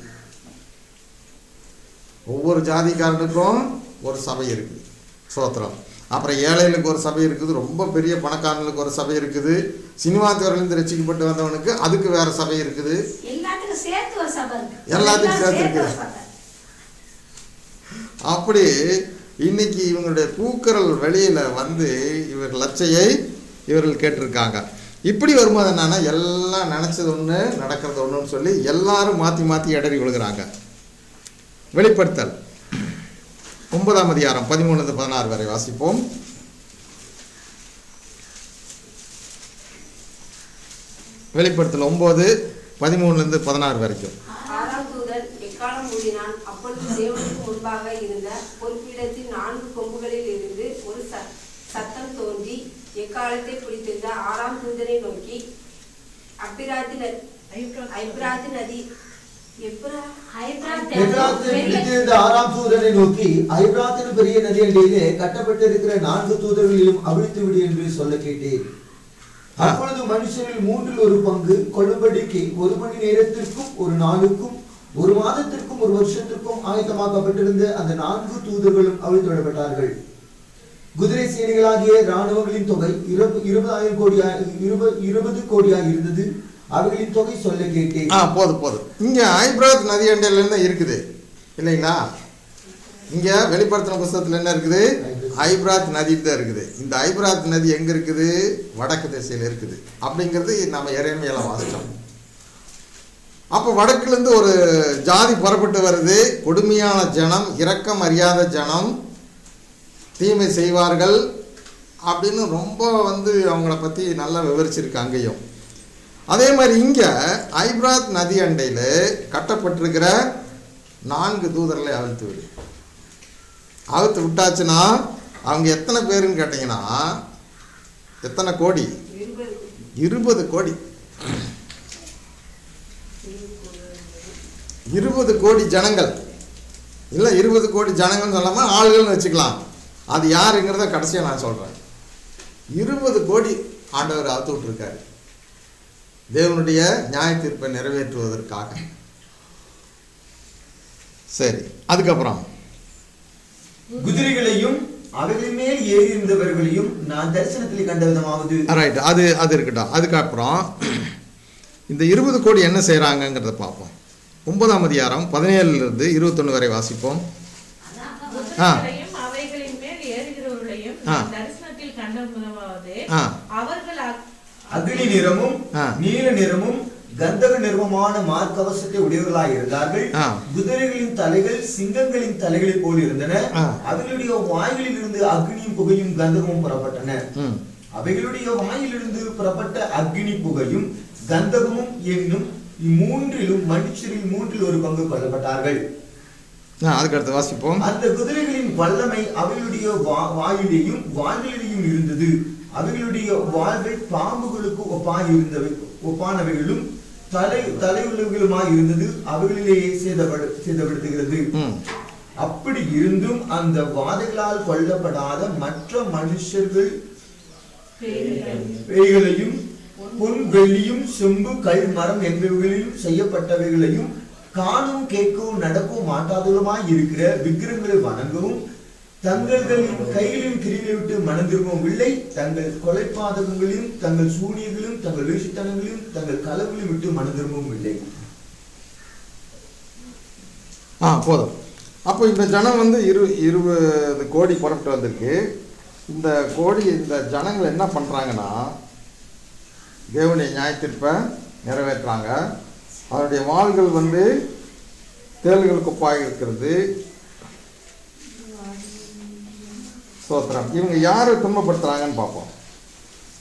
ஒவ்வொரு ஜாதிக்காரனுக்கும் ஒரு சபை இருக்குது சோத்திரம் அப்புறம் ஏழைகளுக்கு ஒரு சபை இருக்குது ரொம்ப பெரிய பணக்காரனுக்கு ஒரு சபை இருக்குது சினிமா துறையிலேருந்து ரசிக்கப்பட்டு வந்தவனுக்கு அதுக்கு வேற சபை இருக்குது எல்லாத்துக்கும் சேர்த்து ஒரு சபை இருக்கு எல்லாத்துக்கும் எல்லாம் சேர்த்து ஒரு இருக்கு. சபை. அப்படி இன்னைக்கு இவங்களுடைய கூக்குரல் வெளியில வந்து இவர் லட்சையை இவர்கள் கேட்டிருக்காங்க இப்படி வரும்போது என்னன்னா எல்லாம் நினைச்சது ஒன்று நடக்கிறது ஒன்றுன்னு சொல்லி எல்லாரும் மாற்றி மாற்றி இடறி விழுகிறாங்க வெளிப்படுத்தல் ஒன்பதாம் அதிகாரம் பதிமூணுலேருந்து பதினாறு வரை வாசிப்போம் வெளிப்படுத்தல் ஒம்பது பதிமூணுலேருந்து பதினாறு வரைக்கும் ஆறாம் தூதன் எக்காலம் ஊதினான் அப்பொழுது தேவனுக்கு முன்பாக இருந்த பொறுப்பிடத்தின் நான்கு கொம்புகளில் இருந்து ஒரு ச- சத்தம் தோன்றி எக்காலத்தை பிடித்திருந்த ஆறாம் தூதனை நோக்கி அப்பிராத்தி ந- ஐபிராத்தி நதி எப்ரா ஹைதராபாத் எப்ராத்தில் பெரிய பிடித்திருந்த ஆறாம் தூதனை நோக்கி ஐபிராத்தின் பெரிய நதியண்டையிலே கட்டப்பட்டிருக்கிற நான்கு தூதர்களையும் அவிழ்த்து விடு என்று சொல்ல கேட்டேன் ஆ. அப்பொழுது மனுஷரில் மூன்றில் ஒரு பங்கு கொள்ளும்படிக்கு ஒரு மணி நேரத்திற்கும் ஒரு நாளுக்கும் ஒரு மாதத்திற்கும் ஒரு வருஷத்திற்கும் ஆயத்தமாக்கப்பட்டிருந்த அந்த நான்கு தூதர்களும் அவிழ்த்து விடப்பட்டார்கள் குதிரை சேனைகளாகிய இராணுவங்களின் தொகை இருபது இருபதாயிரம் கோடியா இருபது இருபது கோடியாக இருந்தது அவைகளின் தொகை சொல்ல கேட்டேன் ஆ போதும் போதும் இங்கே ஐப்ராத் நதி அண்டையில இருக்குது இல்லைங்களா இங்கே வெளிப்படுத்தின புஸ்தகத்தில் என்ன இருக்குது ஐப்ராத் நதி தான் இருக்குது இந்த ஐப்ராத் நதி எங்கே இருக்குது வடக்கு திசையில் இருக்குது அப்படிங்கிறது நம்ம இறைமையில வாசித்தோம் அப்போ வடக்குலேருந்து ஒரு ஜாதி புறப்பட்டு வருது கொடுமையான ஜனம் இரக்கம் அறியாத ஜனம் தீமை செய்வார்கள் அப்படின்னு ரொம்ப வந்து அவங்கள பற்றி நல்லா விவரிச்சிருக்கு அங்கேயும் அதே மாதிரி இங்கே ஐப்ராத் நதி அண்டையில் கட்டப்பட்டிருக்கிற நான்கு தூதர்களை அவிழ்த்து விடு அவிழ்த்து விட்டாச்சுன்னா அவங்க எத்தனை பேருன்னு கேட்டிங்கன்னா எத்தனை கோடி இருபது இருபது கோடி இருபது கோடி ஜனங்கள் இல்லை இருபது கோடி ஜனங்கள்னு சொல்லாமல் ஆளுகள்னு வச்சுக்கலாம் அது யாருங்கிறத கடைசியாக நான் சொல்கிறேன் இருபது கோடி ஆண்டவர் அவுத்து விட்டுருக்காரு தேவனுடைய நியாய தீர்ப்பை நிறைவேற்றுவதற்காக சரி அதுக்கப்புறம் குதிரைகளையும் அவைகளின் மேல் ஏறி இருந்தவர்களையும் நான் தரிசனத்தில் கண்ட விதமாவது ரைட் அது அது இருக்கட்டும் அதுக்கப்புறம் இந்த இருபது கோடி என்ன செய்கிறாங்கங்கிறத பார்ப்போம் ஒன்பதாம் அதிகாரம் பதினேழுலேருந்து இருபத்தொன்று வரை வாசிப்போம் ஆ. குதிரைகளையும் அவைகளின் மேல் ஏறுகிறவர்களையும் ஆ. நான் தரிசனத்தில் கண்ட முதலாவது ஆ. அவர்கள் அக்- அக்னி நிறமும் ஆ. நீல நிறமும் கந்தக நிறமுமான மார்க்கவசத்தை உடையவர்களாய் இருந்தார்கள் ஆ. குதிரைகளின் தலைகள் சிங்கங்களின் தலைகளைப் போல் இருந்தன ஆ. அவைகளுடைய வாய்களில் இருந்து அக்னியும் புகையும் கந்தகமும் புறப்பட்டன ம் அவைகளுடைய வாயிலிருந்து புறப்பட்ட அக்னி புகையும் கந்தகமும் என்னும் இம்மூன்றிலும் மனுஷரில் மூன்றில் ஒரு பங்கு கொல்லப்பட்டார்கள் ஆ அதுக்கடுத்து வாசிப்போம் அந்த குதிரைகளின் வல்லமை அவைகளுடைய வா- வாயிலேயும் வாள்களிலேயும் இருந்தது அவைகளுடைய வாள்கள் பாம்புகளுக்கு ஒப்பாய் இருந்தவை ஒப்பானவைகளும் தலை தலையுள்ளவைகளுமாய் இருந்தது அவைகளிலேயே சேதப்படு சேதப்படுத்துகிறது ம் அப்படி இருந்தும் அந்த வாதைகளால் கொல்லப்படாத மற்ற மனுஷர்கள் பேய்களையும் பொன் வெள்ளியும் செம்பு கல் மரம் என்பவைகளிலும் செய்யப்பட்டவைகளையும் காணும் கேட்கவும் நடக்கவும் மாட்டாதவருமாய் இருக்கிற விக்கிரங்களை வணங்கவும் தங்களின் கைகளின் கிரிகளை விட்டு மனம் திரும்பவும் இல்லை தங்கள் கொலைப்பாதகங்களையும் தங்கள் சூனியங்களையும் தங்கள் வீழ்ச்சித்தனங்களையும் தங்கள் களவுகளையும் விட்டு மனம் திரும்பவும் இல்லை ஆ போதும் அப்போ இந்த ஜனம் வந்து இரு இருபது கோடி புறப்பட்டு வந்திருக்கு இந்த கோடி இந்த ஜனங்கள் என்ன பண்ணுறாங்கன்னா தேவனுடைய நியாயத்தீர்ப்பை நிறைவேற்றுறாங்க அவருடைய வாள்கள் வந்து தேள்கள் குப்பாக இருக்கிறது சோத்திரம் இவங்க யாரை துன்பப்படுத்துறாங்கன்னு பார்ப்போம்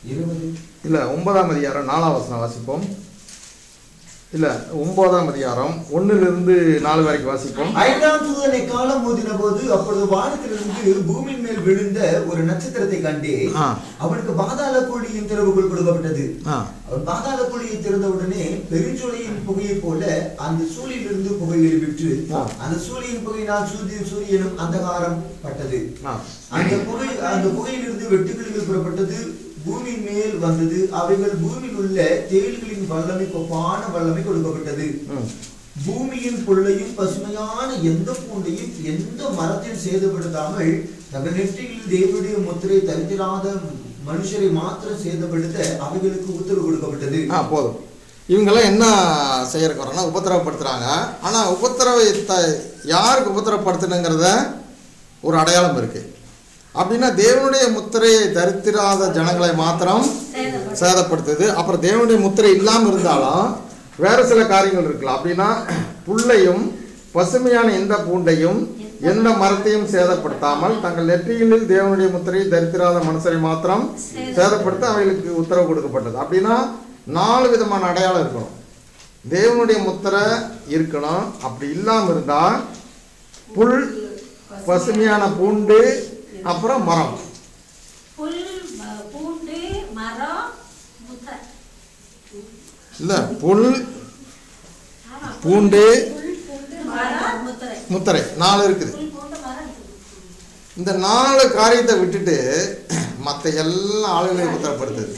இருபது இல்லை ஒன்பதாம் அதிகாரம் நாலாம் வசனம் வாசிப்போம் இல்லை ஒன்பதாம் அதிகாரம் ஒன்றிலிருந்து நாலு வரைக்கும் வாசிப்போம் ஐந்தாம் தூதனை காலம் மோதின போது அப்பொழுது வானத்திலிருந்து பூமியின் மேல் விழுந்த ஒரு நட்சத்திரத்தை கண்டே ஆ. அவனுக்கு பாதாள குழியின் திறவுகள் கொடுக்கப்பட்டது ஆ அவன் பாதாள குழியை திறந்தவுடனே பெருஞ்சொலையின் புகையை போல அந்த சூழிலிருந்து புகை எழுப்பிற்று ஆ. அந்த சூழியின் புகையினால் சூரிய சூரியனும் அந்தகாரம் பட்டது ஆ அந்த புகை அந்த புகையிலிருந்து வெட்டுக்கிளிகள் புறப்பட்டது பூமியின் மேல் வந்தது அவைகள் பூமியில் உள்ள தேள்களின் வல்லமை கொப்பான வல்லமை கொடுக்கப்பட்டது ம் பூமியின் புல்லையும் பசுமையான எந்த பூண்டையும் எந்த மரத்தையும் சேதப்படுத்தாமல் தங்கள் நெற்றியில் தேவனுடைய முத்திரை தரித்திராத மனுஷரை மாத்திரம் சேதப்படுத்த அவைகளுக்கு உத்தரவு கொடுக்கப்பட்டது ஆ போதும் இவங்கெல்லாம் என்ன செய்யறக்கு வரோன்னா உபத்திரவப்படுத்துகிறாங்க ஆனால் உபத்திரவத்தை யாருக்கு உபத்திரவப்படுத்தணுங்கிறத ஒரு அடையாளம் இருக்குது அப்படின்னா தேவனுடைய முத்திரையை தரித்திராத ஜனங்களை மாத்திரம் சேதப்படும். சேதப்படுத்துது அப்புறம் தேவனுடைய முத்திரை இல்லாமல் இருந்தாலும் வேறு சில காரியங்கள் இருக்கலாம் அப்படின்னா புல்லையும் பசுமையான எந்த பூண்டையும் எந்த மரத்தையும் சேதப்படுத்தாமல் தங்கள் நெற்றிகளில் தேவனுடைய முத்திரையை தரித்திராத மனுஷரை மாத்திரம் சேதப்படுத்த அவைகளுக்கு உத்தரவு கொடுக்கப்பட்டது அப்படின்னா நாலு விதமான அடையாளம் இருக்கணும் தேவனுடைய முத்திரை இருக்கணும் அப்படி இல்லாமல் இருந்தால் புல் பசுமையான பூண்டு அப்புறம் மரம் புல் ம- பூண்டு மரம் முத்திரை இல்லை புல் ஆமா, புல், பூண்டு புல் பூண்டு மரம் முத்திரை முத்திரை நாலு இருக்குது புல் பூண்டு மரம் இந்த நாலு காரியத்தை விட்டுட்டு மற்ற எல்லா ஆளுகளையும் உத்தரப்படுத்துது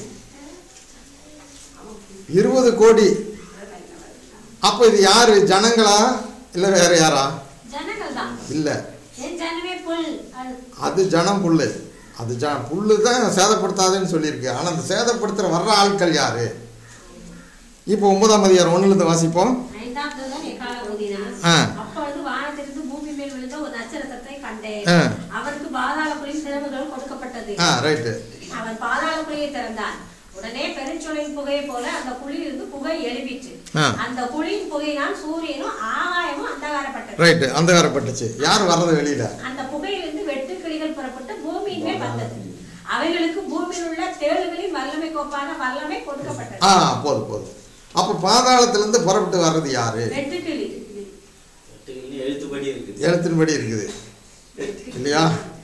இருபது கோடி அப்போ இது யாரு ஜனங்களா இல்லை வேற யாரா ஜனங்கள் தான் இல்லை என் ஜனமே புல் அது அது ஜனம் புல்லு அது ஜ புல்லு தான் சேதப்படுத்தாதுன்னு சொல்லியிருக்கு ஆனால் அந்த சேதப்படுத்துகிற வர்ற ஆட்கள் யாரு இப்போ ஒன்பதாம் அதிகாரம் ஒன்றுலேருந்து வாசிப்போம் ஐந்தாம் தூதன் எக்கால ஊதினான் ஆ. அப்பொழுது வானத்திலிருந்து பூமி மேல் விழுந்த ஒரு நட்சத்திரத்தை கண்டேன் ஆ. அவனுக்கு பாதாள குழியின் திறவுகள் கொடுக்கப்பட்டது ஆ ரைட்டு அவன் பாதாள குழியை திறந்தான் உடனே பெருஞ்சொலையின் புகையை போல அந்த குழியிலிருந்து புகை எழுப்பிற்று ஆ. அந்த குழியின் புகையினால் சூரியனும் ஆகாயமும் அந்தகாரப்பட்டது ரைட்டு அந்தகாரப்பட்டுச்சு யார் வர்றது வெளியில அந்த புகையிலிருந்து வெட்டுக்கிளிகள் புறப்பட்டு பூமியின் மேல் வந்தது அவைகளுக்கு பூமியில் உள்ள தேளுகளின் வல்லமை கோப்பான வல்லமை கொடுக்கப்பட்டது ஆ போதும் போதும் அப்போ பாதாளத்திலேருந்து புறப்பட்டு வர்றது யாரு வெட்டுக்கிளி வெட்டுக்கிளி எழுத்துப்படி இருக்குது எழுத்தின்படி இருக்குது இல்லையா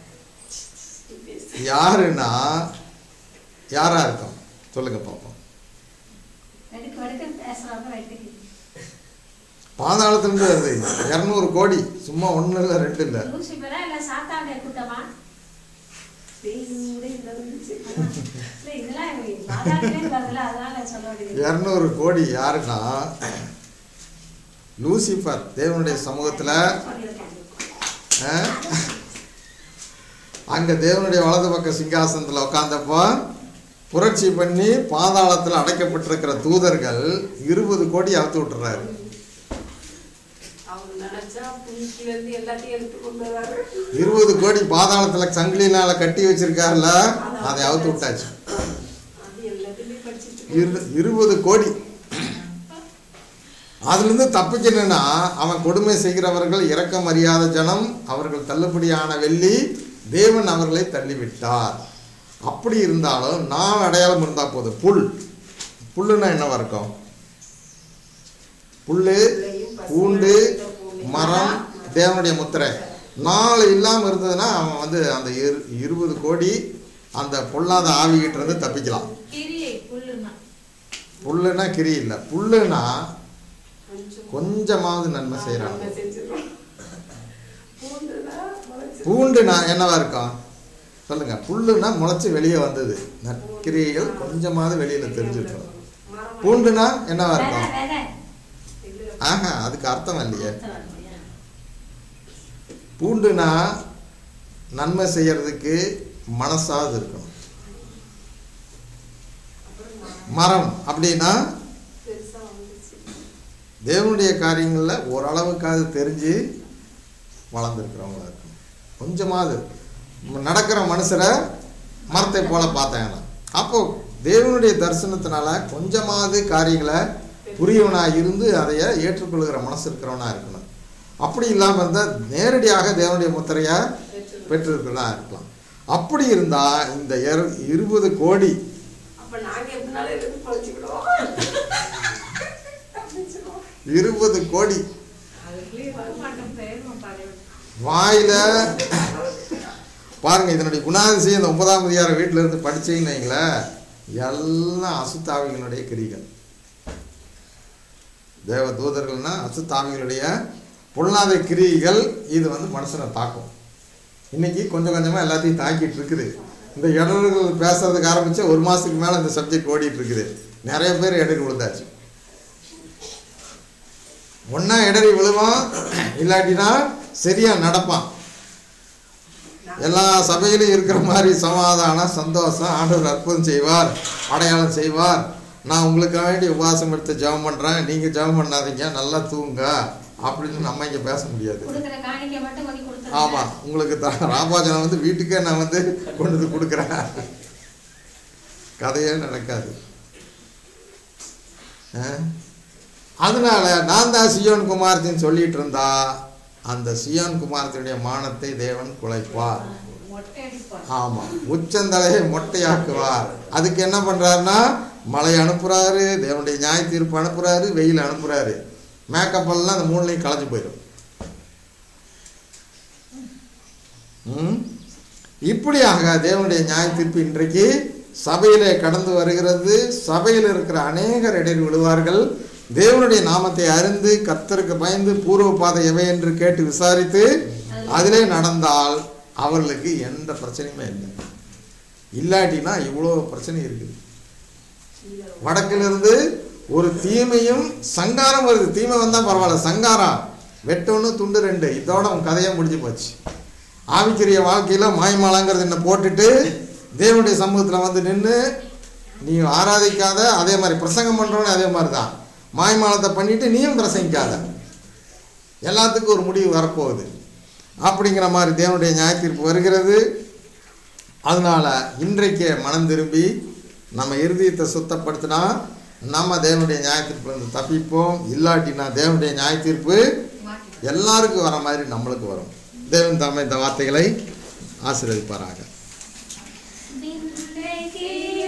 யாருன்னா யாரா இருக்கும் சொல்லுங்க பார்ப்போம் வெடுக்கு வெடுக்கு பேசுறவங்க வெட்டுக்கிளி பாதாளத்திலிருந்து வருது இரநூறு கோடி சும்மா ஒன்றும் இல்லை ரெண்டு இல்லை லூசிபரா இல்ல சாத்தானுடைய கூட்டமா பேசினே இருந்துச்சு இல்ல இதெல்லாம் பாதாளத்திலே வருதுல அதனால சொல்ல வேண்டியது இரநூறு கோடி யாருன்னா லூசிஃபர் தேவனுடைய சமூகத்தில் சொல்லியிருக்காங்க. அங்கே தேவனுடைய வலது பக்க சிங்காசனத்தில் உட்காந்தப்போ புரட்சி பண்ணி பாதாளத்தில் அடைக்கப்பட்டிருக்கிற தூதர்கள் இருபது கோடி அவுத்து விட்டுறாரு அவங்க நினைச்சா புனிக்கில இருந்து எல்லாத்தையும் எடுத்து கொண்டு வராரு இருபது கோடி பாதாளத்தில் சங்கிலினால கட்டி வச்சிருக்காருல அதை அவுத்து விட்டாச்சு அது எல்லாத்தையுமே படிச்சுட்டு இரு இருபது கோடி அதுலேருந்து தப்பிக்கணும்னா அவன் கொடுமை செய்கிறவர்கள் இரக்கம் அறியாத ஜனம் அவர்கள் தள்ளுபடியான வெள்ளி தேவன் அவர்களை தள்ளிவிட்டார் அப்படி இருந்தாலும் நாலு அடையாளம் இருந்தால் போதும் புல் புல்லுன்னா என்னவா இருக்கும் புல்லு பூண்டு மரம் தேவனுடைய முத்திரை நாலு இல்லாமல் இருந்ததுன்னா அவன் வந்து அந்த இரு இருபது கோடி அந்த பொல்லாத ஆவிகிட்ட இருந்து தப்பிக்கலாம் கிரியை புல்லுன்னா புல்லுனா கிரி இல்லை புல்லுனா கொஞ்சம் கொஞ்சமாவது நன்மை செய்கிறாங்க அவங்க செஞ்சிடறோம் பூண்டுனா முளைச்சு பூண்டுனா என்னவா இருக்கும் சொல்லுங்க புல்லுனா முளைச்சி வெளியே வந்தது நற்கிரியைகள் கொஞ்சமாவது வெளியில தெரிஞ்சிருக்கும் மரம் பூண்டுனா என்னவா விதை இருக்கும் விதை இதுல ஆஹா அதுக்கு அர்த்தம் இல்லையே அர்த்தம் வரலையா? பூண்டுனா நன்மை செய்யறதுக்கு மனசாவது இருக்கணும் மரம் அப்படின்னா பெருசா வந்துச்சு தேவனுடைய காரியங்களில் ஓரளவுக்காவது தெரிஞ்சு வளர்ந்துருக்கிறவங்களா இருக்கும் கொஞ்சமாவது நடக்கிற மனுஷரை மரத்தை போல பார்த்தேன் நான் அப்போ தேவனுடைய தரிசனத்தினால கொஞ்சமாவது காரியங்களை புரியவனா இருந்து அதைய ஏற்றுக்கொள்கிற மனசு இருக்கிறவனா இருக்கணும் அப்படி இல்லாமல் இருந்தால் நேரடியாக தேவனுடைய முத்திரையை பெற்றிருக்கிறதா இருக்கலாம் அப்படி இருந்தால் இந்த இரு- இருபது கோடி இருபது கோடி அதுக்குள்ளேயே வரமாட்டோம் பேரும் பாரு வாயில பாருங்க இதனுடைய குணாதிசயம் இந்த ஒன்பதாம் அதிகார வீட்டில் இருந்து படிச்சீங்கன்னு வைங்களேன் எல்லாம் அசுத்தாவிகளுடைய கிரிகள் தேவ தூதர்கள்னா அசுத்தாவிகளுடைய பொல்லாத கிரிகள் இது வந்து மனுஷனை தாக்கும் இன்னைக்கு கொஞ்சம் கொஞ்சமாக எல்லாத்தையும் தாக்கிட்டு இருக்குது இந்த இடர்கள் பேசுறதுக்கு ஆரம்பிச்சு ஒரு மாதத்துக்கு மேலே இந்த சப்ஜெக்ட் ஓடிட்டு இருக்குது நிறைய பேர் இடறி விழுந்தாச்சு ஒன்றா இடறி விழுவான் இல்லாட்டினா சரியாக நடப்பான் எல்லா சபையிலும் இருக்கிற மாதிரி சமாதானம் சந்தோஷம் ஆண்டவர் அற்புதம் செய்வார் அடையாளம் செய்வார் நான் உங்களுக்காக வேண்டி உபவாசம் எடுத்து ஜெபம் பண்ணுறேன் நீங்கள் ஜெபம் பண்ணாதீங்க நல்லா தூங்க அப்படின்னு நம்ம இங்கே பேச முடியாது கொடுக்குற காணிக்கை மட்டும் கொஞ்சம் கொடுத்துருங்க ஆமாம் உங்களுக்கு த ராபாஜனம் வந்து வீட்டுக்கே நான் வந்து கொண்டு வந்து கொடுக்குறேன் கதையே நடக்காது ஆ? அதனால நான் தான் சியோன் குமாரத்தின்னு சொல்லிட்டு இருந்தா அந்த சியோன் குமாரத்தினுடைய மானத்தை தேவன் குலைப்பார் மொட்டை அடிப்பார் ஆமாம் உச்சந்தலையை மொட்டையாக்குவார் அதுக்கு என்ன பண்ணுறாருன்னா மழை அனுப்புகிறாரு தேவனுடைய நியாய தீர்ப்பு அனுப்புகிறாரு வெயில் அனுப்புகிறாரு மேக்கப் எல்லாம் அந்த மூணுலையும் களைஞ்சு போயிடும் ம்? இப்படியாக தேவனுடைய நியாய தீர்ப்பு இன்றைக்கு சபையிலே கடந்து வருகிறது சபையில் இருக்கிற அநேகர் இடையில் விழுவார்கள் தேவனுடைய நாமத்தை அறிந்து கர்த்தருக்கு பயந்து பூர்வ பாதை எவை என்று கேட்டு விசாரித்து அதிலே நடந்தால் அவர்களுக்கு எந்த பிரச்சனையுமே இல்லை இல்லாட்டினா இவ்வளோ பிரச்சனை இருக்குது வடக்கிலிருந்து ஒரு தீமையும் சங்காரம் வருது தீமை வந்தால் பரவாயில்ல சங்காரம் வெட்டொன்று துண்டு ரெண்டு இதோட உன் கதையை முடிஞ்சு போச்சு ஆவிக்குரிய வாழ்க்கையில் மாய்மாலாங்கிறது என்ன போட்டுட்டு தேவனுடைய சமூகத்தில் வந்து நின்று நீ ஆராதிக்காத அதே மாதிரி பிரசங்கம் பண்ணுறவனே அதே மாதிரி தான் மாய்மாலத்தை பண்ணிட்டு நீயும் பிரசங்கிக்காத எல்லாத்துக்கும் ஒரு முடிவு வரப்போகுது அப்படிங்கிற மாதிரி தேவனுடைய நியாய தீர்ப்பு வருகிறது அதனால் இன்றைக்கே மனம் திரும்பி நம்ம இருதயத்தை சுத்தப்படுத்தினா நம்ம தேவனுடைய நியாய தீர்ப்புலேருந்து தப்பிப்போம் இல்லாட்டினா தேவனுடைய நியாய தீர்ப்பு எல்லாருக்கும் வர மாதிரி நம்மளுக்கு வரும் தேவன் தாமே இந்த வார்த்தைகளை ஆசீர்வதிப்பாராக விண்ணகே